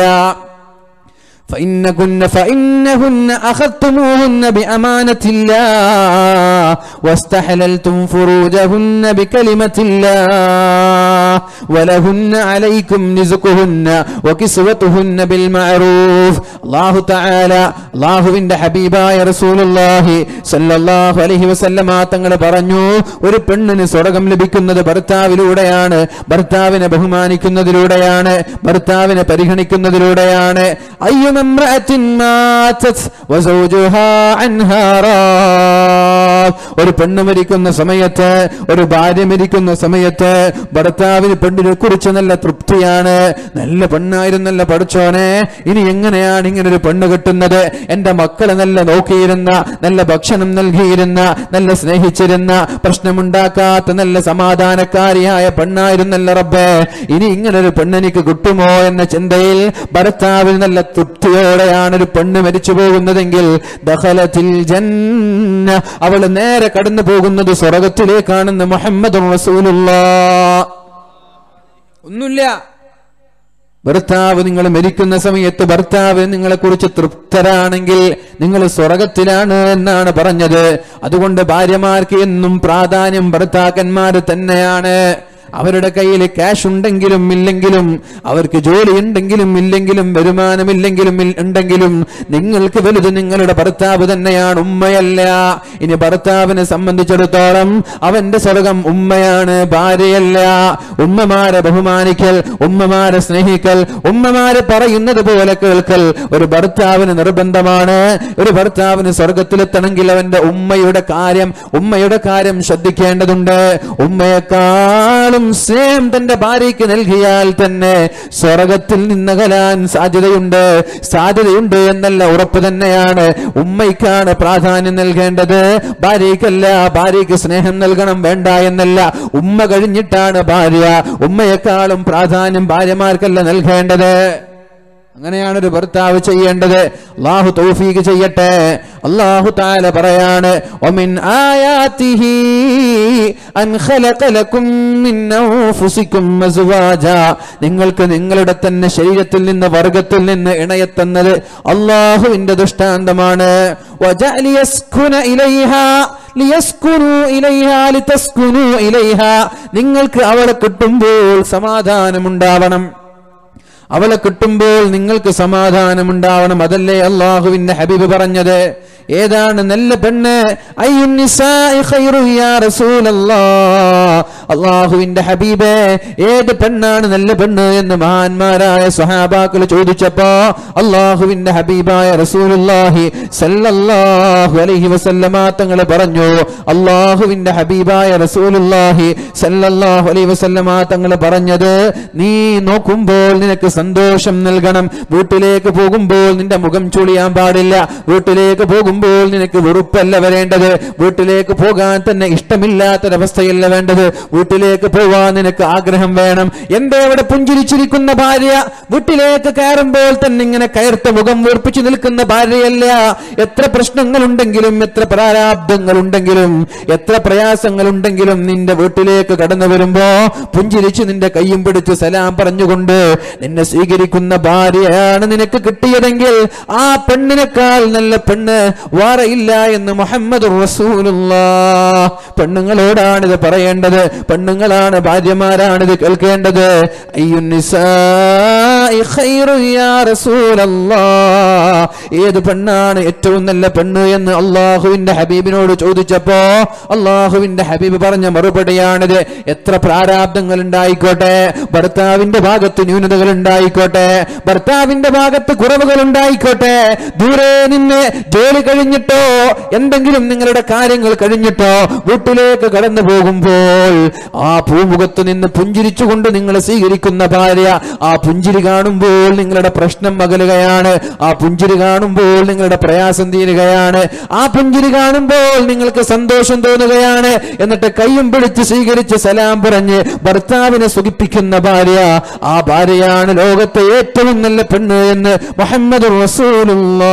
فإنكن فإنهن أخذتموهن بأمانة الله واستحللتم فروجهن بكلمة الله ولهن عليكم رزقهن وكسوتهن بالمعروف الله تعالى അള്ളാഹുവിന്റെ ഹബീബായ റസൂലുള്ളാഹി സല്ലല്ലാഹു അലൈഹി വസല്ലമ തങ്ങൾ പറഞ്ഞു ഒരു പെണ്ണിന് സ്വർഗം ലഭിക്കുന്നത് ഭർത്താവിലൂടെയാണ് ഭർത്താവിനെ ബഹുമാനിക്കുന്നതിലൂടെയാണ് ഭർത്താവിനെ പരിഗണിക്കുന്നതിലൂടെയാണ് അയ്യും امرأة ماتت وزوجها عنها راض ഒരു പെണ്ണ് മരിക്കുന്ന സമയത്ത് ഒരു ഭാര്യ മരിക്കുന്ന സമയത്ത് ഭർത്താവിന് പെണ്ണിനെ കുറിച്ച് നല്ല തൃപ്തിയാണ് നല്ല പെണ്ണായിരുന്നല്ല പഠിച്ചോനെ ഇനി എങ്ങനെയാണ് ഇങ്ങനെ ഒരു പെണ്ണ് കിട്ടുന്നത് എന്റെ മക്കളെ നല്ല നോക്കിയിരുന്ന നല്ല ഭക്ഷണം നൽകിയിരുന്ന നല്ല സ്നേഹിച്ചിരുന്ന പ്രശ്നമുണ്ടാക്കാത്ത നല്ല സമാധാനക്കാരിയായ പെണ്ണായിരുന്നല്ല റബ്ബേ ഇനി ഇങ്ങനെ ഒരു പെണ്ണെനിക്ക് കിട്ടുമോ എന്ന ചിന്തയിൽ ഭർത്താവിന് നല്ല തൃപ്തിയോടെയാണ് ഒരു പെണ്ണ് മരിച്ചു പോകുന്നതെങ്കിൽ ദഖലത്തിൽ ജന്ന അവൾ നേരെ കടന്നു പോകുന്നത് സ്വർഗത്തിലേക്കാണെന്ന് മുഹമ്മദ് റസൂലുള്ള ഒന്നുമില്ല ഭർത്താവ് നിങ്ങൾ മരിക്കുന്ന സമയത്ത് ഭർത്താവ് നിങ്ങളെ കുറിച്ച് തൃപ്തരാണെങ്കിൽ നിങ്ങൾ സ്വർഗത്തിലാണ് എന്നാണ് പറഞ്ഞത് അതുകൊണ്ട് ഭാര്യമാർക്ക് എന്നും പ്രാധാന്യം ഭർത്താക്കന്മാർ തന്നെയാണ് അവരുടെ കയ്യിൽ ക്യാഷ് ഉണ്ടെങ്കിലും ഇല്ലെങ്കിലും അവർക്ക് ജോലി ഉണ്ടെങ്കിലും ഇല്ലെങ്കിലും വരുമാനമില്ലെങ്കിലും ഇൽ- ഉണ്ടെങ്കിലും നിങ്ങൾക്ക് വലുത് നിങ്ങളുടെ ഭർത്താവ് തന്നെയാണ് ഉമ്മയല്ല ഇനി ഭർത്താവിനെ സംബന്ധിച്ചിടത്തോളം അവന്റെ സ്വർഗം ഉമ്മയാണ് ഭാര്യയല്ല ഉമ്മമാരെ ബഹുമാനിക്കൽ ഉമ്മമാരെ സ്നേഹിക്കൽ ഉമ്മമാരെ പറയുന്നത് പോലെ കേൾക്കൽ ഒരു ഭർത്താവിന് നിർബന്ധമാണ് ഒരു ഭർത്താവിന് സ്വർഗത്തിലെത്തണമെങ്കിൽ അവന്റെ ഉമ്മയുടെ കാര്യം ഉമ്മയുടെ കാര്യം ശ്രദ്ധിക്കേണ്ടതുണ്ട് ഉമ്മയെക്കാളും സ്നേഹം തന്റെ ഭാര്യയ്ക്ക് നൽകിയാൽ തന്നെ സ്വർഗത്തിൽ നിന്നകലാൻ സാധ്യതയുണ്ട് സാധ്യതയുണ്ട് എന്നല്ല ഉറപ്പ് തന്നെയാണ് ഉമ്മയ്ക്കാണ് പ്രാധാന്യം നൽകേണ്ടത് ഭാര്യയ്ക്കല്ല ഭാര്യയ്ക്ക് സ്നേഹം നൽകണം വേണ്ട എന്നല്ല ഉമ്മ കഴിഞ്ഞിട്ടാണ് ഭാര്യ ഉമ്മയെക്കാളും പ്രാധാന്യം ഭാര്യമാർക്കല്ല നൽകേണ്ടത് അങ്ങനെയാണ് ഒരു ഭർത്താവ് ചെയ്യേണ്ടത് അള്ളാഹു തൗഫീഖ് ചെയ്യട്ടെ അള്ളാഹു താല പറയാണ് ഒമിൻ ആയാതിഹി അൻ ഖലഖ ലക്കും മിൻ അൻഫുസിക്കും അസ്വാജ നിങ്ങൾക്ക് നിങ്ങളുടെ തന്നെ ശരീരത്തിൽ നിന്ന് വർഗത്തിൽ നിന്ന് ഇണയെ തന്നത് അള്ളാഹുവിന്റെ ദൃഷ്ടാന്തമാണ് വജഅല യസ്കുന ഇലൈഹാ ലിയസ്കുനു ഇലൈഹാ ലിതസ്കുനു ഇലൈഹാ നിങ്ങൾക്ക് അവളെ കിട്ടുമ്പോൾ സമാധാനമുണ്ടാവണം അവളെ കിട്ടുമ്പോൾ നിങ്ങൾക്ക് സമാധാനമുണ്ടാവണം അതല്ലേ അള്ളാഹുവിന്റെ ഹബീബ് പറഞ്ഞത് ഏതാണ് നല്ല പെണ്ണ് അയ്യുൻ നിസാഇ ഖൈറു യാ റസൂലല്ലാഹ് അള്ളാഹുവിന്റെ ഹബീബേ ഏത് പെണ്ണാണ് നല്ല പെണ്ണ് എന്ന് മഹാന്മാരായ സ്വഹാബാക്കൾ ചോദിച്ചപ്പോ അള്ളാഹുവിന്റെ ഹബീബായ റസൂലുള്ളാഹി സല്ലല്ലാഹു അലൈഹി വസല്ലമ തങ്ങൾ പറഞ്ഞു അള്ളാഹുവിന്റെ ഹബീബായ റസൂലുള്ളാഹി സല്ലല്ലാഹു അലൈഹി വസല്ലമ തങ്ങൾ പറഞ്ഞത് നീ നോക്കുമ്പോൾ നിനക്ക് സന്തോഷം നൽകണം വീട്ടിലേക്ക് പോകുമ്പോൾ നിന്റെ മുഖം ചുളിയാൻ പാടില്ല വീട്ടിലേക്ക് പോകുമ്പോൾ നിനക്ക് വെറുപ്പല്ല വരേണ്ടത് വീട്ടിലേക്ക് പോകാൻ തന്നെ ഇഷ്ടമില്ലാത്തൊരവസ്ഥയല്ല വേണ്ടത് വീട്ടിലേക്ക് പോവാൻ നിനക്ക് ആഗ്രഹം വേണം എന്തേ അവിടെ പുഞ്ചിരിച്ചിരിക്കുന്ന ഭാര്യ വീട്ടിലേക്ക് കയറുമ്പോൾ തന്നെ ഇങ്ങനെ കയർത്ത മുഖം വീർപ്പിച്ചു നിൽക്കുന്ന ഭാര്യയല്ല എത്ര പ്രശ്നങ്ങളുണ്ടെങ്കിലും എത്ര പ്രാരാബ്ദങ്ങളുണ്ടെങ്കിലും എത്ര പ്രയാസങ്ങളുണ്ടെങ്കിലും നിന്റെ വീട്ടിലേക്ക് കടന്നു വരുമ്പോ പുഞ്ചിരിച്ച് നിന്റെ കയ്യും പിടിച്ച് സലാം പറഞ്ഞുകൊണ്ട് നിന്നെ സ്വീകരിക്കുന്ന ഭാര്യയാണ് നിനക്ക് കിട്ടിയതെങ്കിൽ ആ പെണ്ണിനേക്കാൾ നല്ല പെണ്ണ് വേറെയില്ല എന്ന് മുഹമ്മദ് റസൂലുള്ള പെണ്ണുങ്ങളോടാണ് ഇത് പറയേണ്ടത് പെണ്ണുങ്ങളാണ് ഭാര്യമാരാണ് ഇത് കേൾക്കേണ്ടത് അയ്യുന്നിസാഇ ഖൈറു യാ റസൂലല്ലാഹ്. ഏത് പെണ്ണാണ് ഏറ്റവും നല്ല പെണ്ണ് എന്ന് അള്ളാഹുവിന്റെ ഹബീബിനോട് ചോദിച്ചപ്പോ അള്ളാഹുവിന്റെ ഹബീബ് പറഞ്ഞ മറുപടിയാണിത് എത്ര പ്രാരാബ്ദങ്ങൾ ഉണ്ടായിക്കോട്ടെ ഭർത്താവിന്റെ ഭാഗത്ത് ന്യൂനതകൾ ഉണ്ടായിക്കോട്ടെ ഭർത്താവിന്റെ ഭാഗത്ത് കുറവുകൾ ഉണ്ടായിക്കോട്ടെ ദൂരെ നിന്ന് ജോലി കഴിഞ്ഞിട്ടോ എന്തെങ്കിലും നിങ്ങളുടെ കാര്യങ്ങൾ കഴിഞ്ഞിട്ടോ വീട്ടിലേക്ക് കടന്നു പോകുമ്പോൾ ആ പൂമുഖത്ത് നിന്ന് പുഞ്ചിരിച്ചുകൊണ്ട് നിങ്ങൾ സ്വീകരിക്കുന്ന ഭാര്യ ആ പുഞ്ചിരി കാണുമ്പോൾ നിങ്ങളുടെ പ്രശ്നം അകലുകയാണ് ആ പുഞ്ചിരി കാണുമ്പോൾ നിങ്ങളുടെ പ്രയാസം തീരുകയാണ് ആ പുഞ്ചിരി കാണുമ്പോൾ നിങ്ങൾക്ക് സന്തോഷം തോന്നുകയാണ് എന്നിട്ട് കയ്യും പിടിച്ച് സ്വീകരിച്ച് സലാം പറഞ്ഞ് ഭർത്താവിനെ സുഖിപ്പിക്കുന്ന ഭാര്യ ആ ഭാര്യയാണ് ലോകത്തെ ഏറ്റവും നല്ല പെണ്ണ് എന്ന് മുഹമ്മദ് റസൂലുള്ള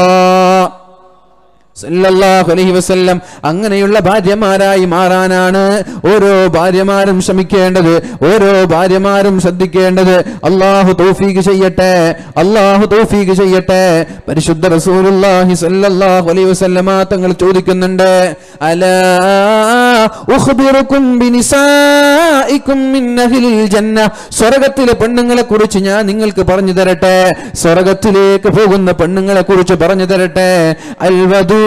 സല്ലല്ലാഹു അലൈഹി വസല്ലം അങ്ങനെയുള്ള ഭാര്യമാരായി മാറാനാണ് ഓരോ ഭാര്യമാരും ശ്രമിക്കേണ്ടത് ഓരോ ഭാര്യമാരും ശ്രദ്ധിക്കേണ്ടത് അള്ളാഹു തൗഫീഖ് ചെയ്യട്ടെ അള്ളാഹു തൗഫീഖ് ചെയ്യട്ടെ പരിശുദ്ധ റസൂലുള്ളാഹി സല്ലല്ലാഹു അലൈഹി വസല്ലമ തങ്ങൾ ചോദിക്കുന്നുണ്ട് അലാ ഉഖ്ബിറുക്കും ബിനിസാഇക്കും മിൻ അഹ്ലിൽ ജന്ന സ്വർഗ്ഗത്തിലെ പെണ്ണുങ്ങളെ കുറിച്ച് ഞാൻ നിങ്ങൾക്ക് പറഞ്ഞു തരട്ടെ സ്വർഗ്ഗത്തിലേക്ക് പോകുന്ന പെണ്ണുങ്ങളെ കുറിച്ച് പറഞ്ഞു തരട്ടെ അൽവദൂദ്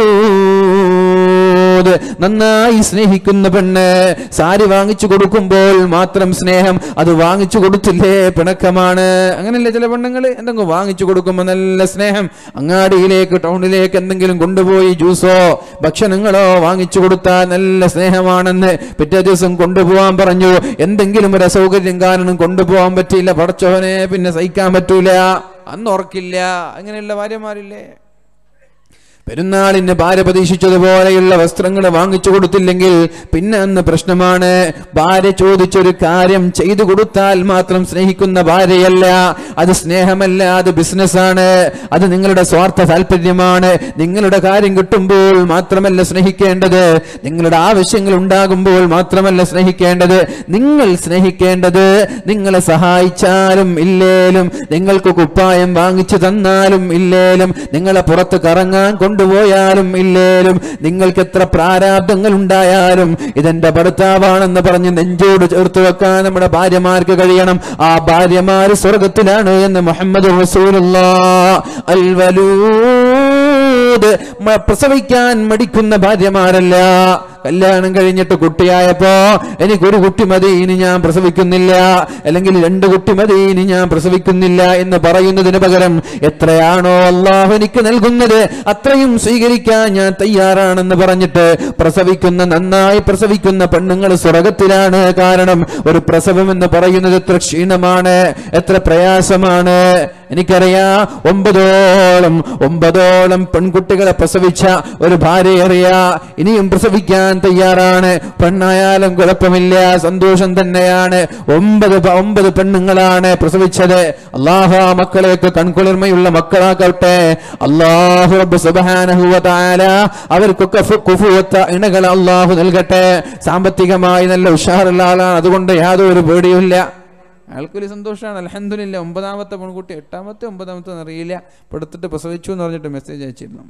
നന്നായി സ്നേഹിക്കുന്ന പെണ്ണ് സാരി വാങ്ങിച്ചു കൊടുക്കുമ്പോൾ മാത്രം സ്നേഹം അത് വാങ്ങിച്ചു കൊടുത്തില്ലേ പിണക്കമാണ് അങ്ങനെയല്ലേ ചില പെണ്ണുങ്ങൾ എന്തെങ്കിലും വാങ്ങിച്ചു കൊടുക്കുമ്പോൾ നല്ല സ്നേഹം അങ്ങാടിയിലേക്ക് ടൗണിലേക്ക് എന്തെങ്കിലും കൊണ്ടുപോയി ജ്യൂസോ ഭക്ഷണങ്ങളോ വാങ്ങിച്ചു കൊടുത്താൽ നല്ല സ്നേഹമാണെന്ന് പിറ്റേ ദിവസം കൊണ്ടുപോകാൻ പറഞ്ഞു എന്തെങ്കിലും ഒരു അസൗകര്യം കാരണം കൊണ്ടുപോകാൻ പറ്റിയില്ല പടച്ചോനെ പിന്നെ സഹിക്കാൻ പറ്റൂല അന്ന് ഓർക്കില്ല അങ്ങനെയുള്ള ഭാര്യമാരില്ലേ പെരുന്നാളിന് ഭാര്യ പ്രതീക്ഷിച്ചതുപോലെയുള്ള വസ്ത്രങ്ങൾ വാങ്ങിച്ചു കൊടുത്തില്ലെങ്കിൽ പിന്നെ അന്ന് പ്രശ്നമാണ് ഭാര്യ ചോദിച്ചൊരു കാര്യം ചെയ്തു കൊടുത്താൽ മാത്രം സ്നേഹിക്കുന്ന ഭാര്യയല്ല അത് സ്നേഹമല്ല അത് ബിസിനസ്സാണ് അത് നിങ്ങളുടെ സ്വാർത്ഥ താല്പര്യമാണ് നിങ്ങളുടെ കാര്യം കിട്ടുമ്പോൾ മാത്രമല്ല സ്നേഹിക്കേണ്ടത് നിങ്ങളുടെ ആവശ്യങ്ങൾ ഉണ്ടാകുമ്പോൾ മാത്രമല്ല സ്നേഹിക്കേണ്ടത് നിങ്ങൾ സ്നേഹിക്കേണ്ടത് നിങ്ങളെ സഹായിച്ചാലും ഇല്ലേലും നിങ്ങൾക്ക് കുപ്പായം വാങ്ങിച്ചു തന്നാലും ഇല്ലേലും നിങ്ങളെ പുറത്ത് കറങ്ങാൻ കൊണ്ടുപോയാലും ഇല്ലേലും നിങ്ങൾക്ക് എത്ര പ്രാരാബ്ദങ്ങൾ ഉണ്ടായാലും ഇതെന്റെ ഭർത്താവാണെന്ന് പറഞ്ഞ് നെഞ്ചോട് ചേർത്ത് വെക്കാൻ നമ്മുടെ ഭാര്യമാർക്ക് കഴിയണം ആ ഭാര്യമാര് സ്വർഗത്തിലാണ് എന്ന് മുഹമ്മദ് റസൂലുള്ള അൽ വലൂദ് മ- പ്രസവിക്കാൻ മടിക്കുന്ന ഭാര്യമാരല്ല കല്യാണം കഴിഞ്ഞിട്ട് കുട്ടിയായപ്പോ എനിക്കൊരു കുട്ടി മതി ഇനി ഞാൻ പ്രസവിക്കുന്നില്ല അല്ലെങ്കിൽ രണ്ട് കുട്ടി മതി ഇനി ഞാൻ പ്രസവിക്കുന്നില്ല എന്ന് പറയുന്നതിന് പകരം എത്രയാണോ അള്ളാഹു എനിക്ക് നൽകുന്നത് അത്രയും സ്വീകരിക്കാൻ ഞാൻ തയ്യാറാണെന്ന് പറഞ്ഞിട്ട് പ്രസവിക്കുന്ന നന്നായി പ്രസവിക്കുന്ന പെണ്ണുങ്ങൾ സ്വർഗത്തിലാണ് കാരണം ഒരു പ്രസവം എന്ന് പറയുന്നത് എത്ര ക്ഷീണമാണ് എത്ര പ്രയാസമാണ് എനിക്കറിയാം ഒമ്പതോളം ഒമ്പതോളം പെൺകുട്ടികളെ പ്രസവിച്ച ഒരു ഭാര്യ അറിയാ ഇനിയും പ്രസവിക്കാൻ തയ്യാറാണ് പെണ്ണായാലും കുഴപ്പമില്ല സന്തോഷം തന്നെയാണ് ഒമ്പത് പ- ഒമ്പത് പെണ്ണുങ്ങളാണ് പ്രസവിച്ചത് അള്ളാഹു ആ മക്കളെയൊക്കെ കൺകുളിർമയുള്ള മക്കളാക്കട്ടെ അള്ളാഹു റബ്ബ് സുബ്ഹാനഹു വ തആല അവർക്കൊക്കെ ഫു- കുഫുവത്ത ഇണകൾ അള്ളാഹു നൽകട്ടെ സാമ്പത്തികമായി നല്ല ഉഷാറുള്ള ആളാണ് അതുകൊണ്ട് യാതൊരു പേടിയുമില്ല അയാൾക്കൊരു സന്തോഷമാണ് അലഹദില്ല ഒമ്പതാമത്തെ പെൺകുട്ടി എട്ടാമത്തെ ഒമ്പതാമത്തെ അറിയില്ല ഇപ്പൊ എടുത്തിട്ട് പ്രസവിച്ചു എന്ന് പറഞ്ഞിട്ട് മെസ്സേജ് അയച്ചിരുന്നു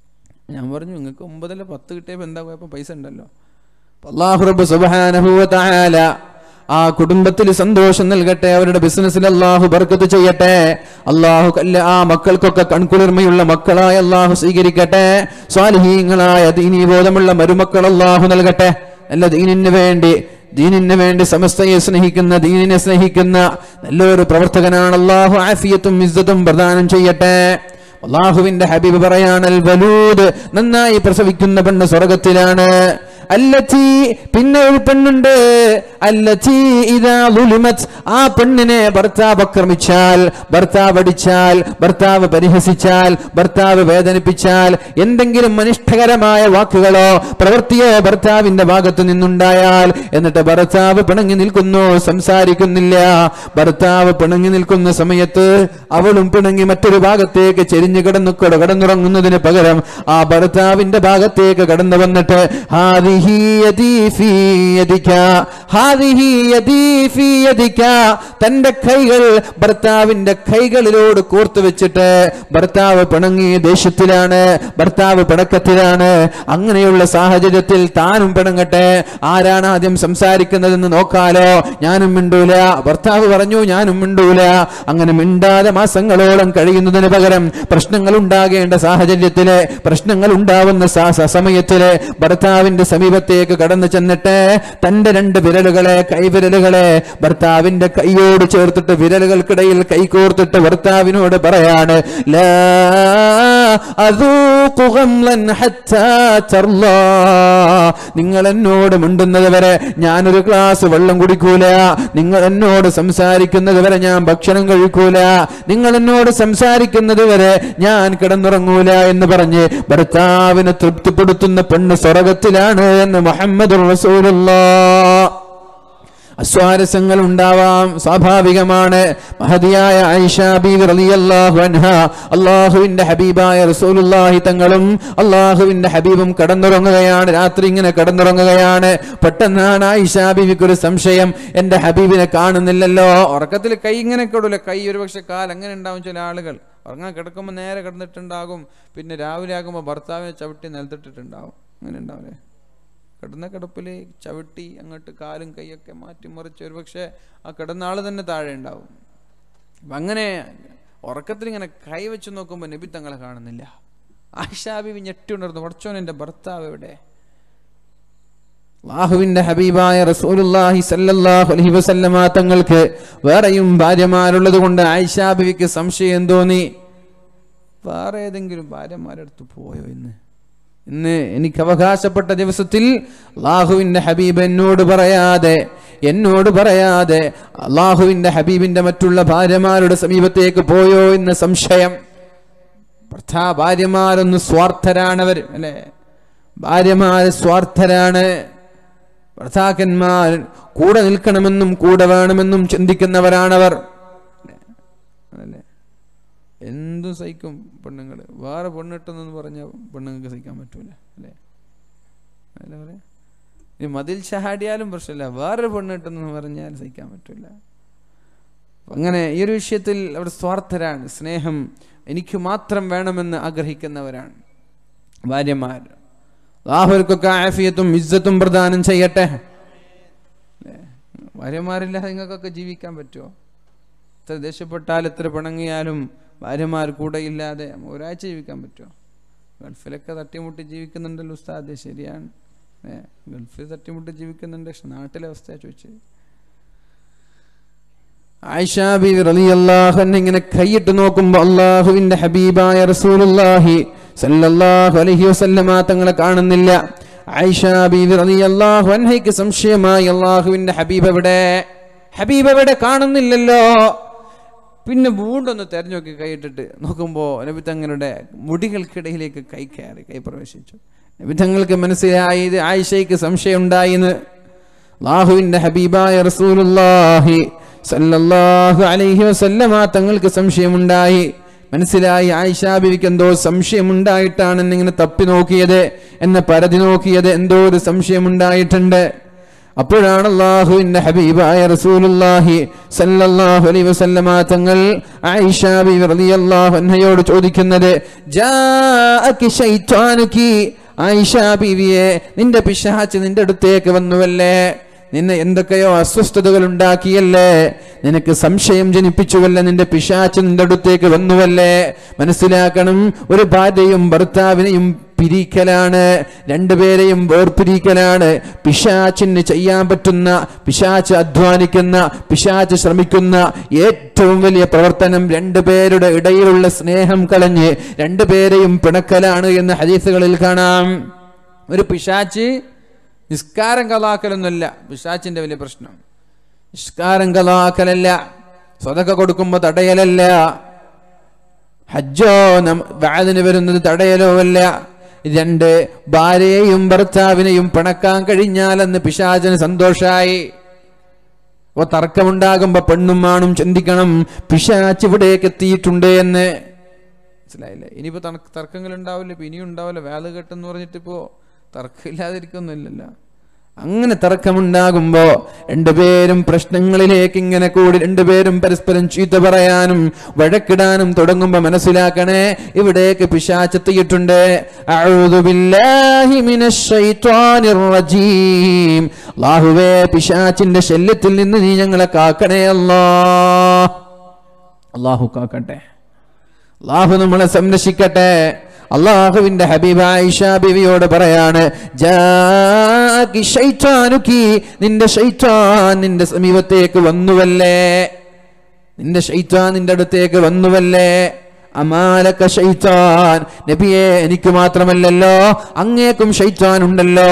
ഞാൻ പറഞ്ഞു നിങ്ങൾക്ക് ഒമ്പതല്ല പത്ത് കിട്ടിയപ്പോൾ എന്താ കുഴപ്പം പൈസ ഉണ്ടല്ലോ അപ്പൊ അല്ലാഹു റബ്ബ് സുബ്ഹാനഹു വ തആല ആ കുടുംബത്തിൽ സന്തോഷം നൽകട്ടെ അവരുടെ ബിസിനസ്സിൽ അള്ളാഹു ബർക്കത്ത് ചെയ്യട്ടെ അള്ളാഹു കല്ല ആ മക്കൾക്കൊക്കെ കൺകുളിർമയുള്ള മക്കളായ അള്ളാഹു സ്വീകരിക്കട്ടെ സ്വാലിഹീങ്ങളായ ദീനീബോധമുള്ള മരുമക്കൾ അള്ളാഹു നൽകട്ടെ നല്ല ദീനിന് വേണ്ടി ദീനിന് വേണ്ടി സമസ്തയെ സ്നേഹിക്കുന്ന ദീനിനെ സ്നേഹിക്കുന്ന നല്ലൊരു പ്രവർത്തകനാണ് അള്ളാഹു ആഫിയത്തും ഇസ്സത്തും പ്രദാനം ചെയ്യട്ടെ അള്ളാഹുവിന്റെ ഹബീബ് പറയാണ് അൽ വലൂദ് നന്നായി പ്രസവിക്കുന്ന പെണ്ണ് സ്വർഗത്തിലാണ് അല്ലത്തി പിന്നെ ഒരു പെണ്ണുണ്ട് അല്ലത്തി ഇതാ ളുലിമത് ആ പെണ്ണിനെ ഭർത്താവ് ആക്രമിച്ചാൽ ഭർത്താവ് അടിച്ചാൽ ഭർത്താവ് പരിഹസിച്ചാൽ ഭർത്താവ് വേദനിപ്പിച്ചാൽ എന്തെങ്കിലും അനിഷ്ടകരമായ വാക്കുകളോ പ്രവൃത്തിയോ ഭർത്താവിന്റെ ഭാഗത്ത് നിന്നുണ്ടായാൽ എന്നിട്ട് ഭർത്താവ് പിണങ്ങി നിൽക്കുന്നു സംസാരിക്കുന്നില്ല ഭർത്താവ് പിണങ്ങി നിൽക്കുന്ന സമയത്ത് അവളും പിണങ്ങി മറ്റൊരു ഭാഗത്തേക്ക് ചെരിഞ്ഞു കിടന്നു കടന്നുറങ്ങുന്നതിന് പകരം ആ ഭർത്താവിന്റെ ഭാഗത്തേക്ക് കടന്നു വന്നിട്ട് ഹാദി ഹാദിഹി യദീ ഫീ യദിക ഹാദിഹി യദീ ഫീ യദിക തന്റെ കൈകൾ ഭർത്താവിന്റെ കൈകളിലോട് കോർത്തു വെച്ചിട്ട് ഭർത്താവ് പിണങ്ങി ദേഷ്യത്തിലാണ് ഭർത്താവ് പിണക്കത്തിലാണ് അങ്ങനെയുള്ള സാഹചര്യത്തിൽ താനും പിണങ്ങട്ടെ ആരാണ് ആദ്യം സംസാരിക്കുന്നതെന്ന് നോക്കാലോ ഞാനും മിണ്ടൂല ഭർത്താവ് പറഞ്ഞു ഞാനും മിണ്ടൂല അങ്ങനെ മിണ്ടാതെ മാസങ്ങളോളം കഴിയുന്നതിന് പകരം പ്രശ്നങ്ങൾ ഉണ്ടാകേണ്ട സാഹചര്യത്തില് പ്രശ്നങ്ങൾ ഉണ്ടാവുന്ന സ- സ- സമയത്തില് ഭർത്താവിന്റെ സമീപത്തേക്ക് കടന്നു ചെന്നിട്ട് തന്റെ രണ്ട് വിരലുകളെ കൈവിരലുകളെ ഭർത്താവിന്റെ കൈയോട് ചേർത്തിട്ട് വിരലുകൾക്കിടയിൽ കൈകോർത്തിട്ട് ഭർത്താവിനോട് പറയാണ് ലാ അദൂഖു ഗംലൻ ഹത്താ തർലാ. നിങ്ങൾ എന്നോട് മിണ്ടുന്നത് വരെ ഞാനൊരു ഗ്ലാസ് വെള്ളം കുടിക്കൂല നിങ്ങൾ എന്നോട് സംസാരിക്കുന്നത് വരെ ഞാൻ ഭക്ഷണം കഴിക്കൂല നിങ്ങൾ എന്നോട് സംസാരിക്കുന്നത് വരെ ഞാൻ കിടന്നുറങ്ങൂല എന്ന് പറഞ്ഞ് ഭർത്താവിനെ തൃപ്തിപ്പെടുത്തുന്ന പെണ്ണ് സ്വർഗത്തിലാണ് എന്ന് മുഹമ്മദ് റസൂലുള്ള അസ്വാരസ്യങ്ങൾ ഉണ്ടാവാം സ്വാഭാവികമാണ് മഹതിയായ ആയിഷ ബീവി റളിയല്ലാഹു അൻഹ അള്ളാഹുവിന്റെ ഹബീബായ റസൂലുള്ളാഹി തങ്ങളും അള്ളാഹുവിന്റെ ഹബീബും കടന്നുറങ്ങുകയാണ് രാത്രി ഇങ്ങനെ കടന്നുറങ്ങുകയാണ് പെട്ടെന്നാണ് ആയിഷ ബീവിക്ക് ഒരു സംശയം എന്റെ ഹബീബിനെ കാണുന്നില്ലല്ലോ ഉറക്കത്തിൽ കൈ ഇങ്ങനെ കിടൂല കൈ ഒരു പക്ഷെ കാൽ അങ്ങനെ ഉണ്ടാവും ചില ആളുകൾ ഉറങ്ങാൻ കിടക്കുമ്പോൾ നേരെ കിടന്നിട്ടുണ്ടാകും പിന്നെ രാവിലെ ആകുമ്പോൾ ഭർത്താവിനെ ചവിട്ടി നിലത്തിട്ടിട്ടുണ്ടാവും അങ്ങനെ ഉണ്ടാവില്ലേ കിടന്ന കിടപ്പിൽ ചവിട്ടി അങ്ങോട്ട് കാലും കൈയൊക്കെ മാറ്റി മറിച്ച് ഒരുപക്ഷെ ആ കിടന്ന ആൾ തന്നെ താഴെ ഉണ്ടാവും അപ്പം അങ്ങനെ ഉറക്കത്തിൽ ഇങ്ങനെ കൈ വെച്ച് നോക്കുമ്പോൾ നബി തങ്ങളെ കാണുന്നില്ല ആയിഷാബി ഞെട്ടി ഉണർന്നു പഠിച്ചോൻ എൻ്റെ ഭർത്താവ് എവിടെ അള്ളാഹുവിന്റെ ഹബീബായ റസൂലുള്ളാഹി സല്ലല്ലാഹു അലൈഹി വസല്ലമ തങ്ങൾക്ക് വേറെയും ഭാര്യമാരുള്ളത് കൊണ്ട് ആയിഷാ ബിവിക്ക് സംശയം തോന്നി വേറെ ഏതെങ്കിലും ഭാര്യമാരടുത്ത് പോയോ ഇന്ന് ഇന്ന് എനിക്ക് അവകാശപ്പെട്ട ദിവസത്തിൽ അള്ളാഹുവിന്റെ ഹബീബ് എന്നോട് പറയാതെ എന്നോട് പറയാതെ അള്ളാഹുവിന്റെ ഹബീബിന്റെ മറ്റുള്ള ഭാര്യമാരുടെ സമീപത്തേക്ക് പോയോ എന്ന് സംശയം ഭർത്താ ഭാര്യമാരൊന്ന് സ്വാർത്ഥരാണവർ അല്ലെ ഭാര്യമാര് സ്വാർത്ഥരാണ് ഭർത്താക്കന്മാർ കൂടെ നിൽക്കണമെന്നും കൂടെ വേണമെന്നും ചിന്തിക്കുന്നവരാണവർ അല്ലേ എന്തും സഹിക്കും പെണ്ണുങ്ങൾ വേറെ പെണ്ണിട്ടെന്ന് പറഞ്ഞ പെണ്ണുങ്ങൾക്ക് സഹിക്കാൻ പറ്റൂല അല്ലേ അല്ല പറയാ ഈ മതിൽ ചാടിയാലും പ്രശ്നമില്ല വേറൊരു പെണ്ണിട്ടെന്ന് പറഞ്ഞാൽ സഹിക്കാൻ പറ്റൂല അങ്ങനെ ഈ ഒരു വിഷയത്തിൽ അവർ സ്വാർത്ഥരാണ് സ്നേഹം എനിക്ക് മാത്രം വേണമെന്ന് ആഗ്രഹിക്കുന്നവരാണ് ഭാര്യമാർ അള്ളാഹുവർക്കൊക്കെ ആഫിയത്തും ഇജ്ജത്തും പ്രദാനം ചെയ്യട്ടെ അല്ലേ? ഭാര്യമാരില്ലാതെ നിങ്ങൾക്കൊക്കെ ജീവിക്കാൻ പറ്റുമോ എത്ര ദേഷ്യപ്പെട്ടാൽ എത്ര പിണങ്ങിയാലും ഭാര്യമാർ കൂടെ ഇല്ലാതെ ഒരാഴ്ച ജീവിക്കാൻ പറ്റുമോ ഗൾഫിലൊക്കെ തട്ടിമുട്ടി ജീവിക്കുന്നുണ്ടല്ലോ ഉസ്താദ് ശരിയാണ് ഏ ഗൾഫിൽ തട്ടിമുട്ടി ജീവിക്കുന്നുണ്ട് പക്ഷെ നാട്ടിലെ അവസ്ഥ ചോദിച്ചത് ആയിഷ ബീവി റളിയല്ലാഹു അൻഹ ഇങ്ങനെ കൈയിട്ട് നോക്കുമ്പോൾ അള്ളാഹുവിന്റെ ഹബീബായ റസൂലുള്ളാഹി സല്ലല്ലാഹു അലൈഹി വസല്ലമ തങ്ങളെ കാണുന്നില്ല ആയിഷ ബീവി റളിയല്ലാഹു അൻഹയ്ക്ക് സംശയമായി അള്ളാഹുവിന്റെ ഹബീബ് എവിടെ ഹബീബ് എവിടെ കാണുന്നില്ലല്ലോ പിന്നെ വീണ്ടൊന്ന് തെരഞ്ഞു നോക്കി കൈയിട്ടിട്ട് നോക്കുമ്പോൾ നബി തങ്ങളുടെ മുടികൾക്കിടയിലേക്ക് കൈ കയറി കൈ പ്രവേശിച്ചു നബി തങ്ങൾക്ക് മനസ്സിലായി ഇത് ആയിഷയ്ക്ക് സംശയം ഉണ്ടായിന്ന് അള്ളാഹുവിന്റെ ഹബീബായ റസൂലുള്ളാഹി സല്ലല്ലാഹു അലൈഹി വസല്ലമ തങ്ങൾക്ക് സംശയമുണ്ടായി മനസ്സിലായി ആയിഷാ ബിവിക്ക് എന്തോ സംശയമുണ്ടായിട്ടാണ് എന്നിങ്ങനെ തപ്പി നോക്കിയത് എന്നെ പരതി നോക്കിയത് എന്തോ ഒരു സംശയമുണ്ടായിട്ടുണ്ട് അപ്പോഴാണ് അള്ളാഹുവിന്റെ ഹബീബായ റസൂലുള്ളാഹി സല്ലല്ലാഹു അലൈഹി വസല്ലമ തങ്ങൾ ആയിഷ ബിവി റളിയല്ലാഹു അൻഹയോട് ചോദിക്കുന്നത് ജാഅകി ശൈത്വാനുകി ആയിഷ ബീവിയെ നിന്റെ പിശാച്ച് നിന്റെ അടുത്തേക്ക് വന്നുവല്ലേ നിന്നെ എന്തൊക്കെയോ അസ്വസ്ഥതകൾ ഉണ്ടാക്കിയല്ലേ നിനക്ക് സംശയം ജനിപ്പിച്ചുവല്ലേ നിന്റെ പിശാച്ച് നിന്റെ അടുത്തേക്ക് വന്നുവല്ലേ മനസ്സിലാക്കണം ഒരു ഭാര്യയും ഭർത്താവിനെയും പിരിക്കലാണ് രണ്ടുപേരെയും വേർപിരിക്കലാണ് പിശാച്ചിന് ചെയ്യാൻ പറ്റുന്ന പിശാച്ച് അധ്വാനിക്കുന്ന പിശാച്ച് ശ്രമിക്കുന്ന ഏറ്റവും വലിയ പ്രവർത്തനം രണ്ടുപേരുടെ ഇടയിലുള്ള സ്നേഹം കളഞ്ഞ് രണ്ടുപേരെയും പിണക്കലാണ് എന്ന് ഹദീസുകളിൽ കാണാം ഒരു പിശാച്ച് നിസ്കാരം കലാക്കലൊന്നുമല്ല പിശാച്ചിന്റെ വലിയ പ്രശ്നം നിസ്കാരം കലാക്കലല്ല സ്വതക്ക കൊടുക്കുമ്പോൾ തടയലല്ല ഹജ്ജോ നം വാതിന് വരുന്നത് തടയലോ അല്ല രണ്ട് ഭാര്യയെയും ഭർത്താവിനെയും പിണക്കാൻ കഴിഞ്ഞാലെന്ന് പിശാചന് സന്തോഷായി ഓ തർക്കമുണ്ടാകുമ്പോ പെണ്ണും ആണും ചിന്തിക്കണം പിശാച്ച് ഇവിടേക്ക് എത്തിയിട്ടുണ്ട് എന്ന് മനസ്സിലായില്ലേ ഇനിയിപ്പോ തർക്കങ്ങൾ ഉണ്ടാവില്ല ഇപ്പൊ ഇനിയും ഉണ്ടാവില്ല വേല കെട്ടെന്ന് പറഞ്ഞിട്ട് ഇപ്പോ തർക്കമില്ലാതിരിക്കൊന്നുമില്ലല്ലോ അങ്ങനെ തർക്കമുണ്ടാകുമ്പോ രണ്ടുപേരും പ്രശ്നങ്ങളിലേക്ക് ഇങ്ങനെ കൂടി രണ്ടുപേരും പരസ്പരം ചീത്ത പറയാനും വഴക്കിടാനും തുടങ്ങുമ്പോ മനസ്സിലാക്കണേ ഇവിടേക്ക് പിശാചെത്തിയിട്ടുണ്ട് അഊദു ബില്ലാഹി മിനശ് ശൈത്വാനിർ റജീം അല്ലാഹുവേ പിശാചിന്റെ ശല്യത്തിൽ നിന്ന് നീ ഞങ്ങളെ കാക്കണേ അല്ലാ അള്ളാഹു കാക്കട്ടെ അള്ളാഹു നമ്മളെ സംരക്ഷിക്കട്ടെ അള്ളാഹുവിന്റെ ഹബീബ് ആയിഷ ബിവിയോട് പറയാണ് ജാഅകി ശൈത്വാനുകി നിന്റെ ശൈത്വാൻ നിന്റെ സമീപത്തേക്ക് വന്നുവല്ലേ നിന്റെ ശൈത്വാൻ നിന്റെ അടുത്തേക്ക് വന്നുവല്ലേ അമാലക്ക ശൈത്താൻ നബിയെ എനിക്ക് മാത്രമല്ലല്ലോ അങ്ങേക്കും ശൈത്താൻ ഉണ്ടല്ലോ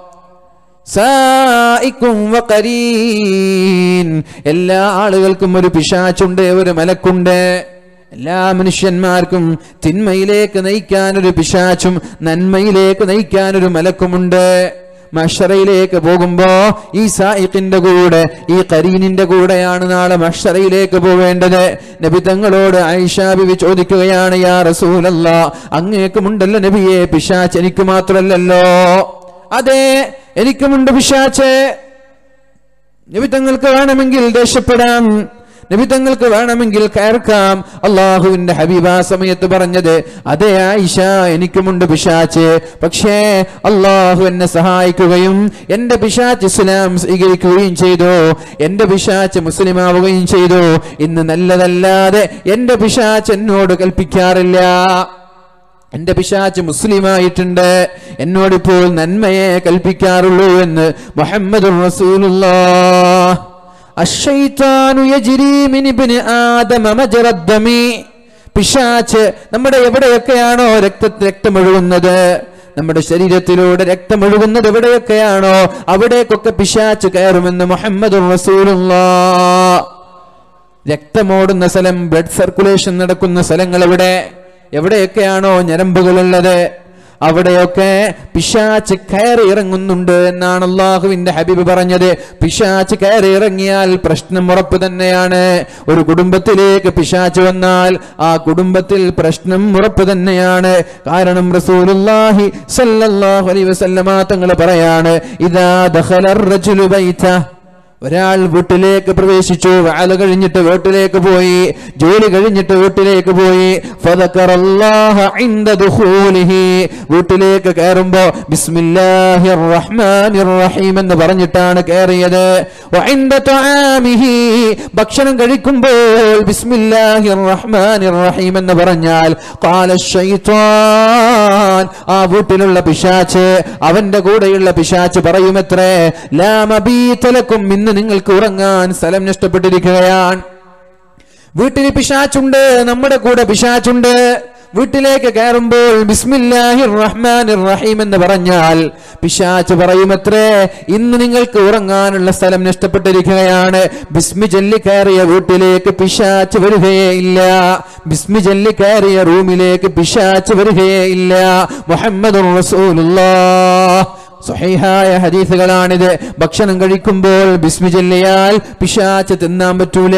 സായിക്കും വകരീൻ. എല്ലാ ആളുകൾക്കും ഒരു പിശാച്ചുണ്ട് ഒരു മലക്കുണ്ട് എല്ലാ മനുഷ്യന്മാർക്കും തിന്മയിലേക്ക് നയിക്കാൻ ഒരു പിശാച്ചും നന്മയിലേക്ക് നയിക്കാൻ ഒരു മലക്കുമുണ്ട് മഷറയിലേക്ക് പോകുമ്പോ ഈ സായിഖിന്റെ കൂടെ ഈ കരീനിന്റെ കൂടെയാണ് നാളെ മഷറയിലേക്ക് പോവേണ്ടത് നബി തങ്ങളോട് ആയിഷ ബിവി ചോദിക്കുകയാണ് യാ റസൂലല്ല അങ്ങേക്കുമുണ്ടല്ലോ നബിയെ പിശാച്ച് എനിക്ക് മാത്രമല്ലല്ലോ അതെ എനിക്കുമുണ്ട് പിശാച്ച് നബി തങ്ങൾക്ക് വേണമെങ്കിൽ ദേഷ്യപ്പെടാം നബി തങ്ങൾക്ക് വേണമെങ്കിൽ കയർക്കാം അള്ളാഹുവിന്റെ ഹബീബ ആ സമയത്ത് പറഞ്ഞത് അതെ ആയിഷ എനിക്കുമുണ്ട് പിശാച്ച് പക്ഷേ അള്ളാഹു എന്നെ സഹായിക്കുകയും എന്റെ പിശാച്ച് ഇസ്ലാം സ്വീകരിക്കുകയും ചെയ്തു എന്റെ പിശാച്ച് മുസ്ലിം ആവുകയും ചെയ്തു ഇന്ന് നല്ലതല്ലാതെ എന്റെ പിശാച്ച് എന്നോട് കൽപ്പിക്കാറില്ല എന്റെ പിശാച്ച് മുസ്ലിമായിട്ടുണ്ട് എന്നോടിപ്പോൾ നന്മയെ കൽപ്പിക്കാറുള്ളൂ എന്ന് മുഹമ്മദ് പിശാച്ച് നമ്മുടെ എവിടെയൊക്കെയാണോ രക്ത രക്തമൊഴുകുന്നത് നമ്മുടെ ശരീരത്തിലൂടെ രക്തമൊഴുകുന്നത് എവിടെയൊക്കെയാണോ അവിടേക്കൊക്കെ പിശാച്ച് കയറുമെന്ന് മുഹമ്മദ് റസൂലുള്ള രക്തമോടുന്ന സ്ഥലം ബ്ലഡ് സർക്കുലേഷൻ നടക്കുന്ന സ്ഥലങ്ങൾ എവിടെ എവിടെയൊക്കെയാണോ ഞരമ്പുകളുള്ളത് അവിടെയൊക്കെ പിശാച്ച് കയറി ഇറങ്ങുന്നുണ്ട് എന്നാണ് അള്ളാഹുവിന്റെ ഹബീബ് പറഞ്ഞത് പിശാച്ച് കയറി ഇറങ്ങിയാൽ പ്രശ്നം ഉറപ്പ് തന്നെയാണ് ഒരു കുടുംബത്തിലേക്ക് പിശാച്ച് വന്നാൽ ആ കുടുംബത്തിൽ പ്രശ്നം ഉറപ്പ് തന്നെയാണ് കാരണം റസൂലുള്ളാഹി സല്ലല്ലാഹു അലൈഹി വസല്ലമ തങ്ങൾ പറയാണ് ഇദാ ദഖലർ റജുലു ബൈത ഒരാൾ വീട്ടിലേക്ക് പ്രവേശിച്ചു വാല കഴിഞ്ഞിട്ട് വീട്ടിലേക്ക് പോയി ജോലി കഴിഞ്ഞിട്ട് വീട്ടിലേക്ക് പോയി ഫദക്കറല്ലാഹ ഇൻദ ദുഖൂലിഹി വീട്ടിലേക്ക് കയറുമ്പോ ബിസ്മില്ലാഹിർ റഹ്മാനിർ റഹീം എന്ന് പറഞ്ഞിട്ടാണ് കയറിയത് വഇൻദ തആമിഹി ഭക്ഷണം കഴിക്കുമ്പോൾ ബിസ്മില്ലാഹിർ റഹ്മാനിർ റഹീം എന്ന് പറഞ്ഞാൽ ഖാല ശൈത്വാൻ ആ വീട്ടിലുള്ള പിശാച്ച് അവന്റെ കൂടെയുള്ള പിശാച്ച് പറയുമത്രേ ലാ മബീതലക്കും ഇന്ന് നിങ്ങൾക്ക് ഉറങ്ങാൻ സ്ഥലം നഷ്ടപ്പെട്ടിരിക്കുകയാണ് വീട്ടിൽ പിശാച്ചുണ്ട് നമ്മുടെ കൂടെ പിശാച്ചുണ്ട് വീട്ടിലേക്ക് കയറുമ്പോൾ ബിസ്മില്ലാഹിർ റഹ്മാനിർ റഹീം എന്ന് പറഞ്ഞാൽ പിശാച്ച് പറയുമത്രേ ഇന്ന് നിങ്ങൾക്ക് ഉറങ്ങാനുള്ള സ്ഥലം നഷ്ടപ്പെട്ടിരിക്കുകയാണ് ബിസ്മി ചൊല്ലി കയറിയ വീട്ടിലേക്ക് പിശാച്ച് വരികയേ ഇല്ല ബിസ്മി ചൊല്ലി കയറിയ റൂമിലേക്ക് പിശാച്ച് വരികയേ ഇല്ല മുഹമ്മദ് റസൂലുള്ളാഹ് സ്വഹീഹായ ഹദീസുകളാണിത് ഭക്ഷണം കഴിക്കുമ്പോൾ ബിസ്മി ചൊല്ലിയാൽ പിശാച്ച് തിന്നാൻ പറ്റൂല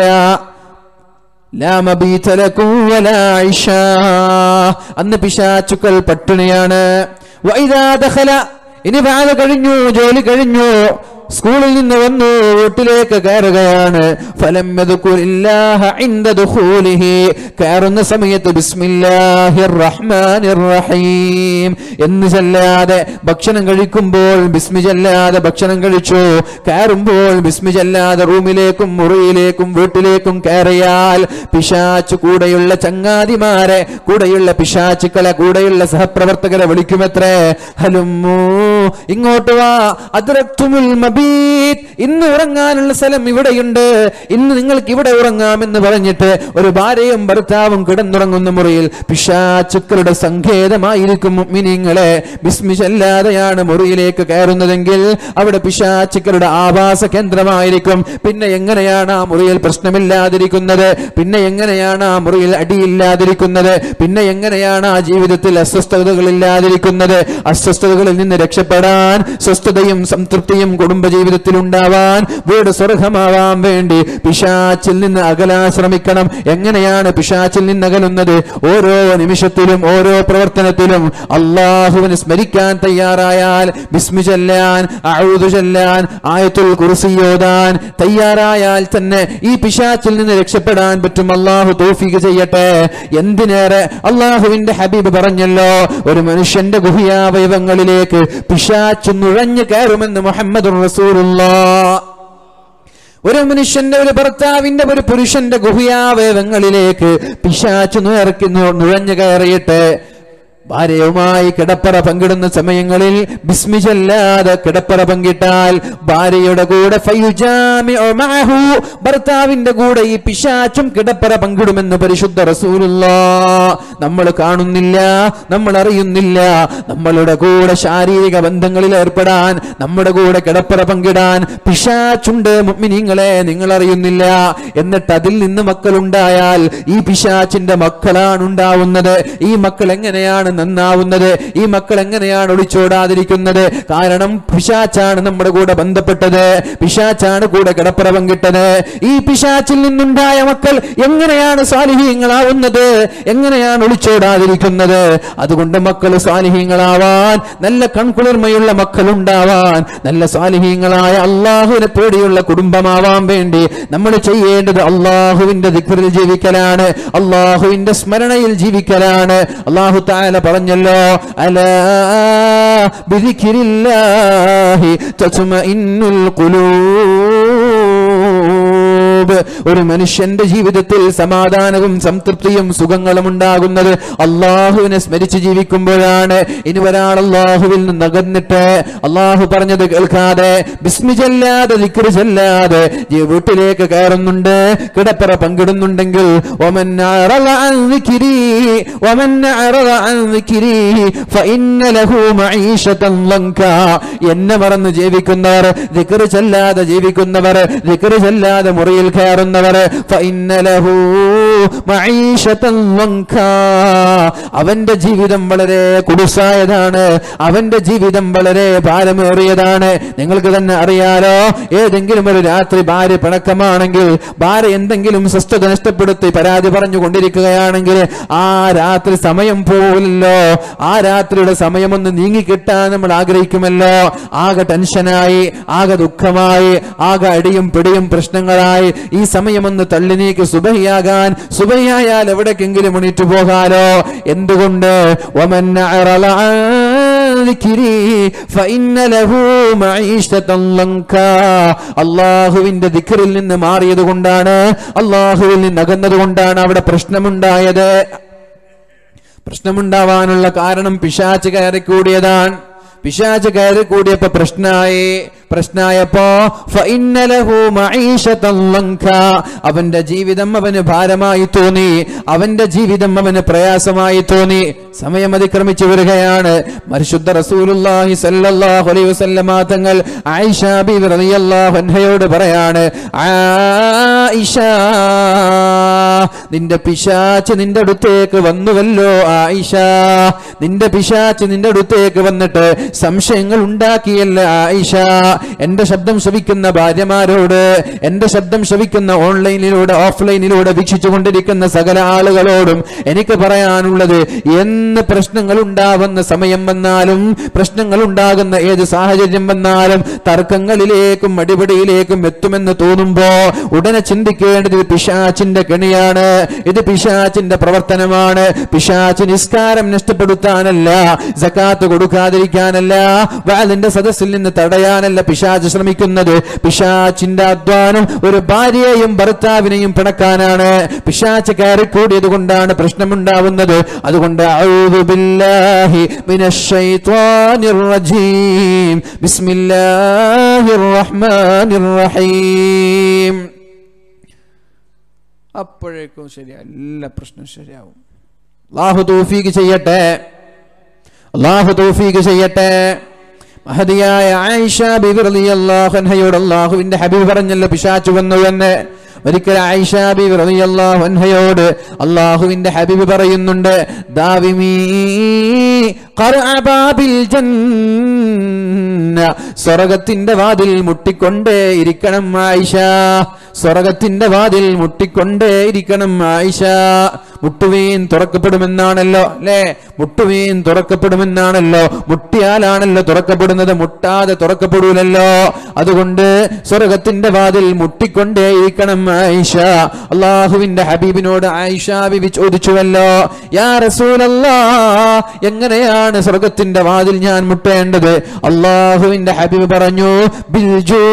ലാ മബീത ലക്കും വലാ ഇശാ. അന്ന് പിശാച്ചുക്കൾ പട്ടിണിയാണ് വൈദാ ദഖല ഇനി വാഴ കഴിഞ്ഞു ജോലി കഴിഞ്ഞു സ്കൂളിൽ നിന്ന് വന്നു വീട്ടിലേക്ക് കയറുകയാണ് ഫലം യദ്കുരില്ലാഹ ഇൻദ ദുഖൂലിഹി. കയറുന്ന സമയത്ത് ബിസ്മില്ലാഹിർ റഹ്മാനിർ റഹീം എന്ന് ചൊല്ലാതെ ഭക്ഷണം കഴിക്കുമ്പോൾ ബിസ്മി ചൊല്ലാതെ ഭക്ഷണം കഴിച്ചു കയറുമ്പോൾ ബിസ്മി ചൊല്ലാതെ റൂമിലേക്കും മുറിയിലേക്കും വീട്ടിലേക്കും കയറിയാൽ പിശാച്ച് കൂടെയുള്ള ചങ്ങാതിമാരെ കൂടെയുള്ള പിശാച്ചുക്കളെ കൂടെയുള്ള സഹപ്രവർത്തകരെ വിളിക്കുമത്രേ ഹലുമ്മൂ ഇങ്ങോട്ട് വാ അദ്രക്തുമുൽ മബീത് ഇന്ന് ഉറങ്ങാനുള്ള സ്ഥലം ഇവിടെയുണ്ട് ഇന്ന് നിങ്ങൾക്ക് ഇവിടെ ഉറങ്ങാമെന്ന് പറഞ്ഞിട്ട് ഒരു ഭാര്യയും ഭർത്താവും കിടന്നുറങ്ങുന്ന മുറിയിൽ പിശാച്ചുക്കളുടെ സങ്കേതമായിരിക്കും മിനിങ്ങളെ ബിസ്മിച്ചല്ലാതെയാണ് മുറിയിലേക്ക് കയറുന്നതെങ്കിൽ അവിടെ പിശാച്ചുക്കളുടെ ആവാസ കേന്ദ്രമായിരിക്കും പിന്നെ എങ്ങനെയാണ് ആ മുറിയിൽ പ്രശ്നമില്ലാതിരിക്കുന്നത് പിന്നെ എങ്ങനെയാണ് ആ മുറിയിൽ അടിയില്ലാതിരിക്കുന്നത് പിന്നെ എങ്ങനെയാണ് ആ ജീവിതത്തിൽ അസ്വസ്ഥതകൾ ഇല്ലാതിരിക്കുന്നത് അസ്വസ്ഥതകളിൽ നിന്ന് രക്ഷപ്പെടാൻ സ്വസ്ഥതയും സംതൃപ്തിയും കുടുംബ കുടുംബജീവിതത്തിൽ ഉണ്ടാവാൻ വീട് സ്വർഗമാവാൻ വേണ്ടി പിശാച്ചിൽ നിന്ന് അകലാൻ ശ്രമിക്കണം എങ്ങനെയാണ് പിശാച്ചിൽ നിന്ന് അകലുന്നത് ഓരോ നിമിഷത്തിലും ഓരോ പ്രവർത്തനത്തിലും അള്ളാഹുവിനെ സ്മരിക്കാൻ തയ്യാറായാൽ ബിസ്മി ചൊല്ലാൻ അഊദു ചൊല്ലാൻ ആയത്തുൽ കുർസിയോദാൻ തയ്യാറായാൽ തന്നെ ഈ പിശാച്ചിൽ നിന്ന് രക്ഷപ്പെടാൻ പറ്റും അള്ളാഹു തൗഫീഖ് ചെയ്യട്ടെ എന്തിനേറെ അള്ളാഹുവിന്റെ ഹബീബ് പറഞ്ഞല്ലോ ഒരു മനുഷ്യന്റെ ഗുഹ്യാവയവങ്ങളിലേക്ക് പിശാച്ച് നുഴഞ്ഞു കയറുമെന്ന് മുഹമ്മദ് റസൂലുള്ള ഒരു മനുഷ്യന്റെ ഒരു ഭർത്താവിന്റെ ഒരു പുരുഷന്റെ ഗുഹ്യാവയവങ്ങളിലേക്ക് പിശാച്ചു നുയർക്കി നുഴഞ്ഞു കയറിയിട്ട് ഭാര്യയുമായി കിടപ്പറ പങ്കിടുന്ന സമയങ്ങളിൽ ബിസ്മിച്ചല്ലാതെ കിടപ്പറ പങ്കിട്ടാൽ ഭാര്യയുടെ കൂടെ ഫയുജാമിഉ മഅഹു, ഭർത്താവിന്റെ കൂടെ ഈ പിശാച്ചും കിടപ്പറ പങ്കിടുമെന്ന് പരിശുദ്ധ റസൂലുള്ള നമ്മൾ കാണുന്നില്ല നമ്മൾ അറിയുന്നില്ല നമ്മളുടെ കൂടെ ശാരീരിക ബന്ധങ്ങളിൽ ഏർപ്പെടാൻ നമ്മുടെ കൂടെ കിടപ്പറ പങ്കിടാൻ പിശാച്ചുണ്ട് മുഅ്മിനീങ്ങളെ നിങ്ങൾ അറിയുന്നില്ല എന്നിട്ട് അതിൽ നിന്ന് മക്കളുണ്ടായാൽ ഈ പിശാച്ചിന്റെ മക്കളാണ് ഉണ്ടാവുന്നത് ഈ മക്കൾ എങ്ങനെയാണ് നന്നാവുന്നത് ഈ മക്കൾ എങ്ങനെയാണ് ഒളിച്ചോടാതിരിക്കുന്നത് കാരണം പിശാച്ചാണ് നമ്മുടെ കൂടെ ബന്ധപ്പെട്ടത് പിശാച്ചാണ് കൂടെ കിടപ്പറ പങ്കിട്ടത് ഈ പിശാച്ചിൽ നിന്നുണ്ടായ മക്കൾ എങ്ങനെയാണ് സാലിഹീങ്ങളാവുന്നത് എങ്ങനെയാണ് ഒളിച്ചോടാതിരിക്കുന്നത് അതുകൊണ്ട് മക്കൾ സാലിഹീങ്ങളാവാൻ നല്ല കൺകുളിർമയുള്ള മക്കൾ ഉണ്ടാവാൻ നല്ല സാലിഹീങ്ങളായ അള്ളാഹുവിനെ പേടിയുള്ള കുടുംബമാവാൻ വേണ്ടി നമ്മൾ ചെയ്യേണ്ടത് അള്ളാഹുവിന്റെ ദിക്റിൽ ജീവിക്കലാണ് അള്ളാഹുവിന്റെ സ്മരണയിൽ ജീവിക്കലാണ് അള്ളാഹു താല പറഞ്ഞല്ലോ അലാ ബിദിക്രില്ലാഹി തത്മഇന്നുൽ ഖുലൂബ് ഒരു മനുഷ്യന്റെ ജീവിതത്തിൽ സമാധാനവും സംതൃപ്തിയും സുഖങ്ങളും ഉണ്ടാകുന്നത് അള്ളാഹുവിനെ സ്മരിച്ച് ജീവിക്കുമ്പോഴാണ് ഇനി ഒരാൾ അള്ളാഹുവിൽ നിന്ന് അകന്നിട്ട് അള്ളാഹു പറഞ്ഞത് കേൾക്കാതെ ബിസ്മി ചെല്ലാതെ ദിക്റ് ചെല്ലാതെ ഈ വീട്ടിലേക്ക് കയറുന്നുണ്ട് കിടപ്പറ പങ്കിടുന്നുണ്ടെങ്കിൽ ومن أعرض عن ذكري ومن أعرض عن ذكري فإن له معيشة ضنكا എന്നെ മറന്ന് ജീവിക്കുന്നവർ ദിക്റ് ചെല്ലാതെ ജീവിക്കുന്നവർ ദിക്റ് ചെല്ലാതെ മുറിയിൽ കയറുന്നവർ فإن له معيشة ضنكا അവന്റെ ജീവിതം വളരെ കുടുസായതാണ് അവന്റെ ജീവിതം വളരെ ഭാരമേറിയതാണ് നിങ്ങൾക്ക് തന്നെ അറിയാലോ ഏതെങ്കിലും ഒരു രാത്രി ഭാര്യ പിണക്കമാണെങ്കിൽ ഭാര്യ എന്തെങ്കിലും സ്വസ്ഥത നഷ്ടപ്പെടുത്തി പരാതി പറഞ്ഞുകൊണ്ടിരിക്കുകയാണെങ്കിൽ ആ രാത്രി സമയം പോവില്ലല്ലോ ആ രാത്രിയുടെ സമയമൊന്ന് നീങ്ങിക്കിട്ടാൻ നമ്മൾ ആഗ്രഹിക്കുമല്ലോ ആകെ ടെൻഷനായി ആകെ ദുഃഖമായി ആകെ അടിയും പിടിയും പ്രശ്നങ്ങളായി ഈ സമയമൊന്ന് തള്ളി നീക്കി സുബഹിയാകാൻ സുബഹിയായാൽ എവിടേക്കെങ്കിലും എണീറ്റു പോകാലോ എന്തുകൊണ്ട് ومن أعرض عن ذكري فإن له معيشة ضنكا അള്ളാഹുവിന്റെ ദിക്റിൽ നിന്ന് മാറിയത് കൊണ്ടാണ് അള്ളാഹുവിൽ നിന്ന് അകന്നത് കൊണ്ടാണ് അവിടെ പ്രശ്നമുണ്ടായത് പ്രശ്നമുണ്ടാവാനുള്ള കാരണം പിശാച്ച് കയറിക്കൂടിയതാണ് പിശാച്ച് കയറി കൂടിയപ്പോ പ്രശ്നായി പ്രശ്നായപ്പോ ഫഇന്ന ലഹു മഈശതൻ ലങ്ക. അവന്റെ ജീവിതം അവന് ഭാരമായി തോന്നി അവന്റെ ജീവിതം അവന് പ്രയാസമായി തോന്നി സമയം അതിക്രമിച്ചു വരികയാണ് പരിശുദ്ധ റസൂലുള്ളാഹി സല്ലല്ലാഹു അലൈഹി വസല്ലമ തങ്ങൾ ആയിഷ ബിബി റളിയല്ലാഹു അൻഹയോട് പറയാണ് ആയിഷ നിന്റെ പിശാച്ച് നിന്റെ അടുത്തേക്ക് വന്നുവല്ലോ ആയിഷ നിന്റെ പിശാച്ച് നിന്റെ അടുത്തേക്ക് വന്നിട്ട് സംശയങ്ങൾ ഉണ്ടാക്കിയല്ല ആയിഷ എന്റെ ശബ്ദം ശ്രവിക്കുന്ന ഭാര്യമാരോട് എന്റെ ശബ്ദം ശ്രവിക്കുന്ന ഓൺലൈനിലൂടെ ഓഫ്ലൈനിലൂടെ വീക്ഷിച്ചു കൊണ്ടിരിക്കുന്ന സകല ആളുകളോടും എനിക്ക് പറയാനുള്ളത് എന്ന് പ്രശ്നങ്ങൾ ഉണ്ടാവുന്ന സമയം വന്നാലും പ്രശ്നങ്ങൾ ഉണ്ടാകുന്ന ഏത് സാഹചര്യം വന്നാലും തർക്കങ്ങളിലേക്കും അടിപടിയിലേക്കും എത്തുമെന്ന് തോന്നുമ്പോ ഉടനെ ചിന്തിക്കേണ്ടത് ഇത് പിശാച്ചിന്റെ കെണിയാണ് ഇത് പിശാച്ചിന്റെ പ്രവർത്തനമാണ് പിശാച്ച് നിസ്കാരം നഷ്ടപ്പെടുത്താനല്ല സക്കാത്ത് കൊടുക്കാതിരിക്കാനല്ല വാലിന്റെ സദസ്സിൽ നിന്ന് തടയാനല്ല പിശാച്ച് ശ്രമിക്കുന്നത് പിശാച്ചിന്റെ അധ്വാനം ഒരു ഭാര്യയെയും ഭർത്താവിനെയും പിണക്കാനാണ് പിശാച്ച് കയറിക്കൂടിയത് കൊണ്ടാണ് പ്രശ്നമുണ്ടാവുന്നത് അതുകൊണ്ട് അഊദു ബില്ലാഹി മിനശ് ശൈത്വാനിർ റജീം ബിസ്മില്ലാഹിർ റഹ്മാനിർ റഹീം അപ്പോഴേക്കും ശരി എല്ലാ പ്രശ്നവും ശരിയാവും അള്ളാഹു തൗഫീഖ് ചെയ്യട്ടെ അള്ളാഹു തൗഫീഖ് ചെയ്യട്ടെ മഹതിയായ ആയിഷ ബിബി റളിയല്ലാഹു അൻഹയോട് അള്ളാഹുവിന്റെ ഹബീബ് പറഞ്ഞല്ലോ പിശാച്ചു വന്നു എന്ന് ഒരിക്കൽ ആയിഷ ബീവി റളിയല്ലാഹു അൻഹയോട് അള്ളാഹുവിന്റെ ഹബീബ് പറയുന്നുണ്ട് ദാവിമീ ഖർഅ ബാബിൽ ജന്ന സ്വർഗത്തിന്റെ വാതിൽ മുട്ടിക്കൊണ്ടേ ഇരിക്കണം ആയിഷ സ്വർഗത്തിന്റെ വാതിൽ മുട്ടിക്കൊണ്ടേ ഇരിക്കണം ആയിഷ മുട്ടുവീൻ തുറക്കപ്പെടുമെന്നാണല്ലോ അല്ലേ മുട്ടുവീൻ തുറക്കപ്പെടുമെന്നാണല്ലോ മുട്ടിയാലാണല്ലോ തുറക്കപ്പെടുന്നത് മുട്ടാതെ തുറക്കപ്പെടൂലല്ലോ അതുകൊണ്ട് സ്വർഗത്തിന്റെ വാതിൽ മുട്ടിക്കൊണ്ടേ ഇരിക്കണം ആയിഷ അള്ളാഹുവിന്റെ ഹബീബിനോട് ആയിഷ ബിബി ചോദിച്ചുവല്ലോ യാ റസൂലല്ലാ എങ്ങനെയാണ് സ്വർഗത്തിന്റെ വാതിൽ ഞാൻ മുട്ടേണ്ടത് അള്ളാഹുവിന്റെ ഹബീബ് പറഞ്ഞു ബിൽജൂ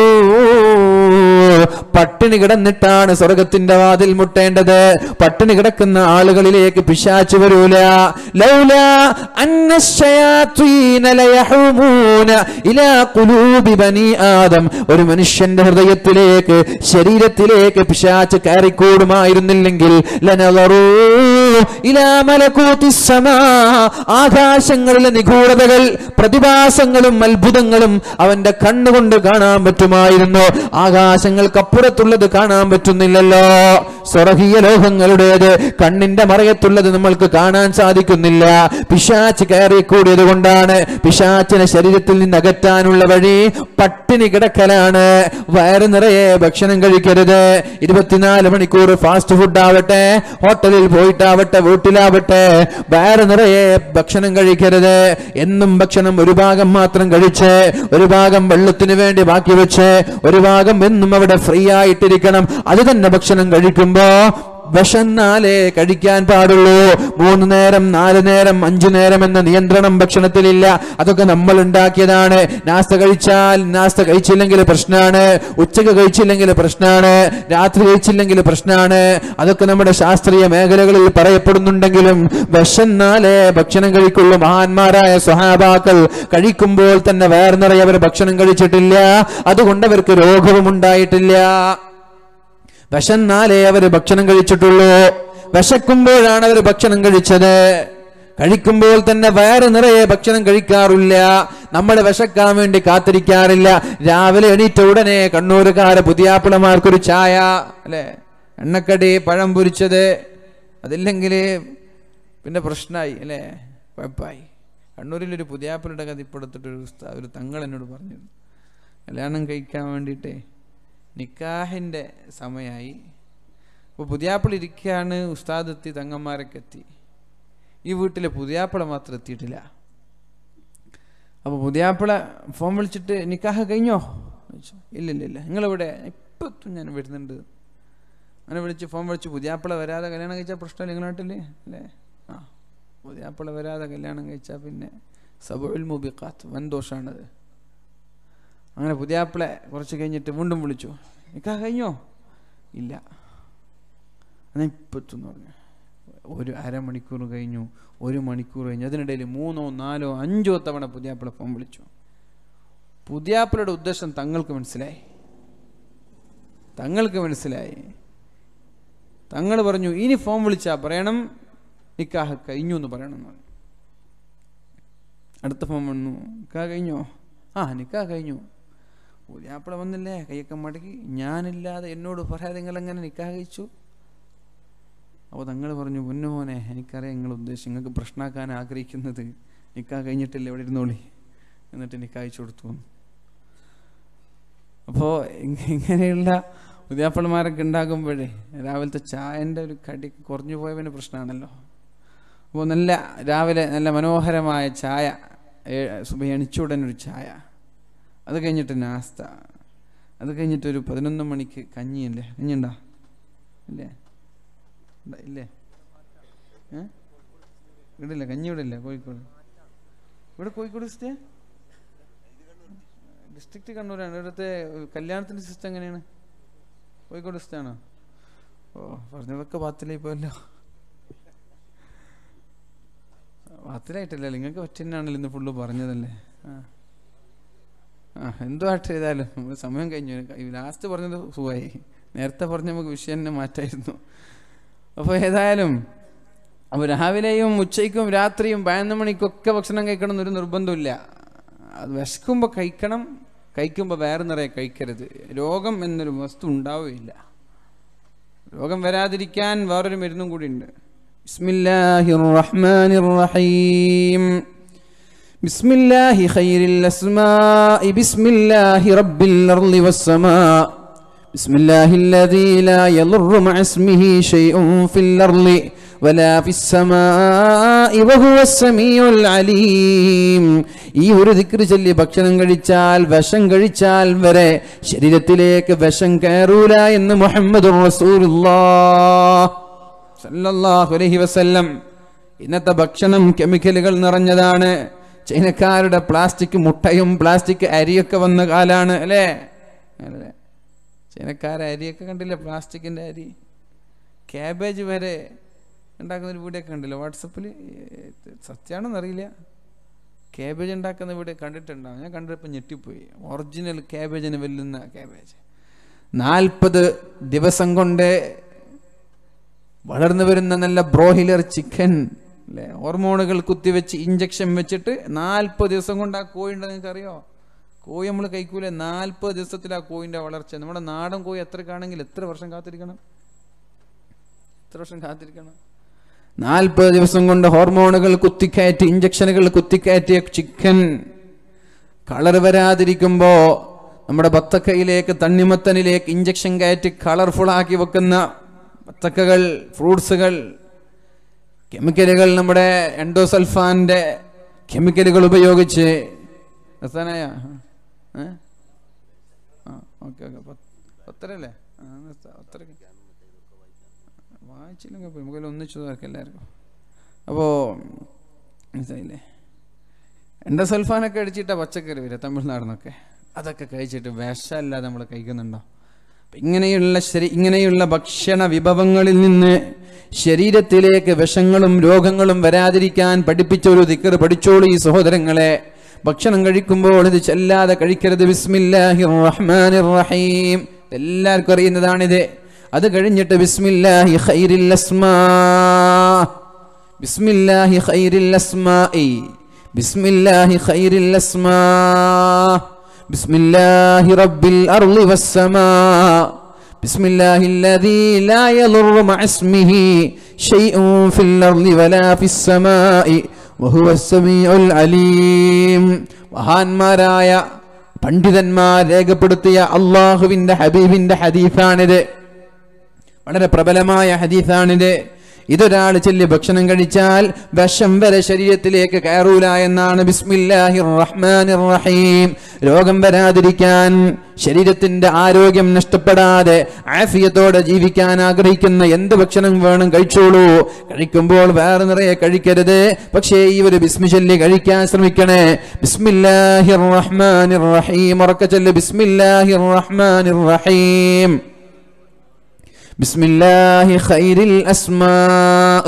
പട്ടിണി കിടന്നിട്ടാണ് സ്വർഗത്തിന്റെ വാതിൽ മുട്ടേണ്ടത് പട്ടിണി കിടക്കുന്ന ആളുകളിലേക്ക് പിശാച്ചു വരൂല ലൗല അന്ന الشياطين ليحومون إلى قلوب بني ആദം ഒരു മനുഷ്യന്റെ ഹൃദയത്തിലേക്ക് ശരീരത്തിലേക്ക് പിശാച്ച് കയറിക്കൂടുമായിരുന്നില്ലെങ്കിൽ ലനളറൂ ഇലാ മലകൂത്തി സമാ ആകാശങ്ങളിലെ നിഗൂഢതകൾ പ്രതിഭാസങ്ങളും അത്ഭുതങ്ങളും അവന്റെ കണ്ണുകൊണ്ട് കാണാൻ പറ്റുമായിരുന്നു ആകാശങ്ങൾക്കപ്പുറത്തുള്ളത് കാണാൻ പറ്റുന്നില്ലല്ലോ സ്വർഗീയ ലോകങ്ങളുടേത് കണ്ണിന്റെ മറയത്തുള്ളത് നമ്മൾക്ക് കാണാൻ സാധിക്കുന്നില്ല പിശാച്ച് കയറിക്കൂടിയത് കൊണ്ടാണ് പിശാച്ചിനെ ശരീരത്തിൽ നിന്ന് അകറ്റാനുള്ള വഴി പട്ടിണി കിടക്കലാണ് വയറ് നിറയെ ഭക്ഷണം കഴിക്കരുത് ഇരുപത്തിനാല് മണിക്കൂർ ഫാസ്റ്റ് ഫുഡ് ആവട്ടെ ഹോട്ടലിൽ പോയിട്ടാവട്ടെ വീട്ടിലാവട്ടെ വയറ് നിറയെ ഭക്ഷണം കഴിക്കരുത് എന്നും ഭക്ഷണം ഒരു ഭാഗം മാത്രം കഴിച്ച് ഒരു ഭാഗം വെള്ളത്തിന് വേണ്ടി ബാക്കി വെച്ച് ഒരു ഭാഗം എന്നും അവിടെ ഫ്രീ ആയിട്ടിരിക്കണം അത് തന്നെ ഭക്ഷണം കഴിക്കുമ്പോ വിശന്നാലേ കഴിക്കാൻ പാടുള്ളൂ മൂന്ന് നേരം നാല് നേരം അഞ്ചു നേരം എന്ന നിയന്ത്രണം ഭക്ഷണത്തിലില്ല അതൊക്കെ നമ്മൾ ഉണ്ടാക്കിയതാണ് നാസ്ത കഴിച്ചാൽ നാസ്ത കഴിച്ചില്ലെങ്കിൽ പ്രശ്നമാണ് ഉച്ചക്ക് കഴിച്ചില്ലെങ്കിൽ പ്രശ്നമാണ് രാത്രി കഴിച്ചില്ലെങ്കിൽ പ്രശ്നമാണ് അതൊക്കെ നമ്മുടെ ശാസ്ത്രീയ മേഖലകളിൽ പറയപ്പെടുന്നുണ്ടെങ്കിലും വിശന്നാലേ ഭക്ഷണം കഴിക്കുള്ളൂ മഹാന്മാരായ സ്വഹാബാക്കൾ കഴിക്കുമ്പോൾ തന്നെ വേറെ നിറയെ അവർ ഭക്ഷണം കഴിച്ചിട്ടില്ല അതുകൊണ്ട് അവർക്ക് രോഗവും ഉണ്ടായിട്ടില്ല വിശന്നാലേ അവർ ഭക്ഷണം കഴിച്ചിട്ടുള്ളൂ വിശക്കുമ്പോഴാണ് അവർ ഭക്ഷണം കഴിച്ചത് കഴിക്കുമ്പോൾ തന്നെ വയറ് നിറയെ ഭക്ഷണം കഴിക്കാറില്ല നമ്മൾ വിശക്കാൻ വേണ്ടി കാത്തിരിക്കാറില്ല രാവിലെ എണീറ്റ ഉടനെ കണ്ണൂരുകാരെ പുതിയാപ്പിളമാർക്കൊരു ചായ അല്ലേ എണ്ണക്കടി പഴം പൊരിച്ചത് അതില്ലെങ്കിൽ പിന്നെ പ്രശ്നമായി അല്ലേ കുഴപ്പമായി കണ്ണൂരിലൊരു പുതിയാപ്പിളുടെ കഥ ഇപ്പോൾ എടുത്തിട്ടൊരു ഉസ്താ- ഒരു തങ്ങൾ എന്നോട് പറഞ്ഞു കല്യാണം കഴിക്കാൻ വേണ്ടിയിട്ടേ നിക്കാഹിൻ്റെ സമയമായി അപ്പോൾ പുതിയാപ്പിള ഇരിക്കുകയാണ് ഉസ്താദ് എത്തി തങ്ങന്മാരൊക്കെ എത്തി ഈ വീട്ടിലെ പുതിയാപ്പിള മാത്രം എത്തിയിട്ടില്ല അപ്പോൾ പുതിയാപ്പിള ഫോൺ വിളിച്ചിട്ട് നിക്കാഹ് കഴിഞ്ഞോ ചോദിച്ചു ഇല്ല ഇല്ല ഇല്ല നിങ്ങളിവിടെ ഇപ്പം എത്തും ഞാൻ വരുന്നുണ്ട് അങ്ങനെ വിളിച്ച് ഫോൺ വിളിച്ച് പുതിയാപ്പിള വരാതെ കല്യാണം കഴിച്ചാൽ പ്രശ്നമില്ല നിങ്ങളുടെ നാട്ടിൽ അല്ലേ ആ പുതിയാപ്പിള വരാതെ കല്യാണം കഴിച്ചാൽ പിന്നെ സബുൽ മുബിഖാത്ത് വൻ ദോഷമാണത് അങ്ങനെ പുതിയാപ്പിളെ കുറച്ച് കഴിഞ്ഞിട്ട് വീണ്ടും വിളിച്ചു നിക്കാ കഴിഞ്ഞോ ഇല്ല എന്നാ ഇപ്പം എത്തും എന്ന് പറഞ്ഞു ഒരു അരമണിക്കൂർ കഴിഞ്ഞു ഒരു മണിക്കൂർ കഴിഞ്ഞു അതിനിടയിൽ മൂന്നോ നാലോ അഞ്ചോ തവണ പുതിയാപ്പിള ഫോൺ വിളിച്ചു പുതിയാപ്പിളയുടെ ഉദ്ദേശം തങ്ങൾക്ക് മനസ്സിലായി തങ്ങൾക്ക് മനസ്സിലായി തങ്ങൾ പറഞ്ഞു ഇനി ഫോൺ വിളിച്ചാൽ പറയണം നിക്കാഹ് കഴിഞ്ഞു എന്ന് പറയണം എന്ന് പറഞ്ഞു അടുത്ത ഫോൺ വന്നു നിക്കാഹ് കഴിഞ്ഞോ ആ നിക്കാഹ് കഴിഞ്ഞു പുതിയാപ്പിള വന്നില്ലേ കൈയൊക്കെ മടക്കി ഞാനില്ലാതെ എന്നോട് പറയാതെ നിങ്ങൾ എങ്ങനെ നിക്കാഹ് കഴിച്ചു അപ്പോൾ തങ്ങൾ പറഞ്ഞു പൊന്നു മോനെ എനിക്കറിയാം നിങ്ങൾ ഉദ്ദേശം നിങ്ങൾക്ക് പ്രശ്നമാക്കാൻ ആഗ്രഹിക്കുന്നത് നിക്കാഹ് കഴിഞ്ഞിട്ടില്ല ഇവിടെ ഇരുന്നോളി എന്നിട്ട് നിക്കാഹ് അയച്ചു കൊടുത്തു എന്ന്. അപ്പോൾ ഇങ്ങനെയുള്ള പുതിയാപ്പിളമാരൊക്കെ ഉണ്ടാകുമ്പോഴേ രാവിലത്തെ ചായൻ്റെ ഒരു കടി കുറഞ്ഞു പോയവന് പ്രശ്നമാണല്ലോ അപ്പോൾ നല്ല രാവിലെ നല്ല മനോഹരമായ ചായ ഏ- സുബഹി എണിച്ചുടൻ ഒരു ചായ അത് കഴിഞ്ഞിട്ട് നാസ്ത അത് കഴിഞ്ഞിട്ട് ഒരു പതിനൊന്ന് മണിക്ക് കഞ്ഞിയല്ലേ കഞ്ഞിയുണ്ടോ ഇല്ലേ ഉണ്ട- ഇല്ലേ ഏ ഇവിടെ ഇല്ല കഞ്ഞി ഇവിടെ ഇല്ല കോഴിക്കോട് ഇവിടെ കോഴിക്കോട് സ്റ്റേ ഡിസ്ട്രിക്റ്റ് കണ്ണൂരാണ് ഇവിടുത്തെ കല്യാണത്തിൻ്റെ സിസ്റ്റം എങ്ങനെയാണ് കോഴിക്കോട് സ്റ്റേ ഓ പറഞ്ഞതൊക്കെ പാത്തിലായി പോയല്ലോ പാത്തിലായിട്ടില്ല നിങ്ങൾക്ക് പറ്റുന്നാണല്ലോ ഇന്ന് ഫുള്ള് പറഞ്ഞതല്ലേ ആ ആ എന്തോ ആയിട്ട് ചെയ്താലും നമുക്ക് സമയം കഴിഞ്ഞു ലാസ്റ്റ് പറഞ്ഞത് സുഖമായി നേരത്തെ പറഞ്ഞ നമുക്ക് വിഷയം തന്നെ മാറ്റായിരുന്നു അപ്പോൾ ഏതായാലും അപ്പോൾ രാവിലെയും ഉച്ചയ്ക്കും രാത്രിയും പതിനൊന്ന് മണിക്കൊക്കെ ഭക്ഷണം കഴിക്കണം എന്നൊരു നിർബന്ധമില്ല അത് വിശക്കുമ്പോൾ കഴിക്കണം കഴിക്കുമ്പോൾ വേറെ നിറയെ കഴിക്കരുത് രോഗം എന്നൊരു വസ്തു ഉണ്ടാവുകയില്ല രോഗം വരാതിരിക്കാൻ വേറൊരു മരുന്നും കൂടി ഉണ്ട് ബിസ്മില്ലാഹിർ റഹ്മാനിർ റഹീം ബിസ്മില്ലാഹി ഖൈരിൽ അസ്മാഇ ബിസ്മില്ലാഹി റബ്ബിൽ അർളി വസ്സമാ بسم الله الذي لا يضر مع اسمه شيء في الأرض ولا في السماء وهو السميع العليم ഈ ഒരു ദിക്ർ ചൊല്ലി ഭക്ഷണം കഴിച്ചാൽ വിഷം കഴിച്ചാൽ വരെ ശരീരത്തിലേക്ക് വിഷം കയറൂല എന്ന് മുഹമ്മദ് സല്ലല്ലാഹു അലൈഹി വസല്ലം ഇന്നത്തെ ഭക്ഷണം കെമിക്കലുകൾ നിറഞ്ഞതാണ് ചൈനക്കാരുടെ പ്ലാസ്റ്റിക് മുട്ടയും പ്ലാസ്റ്റിക് അരിയൊക്കെ വന്ന കാലാണ് അല്ലേ അല്ലേ ചൈനക്കാരെ അരിയൊക്കെ കണ്ടില്ലേ പ്ലാസ്റ്റിക്കിൻ്റെ അരി ക്യാബേജ് വരെ ഉണ്ടാക്കുന്ന ഒരു വീഡിയോ ഒക്കെ കണ്ടില്ല വാട്സപ്പിൽ സത്യമാണെന്ന് അറിയില്ല ക്യാബേജ് ഉണ്ടാക്കുന്ന വീഡിയോ കണ്ടിട്ടുണ്ടാവും ഞാൻ കണ്ടപ്പോൾ ഞെട്ടിപ്പോയി ഒറിജിനൽ ക്യാബേജിന് വെല്ലുന്ന ക്യാബേജ് നാൽപ്പത് ദിവസം കൊണ്ട് വളർന്നു വരുന്ന നല്ല ബ്രോഹിലർ ചിക്കൻ അല്ലേ ഹോർമോണുകൾ കുത്തിവെച്ച് ഇഞ്ചക്ഷൻ വെച്ചിട്ട് നാൽപ്പത് ദിവസം കൊണ്ട് ആ കോഴി ഉണ്ടെന്ന് നിങ്ങൾക്ക് അറിയോ കോഴി നമ്മൾ കഴിക്കൂലേ നാൽപ്പത് ദിവസത്തിൽ ആ കോഴിൻ്റെ വളർച്ച നമ്മുടെ നാടൻ കോഴി എത്രക്കാണെങ്കിൽ എത്ര വർഷം കാത്തിരിക്കണം എത്ര വർഷം കാത്തിരിക്കണം നാൽപ്പത് ദിവസം കൊണ്ട് ഹോർമോണുകൾ കുത്തിക്കയറ്റി ഇഞ്ചക്ഷനുകൾ കുത്തിക്കയറ്റിയ ചിക്കൻ കളർ വരാതിരിക്കുമ്പോ നമ്മുടെ ബത്തക്കയിലേക്ക് തണ്ണിമത്തനിലേക്ക് ഇഞ്ചക്ഷൻ കയറ്റി കളർഫുൾ ആക്കി വെക്കുന്ന ബത്തക്കകൾ ഫ്രൂട്ട്സുകൾ കെമിക്കലുകൾ നമ്മുടെ എൻഡോസൾഫാന്റെ കെമിക്കലുകൾ ഉപയോഗിച്ച് നിർത്താനായ ഏ ആ ഓക്കെ ഓക്കെ പത്തരല്ലേ ആ പത്തരക്ക് വായിച്ചില്ലെങ്കിൽ പോയി നമുക്കെല്ലാം ഒന്നിച്ചു തീർക്കാം എല്ലാവർക്കും അപ്പോൾ മനസ്സിലായില്ലേ എൻ്റെ സൽഫാനൊക്കെ അടിച്ചിട്ട പച്ചക്കറി വരിക തമിഴ്നാടിനൊക്കെ അതൊക്കെ കഴിച്ചിട്ട് വിഷമല്ലാതെ നമ്മൾ കഴിക്കുന്നുണ്ടോ അപ്പം ഇങ്ങനെയുള്ള ശരി ഇങ്ങനെയുള്ള ഭക്ഷണ വിഭവങ്ങളിൽ നിന്ന് ശരീരത്തിലേക്ക് വിഷങ്ങളും രോഗങ്ങളും വരാതിരിക്കാൻ പഠിപ്പിച്ച ഒരു ദിക്കർ പഠിച്ചോളൂ ഈ സഹോദരങ്ങളെ ഭക്ഷണം കഴിക്കുമ്പോൾ ഇത് ചെല്ലാതെ കഴിക്കരുത് ബിസ്മില്ലാഹിർ റഹ്മാനിർ റഹീം എല്ലാവർക്കും അറിയുന്നതാണിത് അത് കഴിഞ്ഞിട്ട് ബിസ്മില്ലാഹി ഖൈരിൽ അസ്മാ ബിസ്മില്ലാഹി ഖൈരിൽ അസ്മാഇ ബിസ്മില്ലാഹി ഖൈരിൽ അസ്മാ ബിസ്മില്ലാഹി റബ്ബിൽ അർളി വസ്സമാ بسم الله الذي لا يضر مع اسمه شيء في الأرض ولا في السماء وهو السميع العليم മഹാന്മാരായ പണ്ഡിതന്മാർ രേഖപ്പെടുത്തിയ അള്ളാഹുവിന്റെ ഹബീബിന്റെ ഹദീഫാണിത് വളരെ പ്രബലമായ ഹദീഫാണിത് ഇതൊരാൾ ചൊല്ലി ഭക്ഷണം കഴിച്ചാൽ വിഷം വരെ ശരീരത്തിലേക്ക് കയറൂല എന്നാണ് ബിസ്മില്ലാഹിർ റഹ്മാനിർ റഹീം രോഗം വരാതിരിക്കാൻ ശരീരത്തിന്റെ ആരോഗ്യം നഷ്ടപ്പെടാതെ ആഫിയത്തോടെ ജീവിക്കാൻ ആഗ്രഹിക്കുന്ന എന്ത് ഭക്ഷണം വേണം കഴിച്ചോളൂ കഴിക്കുമ്പോൾ വേറെ നിറയെ കഴിക്കരുത് പക്ഷേ ഈ ഒരു ബിസ്മി ചൊല്ലി കഴിക്കാൻ ശ്രമിക്കണേ ബിസ്മില്ലാഹിർ റഹ്മാനിർ റഹീം ഉറക്ക ചൊല്ലി ബിസ്മില്ലാഹിർ റഹ്മാനിർ റഹീം بسم الله خير الأسماء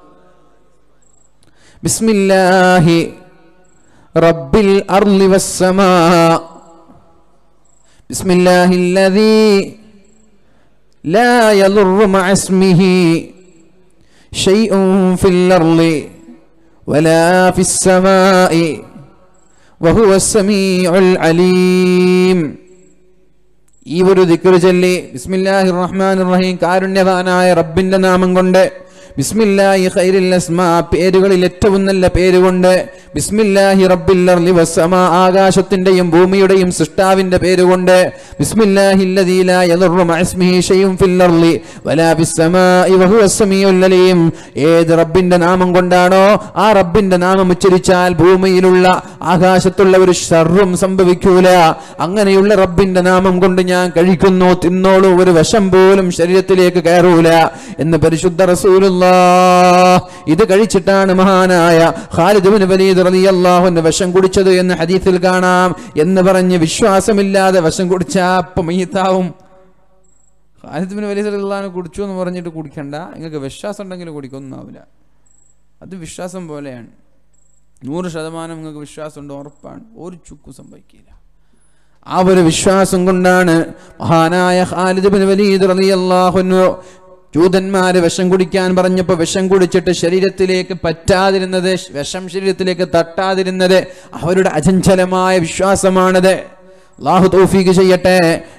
بسم الله رب الأرض والسماء بسم الله الذي لا يضر مع اسمه شيء في الأرض ولا في السماء وهو السميع العليم ഈ ഒരു ദിക്ർ ചൊല്ലി ബിസ്മില്ലാഹിർ റഹ്മാനിർ റഹീം കാരുണ്യവാനായ റബ്ബിന്റെ നാമം കൊണ്ട് ബിസ്മില്ലാഹി ഖൈറിൽ അസ്മാ പേരുകളിൽ ഏറ്റവും നല്ല പേരുകൊണ്ട് ബിസ്മില്ലാഹി റബ്ബിൽ അർളി വസ്സമാ ആകാശത്തിന്റെയും ഭൂമിയുടെയും സൃഷ്ടാവിന്റെ പേരുകൊണ്ട് ബിസ്മില്ലാഹി അല്ലദീ ലാ യദുറു മഅ ഇസ്മിഹി ഷൈഉൻ ഫിൽ അർളി വലാ ഫിസ് സമാഇ വഹുവ സമീഉൽ അലീം ഏത് റബ്ബിന്റെ നാമം കൊണ്ടാണോ ആ റബ്ബിന്റെ നാമം ഉച്ചരിച്ചാൽ ഭൂമിയിലുള്ള ആകാശത്തുള്ള ഒരു ഷർറും സംഭവിക്കൂല അങ്ങനെയുള്ള റബ്ബിന്റെ നാമം കൊണ്ട് ഞാൻ കഴിക്കുന്നു തിന്നോളൂ ഒരു വശം പോലും ശരീരത്തിലേക്ക് കയറൂല എന്ന് പരിശുദ്ധ റസൂലുള്ള ഇത് കഴിച്ചിട്ടാണ് മഹാനായ ഖാലിദ് ബിൻ വലീദ് റളിയല്ലാഹുവിന്റെ വശം കുടിച്ചത് എന്ന് ഹദീസിൽ കാണാം എന്ന് പറഞ്ഞ് വിശ്വാസമില്ലാതെ വശം കുടിച്ചാ അപ്പം മയ്യത്താവും ഖാലിദ് ബിൻ വലീദ് റളിയല്ലാഹു കുടിച്ചു എന്ന് പറഞ്ഞിട്ട് കുടിക്കണ്ട നിങ്ങൾക്ക് വിശ്വാസം ഉണ്ടെങ്കിൽ കുടിക്കൊന്നാവില്ല അത് വിശ്വാസം പോലെയാണ് നൂറ് ശതമാനം നിങ്ങൾക്ക് വിശ്വാസമുണ്ട് ഉറപ്പാണ് ഒരു ചുക്കും സംഭവിക്കില്ല ആ ഒരു വിശ്വാസം കൊണ്ടാണ് മഹാനായ ഖാലിദ് ബിൻ വലീദ് റളിയല്ലാഹു അൻഹു ജൂതന്മാര് വിഷം കുടിക്കാൻ പറഞ്ഞപ്പോൾ വിഷം കുടിച്ചിട്ട് ശരീരത്തിലേക്ക് പറ്റാതിരുന്നത് വിഷം ശരീരത്തിലേക്ക് തട്ടാതിരുന്നത് അവരുടെ അചഞ്ചലമായ വിശ്വാസമാണത് അള്ളാഹു തൗഫീഖ് ചെയ്യട്ടെ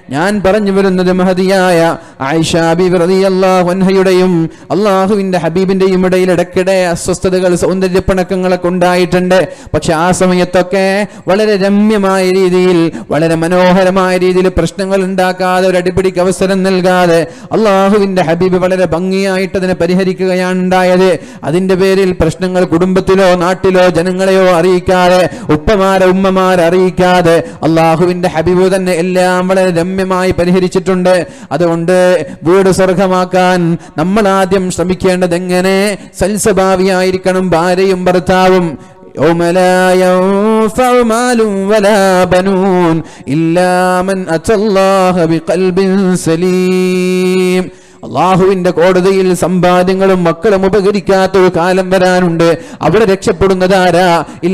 ഞാൻ പറഞ്ഞു വരുന്നത് മഹതിയായ ആയിഷ ബീവി റളിയല്ലാഹു അൻഹയുടെയും അള്ളാഹുവിന്റെ ഹബീബിന്റെയും ഇടയിൽ ഇടയ്ക്കിടെ അസ്വസ്ഥതകൾ സൗന്ദര്യപ്പിണക്കങ്ങളൊക്കെ ഉണ്ടായിട്ടുണ്ട് പക്ഷെ ആ സമയത്തൊക്കെ വളരെ രമ്യമായ രീതിയിൽ വളരെ മനോഹരമായ രീതിയിൽ പ്രശ്നങ്ങൾ ഉണ്ടാക്കാതെ ഒരു അടിപിടിക്ക് അവസരം നൽകാതെ അള്ളാഹുവിന്റെ ഹബീബ് വളരെ ഭംഗിയായിട്ട് അതിനെ പരിഹരിക്കുകയാണ് ഉണ്ടായത് അതിന്റെ പേരിൽ പ്രശ്നങ്ങൾ കുടുംബത്തിലോ നാട്ടിലോ ജനങ്ങളെയോ അറിയിക്കാതെ ഉപ്പമാരെ ഉമ്മമാരെ അറിയിക്കാതെ അള്ളാഹുവിന്റെ ഹബീബ് തന്നെ എല്ലാം വളരെ രമ്യമായി പരിഹരിച്ചിട്ടുണ്ട് അതുകൊണ്ട് വീട് സ്വർഗമാക്കാൻ നമ്മൾ ആദ്യം ശ്രമിക്കേണ്ടത് എങ്ങനെ സൽസ്വഭാവിയായിരിക്കണം ഭാര്യയും ഭർത്താവും يوم لا ينفع مال ولا بنون إلا من أتى الله بقلب سليم അള്ളാഹുവിന്റെ കോടതിയിൽ സമ്പാദ്യങ്ങളും മക്കളും ഉപകരിക്കാത്ത ഒരു കാലം വരാനുണ്ട് അവിടെ രക്ഷപ്പെടുന്നതാരാ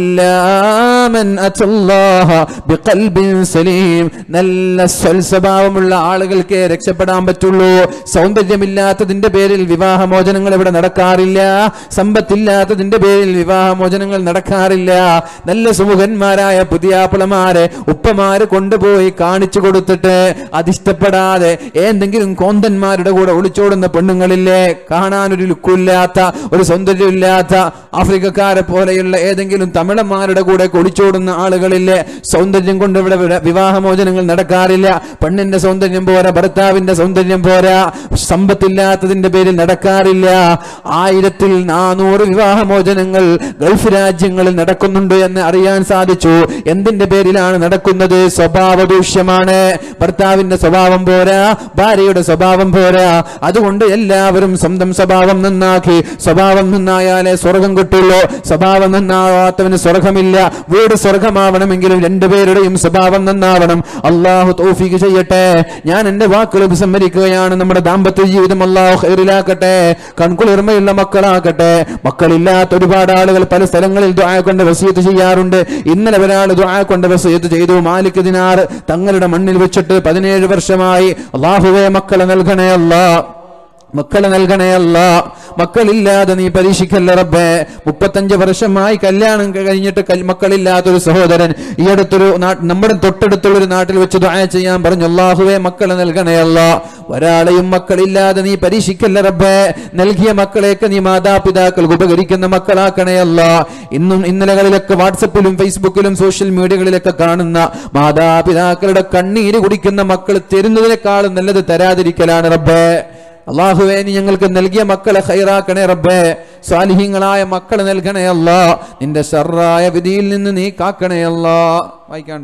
ഇല്ലാമൻ അത്തല്ലാഹ ബിഖൽബിൻ സലീം നല്ല സ്വൽസ്വഭാവമുള്ള ആളുകൾക്ക് രക്ഷപ്പെടാൻ പറ്റുള്ളൂ സൗന്ദര്യമില്ലാത്തതിന്റെ പേരിൽ വിവാഹമോചനങ്ങൾ ഇവിടെ നടക്കാറില്ല സമ്പത്തില്ലാത്തതിന്റെ പേരിൽ വിവാഹമോചനങ്ങൾ നടക്കാറില്ല നല്ല സുമുഖന്മാരായ പുതിയാപ്പിളമാരെ ഉപ്പമാര് കൊണ്ടുപോയി കാണിച്ചു കൊടുത്തിട്ട് അതിഷ്ടപ്പെടാതെ എന്തെങ്കിലും കോന്തന്മാരുടെ കൂടെ ഒളിച്ചോടുന്ന പെണ്ണുങ്ങളില്ലേ കാണാനൊരു ലുക്കില്ലാത്ത ഒരു സൗന്ദര്യമില്ലാത്ത ആഫ്രിക്കക്കാരെ പോലെയുള്ള ഏതെങ്കിലും തമിഴന്മാരുടെ കൂടെ ഒളിച്ചോടുന്ന ആളുകളില്ലേ സൗന്ദര്യം കൊണ്ട് ഇവിടെ വിട- വിവാഹമോചനങ്ങൾ നടക്കാറില്ല പെണ്ണിന്റെ സൗന്ദര്യം പോരാ ഭർത്താവിന്റെ സൗന്ദര്യം പോരാ സമ്പത്തില്ലാത്തതിന്റെ പേരിൽ നടക്കാറില്ല ആയിരത്തിൽ നാനൂറ് വിവാഹമോചനങ്ങൾ ഗൾഫ് രാജ്യങ്ങളിൽ നടക്കുന്നുണ്ട് എന്ന് അറിയാൻ സാധിച്ചു എന്തിന്റെ പേരിലാണ് നടക്കുന്നത് സ്വഭാവ ദൂഷ്യമാണ് ഭർത്താവിന്റെ സ്വഭാവം പോരാ ഭാര്യയുടെ സ്വഭാവം പോരാ അതുകൊണ്ട് എല്ലാവരും സ്വന്തം സ്വഭാവം നന്നാക്കി സ്വഭാവം നന്നായാലേ സ്വർഗം കിട്ടുള്ളൂ സ്വഭാവം നന്നാവാത്തവന് സ്വർഗമില്ല വീട് സ്വർഗമാവണമെങ്കിലും രണ്ടുപേരുടെയും സ്വഭാവം നന്നാവണം അള്ളാഹു തൗഫീഖ് ചെയ്യട്ടെ ഞാൻ എന്റെ വാക്കുകൾ വിസമ്മരിക്കുകയാണ് നമ്മുടെ ദാമ്പത്യ ജീവിതം അള്ളാഹു ഹൈറിലാക്കട്ടെ കൺകുളിർമയുള്ള മക്കളാക്കട്ടെ മക്കളില്ലാത്ത ഒരുപാട് ആളുകൾ പല സ്ഥലങ്ങളിൽ ദുആ കൊണ്ട് വസീത്ത് ചെയ്യാറുണ്ട് ഇന്നലെ ഒരാൾ ദുആ കൊണ്ട് വസീത്ത് ചെയ്തു മാലിക് ദിനാർ തങ്ങളുടെ മണ്ണിൽ വെച്ചിട്ട് പതിനേഴ് വർഷമായി അള്ളാഹുവേ മക്കളെ നൽകണേ അല്ലാ മക്കളെ നൽകണേ അല്ല മക്കളില്ലാതെ നീ പരീക്ഷിക്കല്ല റബ്ബേ മുപ്പത്തഞ്ച് വർഷമായി കല്യാണം കഴിഞ്ഞിട്ട് കൽ- മക്കളില്ലാത്തൊരു സഹോദരൻ ഈ അടുത്തൊരു നാ- നമ്മുടെ തൊട്ടടുത്തുള്ള ഒരു നാട്ടിൽ വെച്ച് ദുആ ചെയ്യാൻ പറഞ്ഞു അള്ളാഹുവേ മക്കളെ നൽകണേ അല്ല ഒരാളെയും മക്കളില്ലാതെ നീ പരീക്ഷിക്കല്ല റബ്ബേ നൽകിയ മക്കളെയൊക്കെ നീ മാതാപിതാക്കൾക്ക് ഉപകരിക്കുന്ന മക്കളാക്കണേ അല്ല ഇന്നും ഇന്നലകളിലൊക്കെ വാട്സപ്പിലും ഫേസ്ബുക്കിലും സോഷ്യൽ മീഡിയകളിലൊക്കെ കാണുന്ന മാതാപിതാക്കളുടെ കണ്ണീര് കുടിക്കുന്ന മക്കൾ തരുന്നതിനേക്കാളും നല്ലത് തരാതിരിക്കലാണ് റബ്ബേ അള്ളാഹുവേ നീ ഞങ്ങൾക്ക് നൽകിയ മക്കളെ ഹൈറാക്കണേ റബ്ബേ സ്വാലിഹീങ്ങളായ മക്കളെ നൽകണേ അല്ല നിന്റെ ഷർറായ വിധിയിൽ നിന്ന് നീ കാക്കണേ അല്ല വായിക്കാണ്ട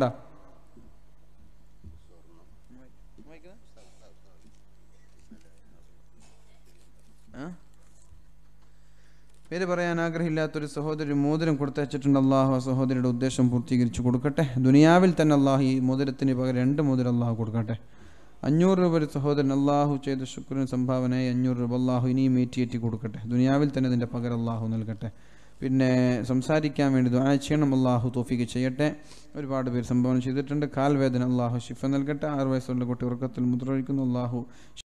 പേര് പറയാൻ ആഗ്രഹമില്ലാത്തൊരു സഹോദരി മോതിരം കൊടുത്തയച്ചിട്ടുണ്ട് അള്ളാഹു ആ സഹോദരിയുടെ ഉദ്ദേശം പൂർത്തീകരിച്ചു കൊടുക്കട്ടെ ദുനിയാവിൽ തന്നെ അള്ളാഹു ഈ മോതിരത്തിന് പകരം രണ്ട് മോതിരം അള്ളാഹു കൊടുക്കട്ടെ അഞ്ഞൂറ് രൂപ ഒരു സഹോദരൻ അള്ളാഹു ചെയ്ത ശുക്രന് സംഭാവനയായി അഞ്ഞൂറ് രൂപ അള്ളാഹു ഇനിയും ഏറ്റിയേറ്റി കൊടുക്കട്ടെ ദുനിയാവിൽ തന്നെ ഇതിൻ്റെ പകരം അള്ളാഹു നൽകട്ടെ പിന്നെ സംസാരിക്കാൻ വേണ്ടി ദുആ ചെയ്യണം അള്ളാഹു തോഫിക്ക് ചെയ്യട്ടെ ഒരുപാട് പേര് സംഭാവന ചെയ്തിട്ടുണ്ട് കാൽവേദന അള്ളാഹു ഷിഫ നൽകട്ടെ ആറ് വയസ്സുള്ള കുട്ടി ഉറക്കത്തിൽ മുദ്രവഴിക്കുന്നു അള്ളാഹു